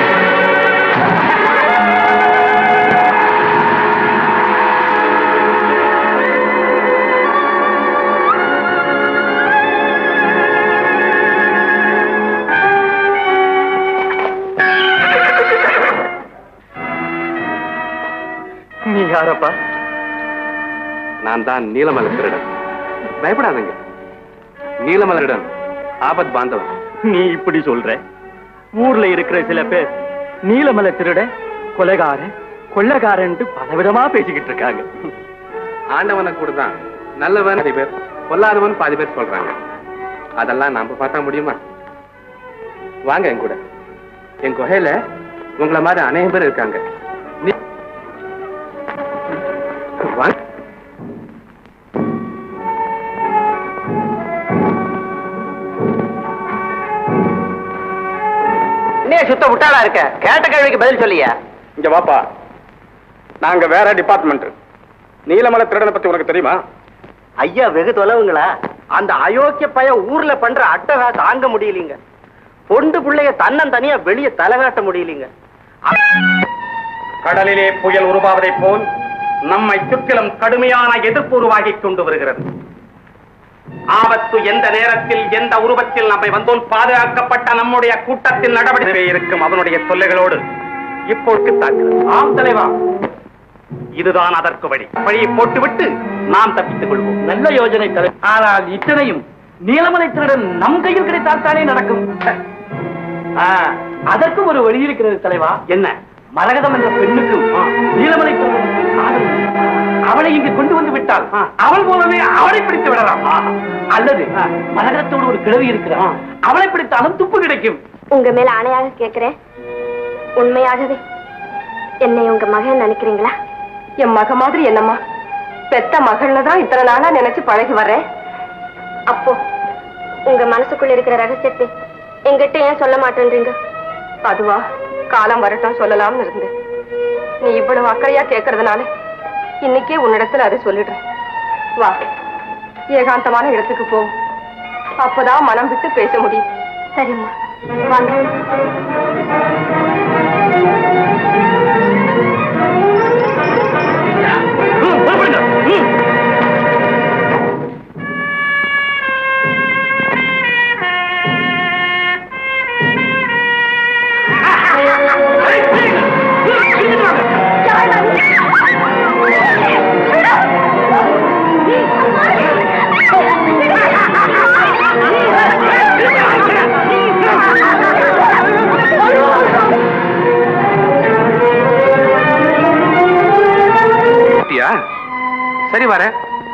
நீ யாரப்பா நான் தான் நீலமலை திருடன் பயப்படாதீங்க நீலமலரிடன் ஆபத் பாந்தவன் நீ இப்படி சொல்ற ஊர்ல இருக்கிற சில பேர் நீலமலை திருட கொலைகாரன் கொள்ளக்காரன்ட்டு பலவிதமா பேசிக்கிட்டு இருக்காங்க ஆண்டவனை கூட தான் நல்லவன் நிறைய பேர் பொல்லாதவன் பாதி பேர் சொல்றாங்க அதெல்லாம் நாம பார்த்தா முடியுமா வாங்க என் கூட என் குகையில உங்களை மாதிரி அநேக பேர் இருக்காங்க நீ- வாங்க என்ன சுத்த முட்டாளா இருக்க கேட்ட கேள்விக்கு பதில் சொல்லியா இங்க வாப்பா நாங்க வேற டிபார்ட்மெண்ட் நீலமலை திருடனை பத்தி உனக்கு தெரியுமா ஐயா வெகு தொலைவுங்களா அந்த அயோக்கிய பைய ஊர்ல பண்ற அட்டகா தாங்க முடியலீங்க பொண்டு பிள்ளைய தன்னன் தனியா வெளிய தலைகாட்ட முடியலீங்க கடலிலே புயல் உருவாவதைப் போல் நம்மை சுற்றிலும் கடுமையான எதிர்ப்பு உருவாகிக் கொண்டு வருகிறது ஆபத்து எந்த நேரத்தில் எந்த உருவத்தில் நம்மை வந்தோம் பாதுகாக்கப்பட்ட நம்முடைய கூட்டத்தின் நடவடிக்கை இருக்கும் அவனுடைய தொல்லைகளோடு இப்போது தாக்குகிறது ஆம் தலைவா இதுதான் அதற்கு வழி வழியை போட்டுவிட்டு நாம் தப்பித்துக் கொள்வோம் நல்ல யோஜனை தலை ஆனால் இத்தனையும் நீலமலை திருடன் நம் கையில் கிடைத்தால் தானே நடக்கும் ஆ, அதற்கும் ஒரு வழி இருக்கிறது தலைவா என்ன மரகதம் என்ற பெண்ணுக்கும் நீலமலை திருடனுக்கும் காதல் உண்டு. அவளை இங்கு கொண்டு வந்து விட்டால் அவள் மூலமே அவளை பிடித்து விடலாம் அல்லது மரகதத்தோடு ஒரு கிழவி இருக்கிறான் அவளை பிடித்தாலும் துப்பு கிடைக்கும் உங்க மேல ஆணையாக கேக்குறேன் உண்மையாகவே என்னை உங்க மகன் நினைக்கிறீங்களா என் மக மாதிரி என்னம்மா பெத்த மகள்ல தான் இத்தனை நாளா நினைச்சு பழகி வர்றேன் அப்போ உங்க மனசுக்குள்ள இருக்கிற ரகசியத்தை எங்கிட்ட ஏன் சொல்ல மாட்டேன்றீங்க அதுவா காலம் வரட்டும் சொல்லலாம்னு இருந்தேன் நீ இவ்வளவு அக்கறையா கேட்கறதுனால இன்னைக்கே உன்னிடத்துல அதை சொல்லிடுறேன் வா ஏகாந்தமான இடத்துக்கு போ அப்பதான் மனம் விட்டு பேச முடியும் சரிம்மா வாங்க அப்படியா சரி வரேன்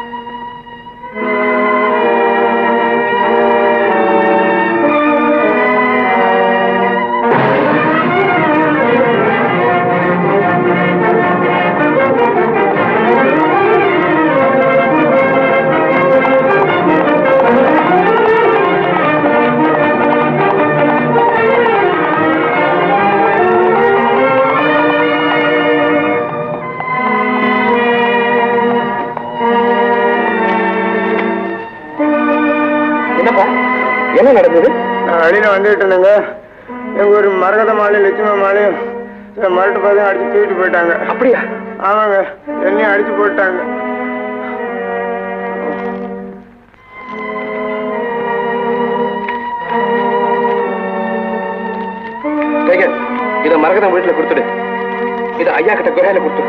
என்னப்பா என்ன நடந்தது நான் வெளியில வந்துட்டேனுங்க எங்க ஒரு மரகத மாலையும் லட்சுமி மாலையும் சில மரட்டு பார்த்து அடிச்சு தூக்கிட்டு போயிட்டாங்க அப்படியா ஆமாங்க என்னையும் அடிச்சு போட்டாங்க டைகர் இத மரகதம் வீட்டுல கொடுத்துடு இத ஐயா கிட்ட குறையில கொடுத்துடு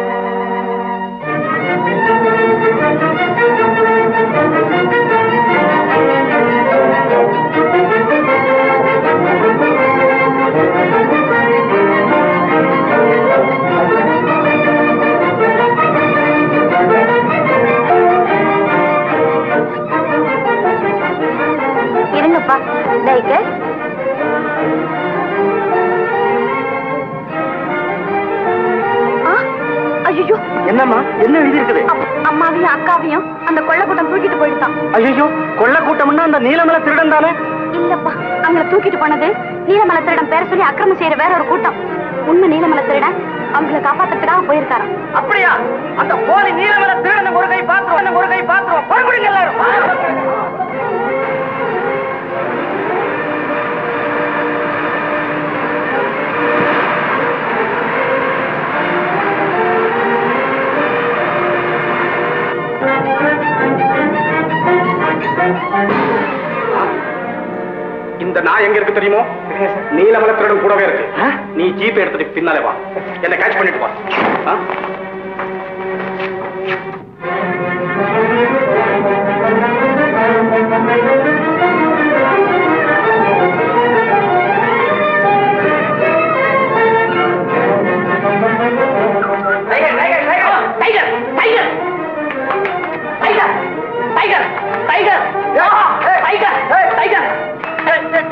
இருங்கப்பா டைகர் ஐயோ என்னம்மா என்ன எழுதி இருக்குது அம்மாவையும் அக்காவையும் அந்த கொள்ளக்கூட்டம் தூக்கிட்டு போயிட்டான் ஐயோ கொள்ள கூட்டம்னா அந்த நீலமலை திருடன் தானே இல்லப்பா அவங்கள தூக்கிட்டு போனது நீலமலை திருடன் பேர சொல்லி அக்கிரமம் செய்யற வேற ஒரு கூட்டம் உண்மை நீலமலை திருடன் அவங்கள காப்பாத்துறதுக்காக போயிருக்காராம் அப்படியா அந்த போலி நீலமலை திருடனை ஒரு கை பாத்துருவோம் ஒரு கை பாத்துருவோம் பொறுப்படுங்க எல்லாரும் இந்த நாய் எங்க இருக்கு தெரியுமோ நீலமலை திருடன் கூடவே இருக்கு நீ ஜீப் எடுத்துட்டு பின்னாலே வா என்ன கேட்ச் பண்ணிட்டு வா ஆ? Tiger tiger tiger tiger tiger tiger tiger tiger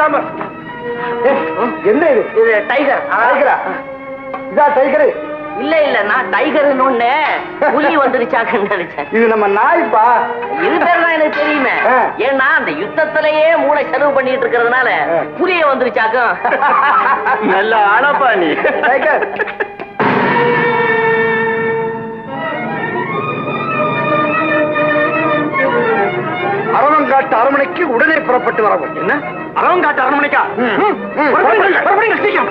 இல்லாம ஏய், என்ன இது இது டைகர் டைகரா இதா டைகரு இல்ல இல்ல நான் டைகர்னு ஒண்ணு புலி வந்துருச்சாக்குன்னு நினைச்சேன் இது நம்ம நாய்ப்பா இது பேர் தான் எனக்கு தெரியுமே ஆ. ஏன்னா அந்த யுத்தத்திலேயே மூளை செலவு பண்ணிட்டு இருக்கிறதுனால ஆ. புலிய வந்துருச்சாக்கும் நல்ல ஆளப்பா நீ டைகர் அரவங்காட்டு அரமனைக்கு உடனே புறப்பட்டு வரவும் என்ன அரவங்காட்டு அரண்மனைக்கா ம், ம், புறப்படுங்கள், புறப்படுங்கள், சீக்கிரம்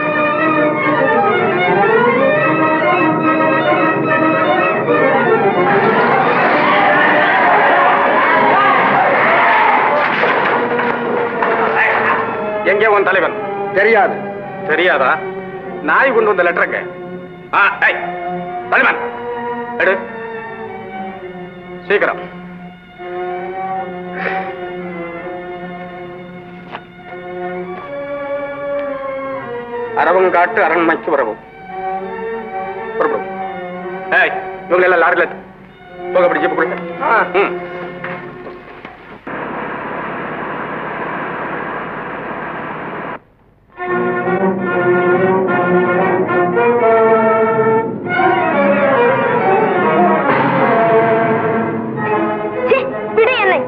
எங்கே உன் தலைவன் தெரியாது தெரியாதா நாய் கொண்டு வந்த லெட்டருங்க ஆ டேய் தலைவன் எடு சீக்கிரம் அரவங்காட்டு அரண்மனைக்கு வரவும் புறப்படும் ஏய் இவங்க எல்லாம் லாரில ஏத்து. போக அப்படி ஜீப்பு கொடுங்க ம் சீ, விடு என்னை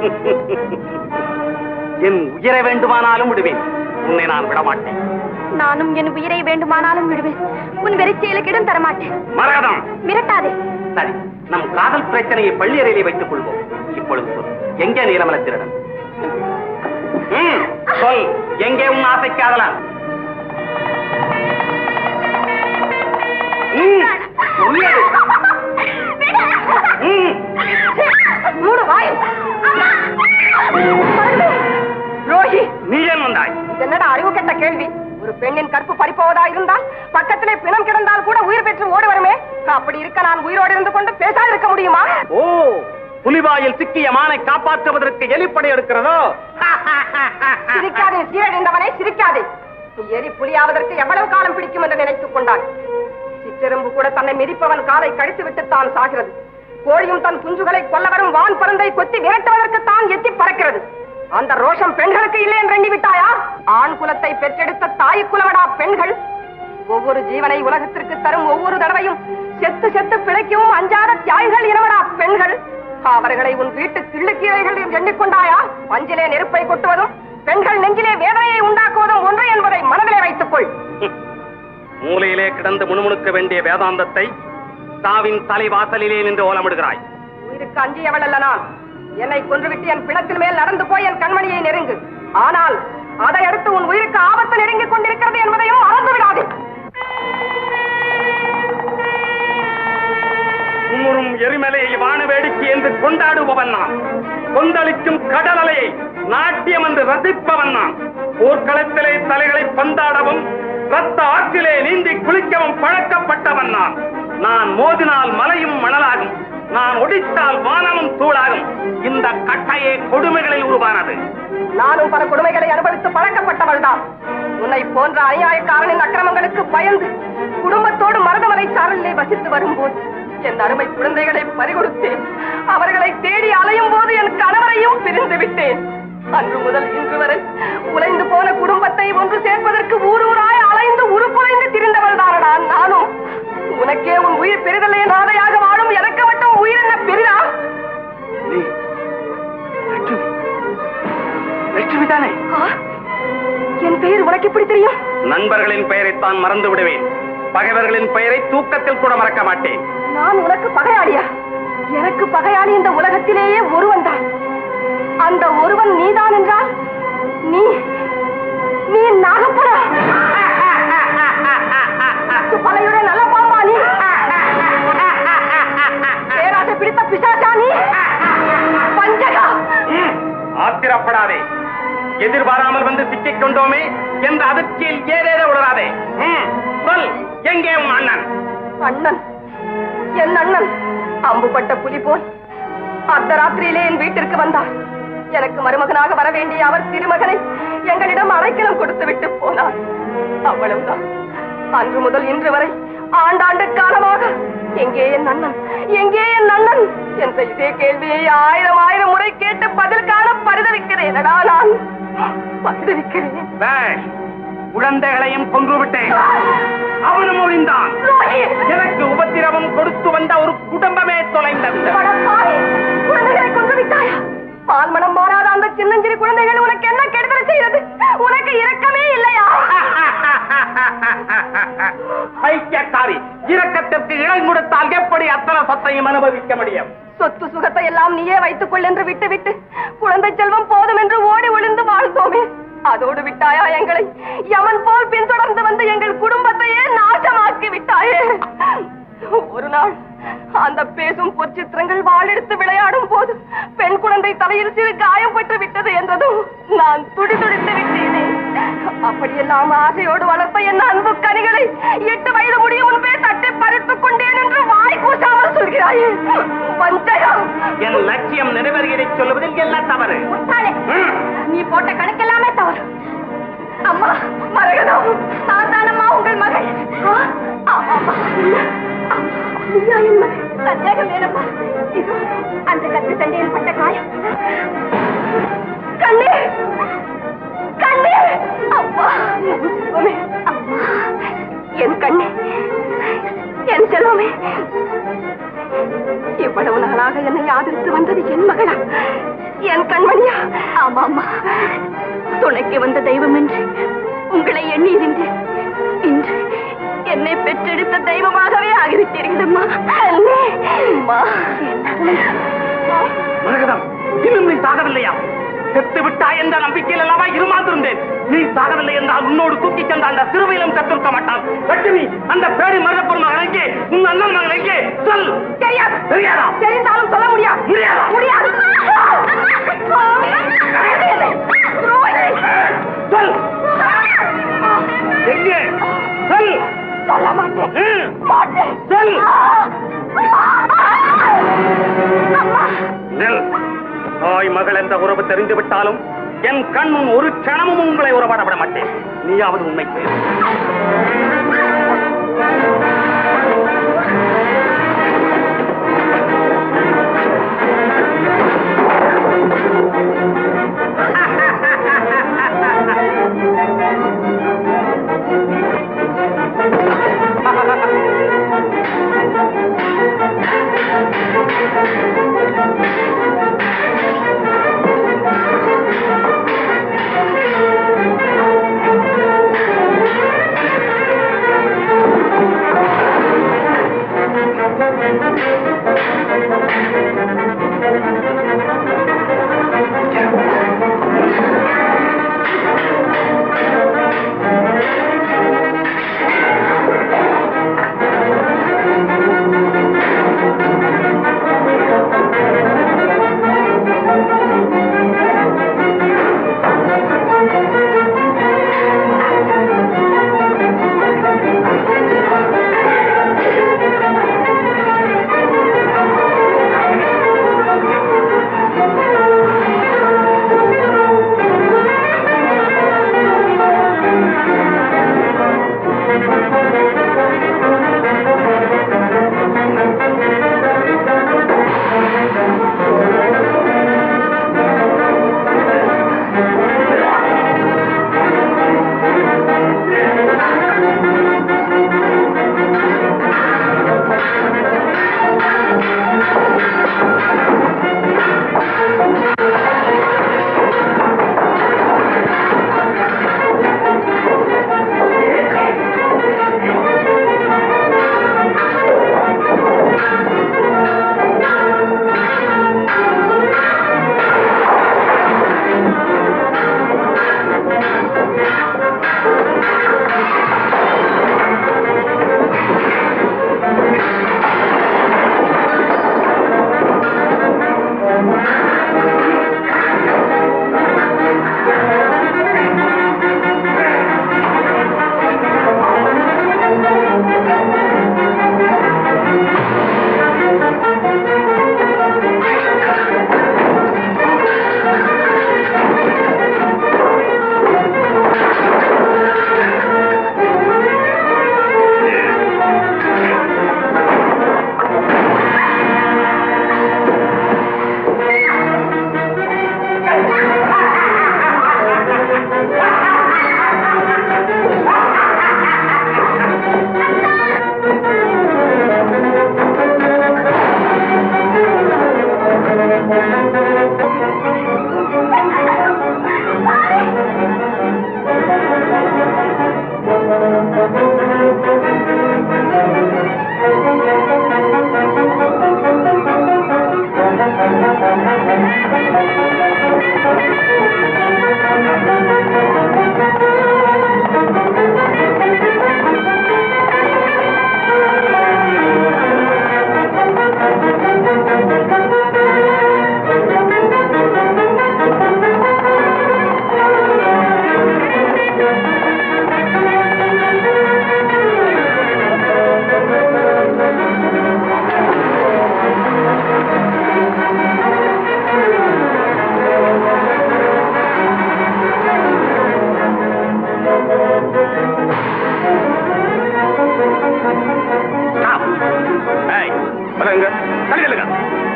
என் உயிரை வேண்டுமானாலும் விடுவேன் உன்னை நான் விடமாட்டேன் நானும் என் உயிரை வேண்டுமானாலும் விடுவேன் உன் வெறிச்செயலுக்கு இடம் தரமாட்டேன் மரகதம் மிரட்டாதே சரி நம் காதல் பிரச்சனையை பள்ளி அறையிலே வைத்துக் கொள்வோம் இப்பொழுது சொல் எங்கே நீலமல திருடன் ம், சொல் எங்கே உன் ஆசை காதலன் ம், உள்ளது. ம், மூணு வாய் ரோஹி நீ ஏன் வந்தாய் இது என்னடா அறிவு கெட்ட கேள்வி ஒரு பெண்ணின் கற்பு பறிப்போவதா இருந்தால் பக்கத்திலே பிணம் கிடந்தால் கூட உயிர் பெற்று ஓடி வருமே அப்படி இருக்க நான் உயிரோடு இருந்து கொண்டு பேசாது இருக்க முடியுமா ஓ புலிவாயில் சிக்கிய மானை காப்பாற்றுவதற்கு எலிப்படை எடுக்கிறதோ சிரிக்காதே சீரழிந்தவனை சிரிக்காதே நீ எரி புலியாவதற்கு எவ்வளவு காலம் பிடிக்கும் என்று நினைத்துக் கொண்டாய் சிற்றெரும்பு கூட தன்னை மிதிப்பவன் காலை கழித்து விட்டு தான் சாகிறது கோழியும் தன் குஞ்சுகளை கொல்ல வரும் வான் பருந்தை கொத்தி விரட்டுவதற்கு தான் எத்தி பறக்கிறது அந்த ரோஷம் பெண்களுக்கு இல்லை என்று எண்ணி விட்டாயா ஆண் குலத்தை பெற்றெடுத்த தாய் குலமடா பெண்கள் ஒவ்வொரு ஜீவனை உலகத்திற்கு தரும் ஒவ்வொரு தடவையும் செத்து செத்து பிழைக்கவும் அஞ்சாத தியாகிகள் இனமடா பெண்கள் அவர்களை உன் வீட்டு கிள்ளுக்கீரைகள் என்று எண்ணிக்கொண்டாயா பஞ்சிலே நெருப்பை கொட்டுவதும் பெண்கள் நெஞ்சிலே வேதனையை உண்டாக்குவதும் ஒன்று என்பதை மனதிலே வைத்துக் கொள் மூலையிலே கிடந்து முணுமுணுக்க வேண்டிய வேதாந்தத்தை சாவின் தலைவாசலிலே நின்று ஓலமிடுகிறாய் உயிருக்கு அஞ்சியவள் அல்ல நான் என்னை கொன்றுவிட்டு என் பிணத்தின் மேல் நடந்து போய் என் கண்மணியை நெருங்கு ஆனால் அதை அடுத்து உன் உயிருக்கு ஆபத்து நெருங்கிக் கொண்டிருக்கிறது என்பதையும் மறந்து விடாதே குமுறும் எரிமலையை வான வேடிக்கை என்று கொண்டாடுபவன் நான் கொந்தளிக்கும் கடல் அலையை நாட்டியம் என்று ரசிப்பவன் நான் போர்க்களத்திலே தலைகளை பந்தாடவும் ரத்த ஆற்றிலே நீந்தி குளிக்கவும் பழக்கப்பட்டவன் நான் நான் மோதினால் மலையும் மணலாகும் நான் ஒடித்தால் வானமும் தூளாகும் இந்த கட்டையே கொடுமைகளில் உருவானது நானும் பல கொடுமைகளை அனுபவித்து பழக்கப்பட்டவள் தான் உன்னை போன்ற அநியாயக்காரனின் அக்கிரமங்களுக்கு பயந்து குடும்பத்தோடு மருதமலை சாரலிலே வசித்து வரும்போது என் அருமை குழந்தைகளை பறிகொடுத்தேன் அவர்களை தேடி அலையும் போது என் கணவரையும் பிரிந்து விட்டேன் அன்று முதல் இன்று வரை உலைந்து போன குடும்பத்தை ஒன்று சேர்ப்பதற்கு ஊரூராய் அலைந்து உருக்குலைந்து திரிந்தவள் தானடா நானும் உனக்கே உன் உயிர் பெரிதல்லே நாதையாக வாழும் எனக்கு மட்டும் உயிர் என்ன பெரிதா நீ லட்சுமி லட்சுமி தானே ஆ, என் பெயர் உனக்கு எப்படி தெரியும் நண்பர்களின் பெயரைத்தான் மறந்து விடுவேன் பகைவர்களின் பெயரை தூக்கத்தில் கூட மறக்க மாட்டேன் நான் உனக்கு பகையாளியா எனக்கு பகையாளி இந்த உலகத்திலேயே ஒருவன் தான் அந்த ஒருவன் நீதான் என்றால் நீ நீ நாகப்படா பலையுடைய நல்ல பாம்பா நீ பேராசை பிடித்த பிசாசா நீ பஞ்சகா ம், ஆத்திரப்படாதே எதிர்பாராமல் வந்து சிக்கிக் கொண்டோமே என்ற அதிர்ச்சியில் ஏதேதோ உளராதே ம், சொல் எங்கே உன் அண்ணன் அண்ணன் என் அண்ணன் அம்புபட்ட புலி போல் அர்த்தராத்திரியிலே என் வீட்டிற்கு வந்தார் எனக்கு மருமகனாக வர வேண்டிய அவர் திருமகனை எங்களிடம் அடைக்கலம் கொடுத்து விட்டு போனார் அவ்வளவுதான் அன்று முதல் இன்று வரை ஆண்டாண்டு காலமாக எங்கே என் அண்ணன் எங்கே என் அண்ணன் என்ற இதே கேள்வியை ஆயிரம் ஆயிரம் முறை கேட்டு பதில் காண பரிதவிக்கிறேனடா நான் பரிதவிக்கிறேன் இருக்கிறேன் பேஷ். குழந்தைகளையும் கொன்று விட்டேன் அவனும் ஒழிந்தான் எனக்கு உபத்திரவம் கொடுத்து வந்த ஒரு குடும்பமே தொலைந்தது படப்பாவி, குழந்தைகளை கொன்று விட்டாயா பால் மனம் மாறாத அந்த சின்னஞ்சிறு குழந்தைகள் உனக்கு என்ன கெடுதல் செய்யறது உனக்கு இரக்கமே இல்லையா பைத்தியக்காரி இரக்கத்திற்கு இடம் கொடுத்தால் எப்படி அத்தனை சொத்தையும் அனுபவிக்க முடியும் சொத்து சுகத்தை எல்லாம் நீயே வைத்துக் கொள் என்று விட்டு விட்டு குழந்தை செல்வம் போதும் என்று ஓடி ஒளிந்து வாழ்ந்தோமே அதோடு விட்டாயா எங்களை யமன் போல் பின்தொடர்ந்து வந்து எங்கள் குடும்பத்தையே நாசமாக்கி விட்டாயே ஒரு நாள் அந்த பேசும் பொற்சித்திரங்கள் வாளெடுத்து விளையாடும் போது பெண் குழந்தை தலையில் சிறு காயம் பட்டு விட்டது என்றதும் நான் துடி துடித்து விட்டேனே அப்படியெல்லாம் ஆசையோடு வளர்த்த என் அன்பு கனிகளை எட்டு வயது முடியும் முன்பே தட்டி பறித்துக் கொண்டேன் என்று வாய் கூசாமல் சொல்கிறாயே வஞ்சகா என் லட்சியம் நிறைவேறுகிறதை சொல்லுவதில் என்ன தவறு முட்டாளே, நீ போட்ட கணக்கெல்லாமே தவறு அம்மா மரகதம் நான் தானம்மா உங்கள் மகள் ஆ, ஆமாம்மா. நீயா என் மகள் சந்தேகம் வேணம்மா இதோ அந்த கத்து சண்டையில் பட்ட காயம் கண்ணே கண்ணே அம்மா செல்வமே அம்மா என் கண்ணே என் செல்வமே இவ்வளவு நாளாக என்னை ஆதரித்து வந்தது என் மகளா என் கண்மணியா ஆமாம்மா துணைக்கு வந்த தெய்வம் என்று உங்களை எண்ணி இருந்தேன் இன்று என்னை பெற்றெடுத்த தெய்வமாகவே ஆகிவிட்டீர்களம்மா அண்ணே அம்மா மரகதம் இன்னும் நீ சாகவில்லையா செத்து விட்டாய் என்ற நம்பிக்கையில் அல்லவா இருமாந்திருந்தேன் நீ சாகவில்லை என்றால் உன்னோடு தூக்கி சென்ற அந்த சிறுவையிலும் செத்திருக்க மாட்டான் லட்சுமி அந்த பேடி மரப்பொரு மகன் எங்கே உன் அண்ணன் மகன் எங்கே சொல் தெரியாது தெரியாதா தெரிந்தாலும் சொல்ல முடியாது முடியாதா முடியாது சொல் எங்கே சொல் சொல்ல மாட்டேன் ம். மாட்டேன் சொல் அம்மா நெல் தாய் மகள் என்ற உறவு தெரிந்து விட்டாலும் என் கண் முன் ஒரு க்ஷணமும் உங்களை உறவாட விட மாட்டேன் நீயாவது உண்மை பேர் ஆ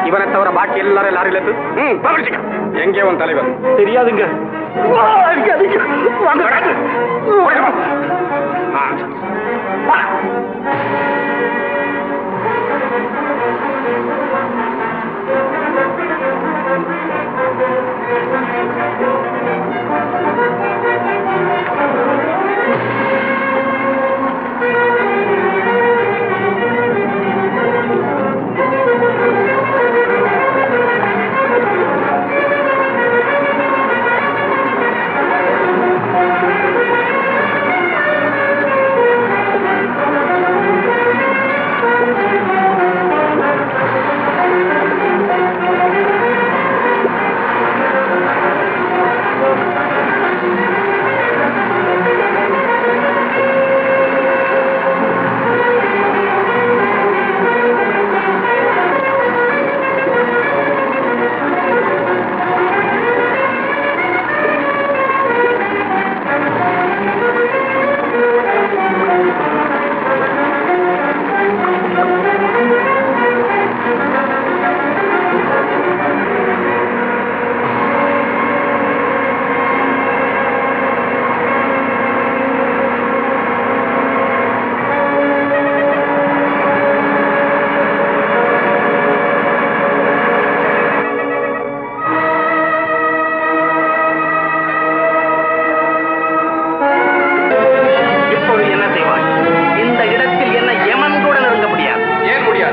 இவனை தவிர பாக்கி எல்லாரும் லாரியில இருந்து ம் பகடிச்சுக்க எங்கே உன் தலைவர் தெரியாதுங்க இப்பொழுது என்ன செய்வாய் இந்த இடத்தில் என்ன யமன் கூட நெருங்க முடியாது ஏன் முடியாது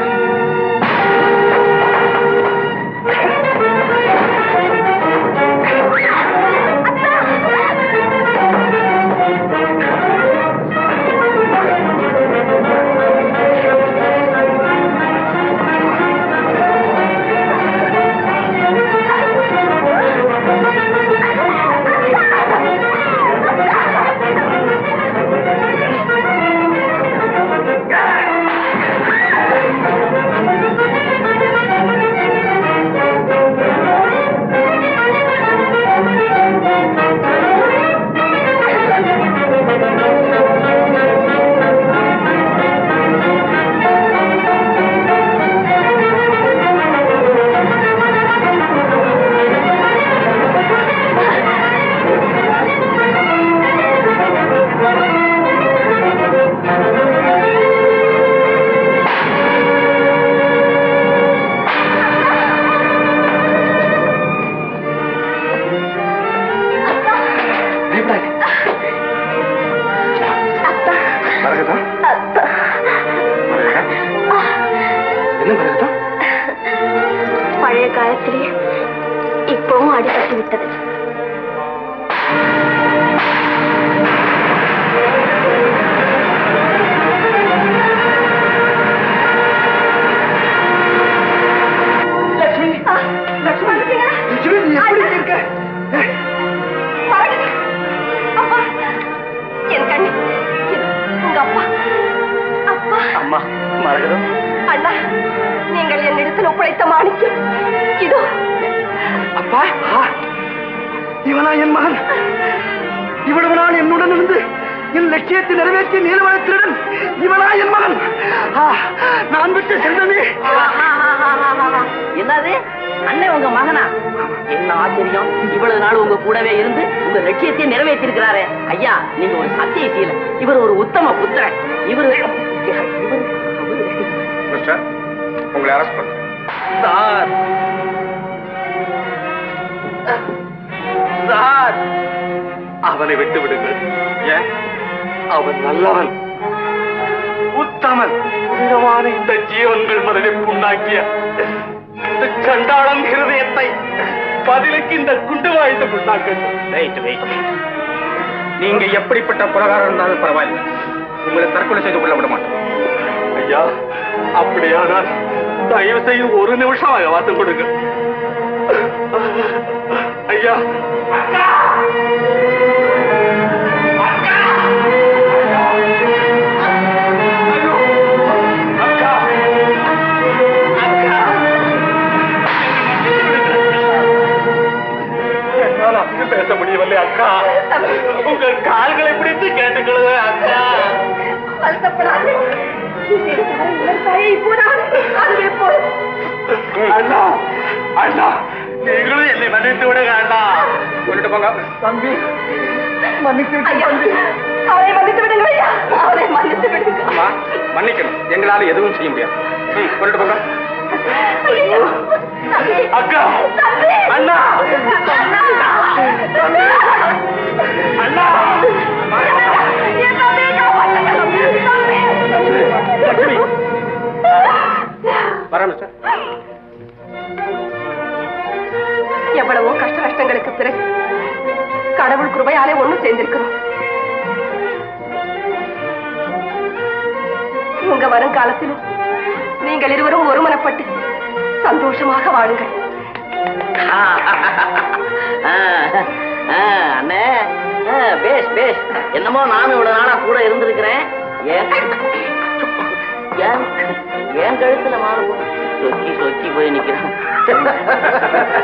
மரகதா மரகதா என்ன மரகதா பழைய காலத்திலே இப்பவும் அடிபட்டு விட்டது லட்சுமி லட்சுமி லட்சுமி நீ எப்படி இருக்க அப்பா என் கண்ணு இது உங்க அப்பா அப்பா அம்மா மரகதம் அண்ணா நீங்கள் என்னிடத்தில் ஒப்படைத்த மாணிக்கம் இதோ அப்பா ஆ, இவனா என் மகன் இவ்வளவு நாள் என்னுடன் இருந்து என் லட்சியத்தை நிறைவேற்றிய நீலவனத்தினுடன் இவனா என் மகன் ஆ, நான் விட்ட செல்வமே என்னது அண்ணன் உங்க மகனா என்ன ஆச்சரியம் இவ்வளவு நாள் உங்க கூடவே இருந்து உங்க லட்சியத்தை நிறைவேற்றி இருக்கிறாரு ஐயா நீங்க ஒரு சத்தியசீல இவர் ஒரு உத்தம புத்திரன் இவர் இவர் மிஸ்டர் உங்களை அரெஸ்ட் பண்ண சார் சார் அவனை விட்டு விடுங்கள் ஏன் அவன் நல்லவன் உத்தமன் புனிதமான இந்த ஜீவன்கள் மனதை புண்ணாக்கிய இந்த சண்டாளன் ஹிருதயத்தை பதிலுக்கு இந்த குண்டு வாய்த்து புண்ணாக்கட்டும் வெயிட் வெயிட் நீங்க எப்படிப்பட்ட பிரகாரம் இருந்தாலும் பரவாயில்லை உங்களை தற்கொலை செய்து கொள்ள விட மாட்டோம் ஐயா அப்படியானால் தயவு செய்து ஒரு நிமிஷம் அவகாசம் கொடுங்க ஐயா என்னால் அப்படி பேச முடியவில்லை அக்கா உங்கள் கால்களை பிடித்து கேட்டுக்கொள்ளுங்க அக்கா வருத்தப்படாதே அதுவே போதும் அண்ணா அண்ணா நீங்களும் என்னை மன்னித்து விடுங்க அண்ணா கொண்டுட்டு போங்க தம்பி மன்னிச்சு ஐயா அவரை மன்னித்து விடுங்க ஐயா அவரை மன்னித்து விடுங்க அம்மா மன்னிக்கணும் எங்களால எதுவும் செய்ய முடியாது ம் கொண்டுட்டு போங்க ஐயோ, தம்பி. அக்கா தம்பி. அண்ணா தம்பி. அண்ணா என் தம்பியை காப்பாத்துங்க. தம்பி. லட்சுமி வரேன் மிஸ்டர் எவ்வளவோ கஷ்ட நஷ்டங்களுக்கு பிறகு கடவுள் கிருபையாலே ஒண்ணு சேர்ந்திருக்கிறோம் உங்க வருங்காலத்திலும் நீங்கள் இருவரும் ஒருமனப்பட்டு சந்தோஷமாக வாழுங்கள் ஆ, ஆ, அண்ணே ஆ, பேஷ் பேஷ் என்னமோ நானும் இவ்வளவு நாளா கூட இருந்திருக்கிறேன் ஏன் ஏன் என் கழுத்துல மாறு சொக்கி சொக்கி போய் நிக்கிறேன்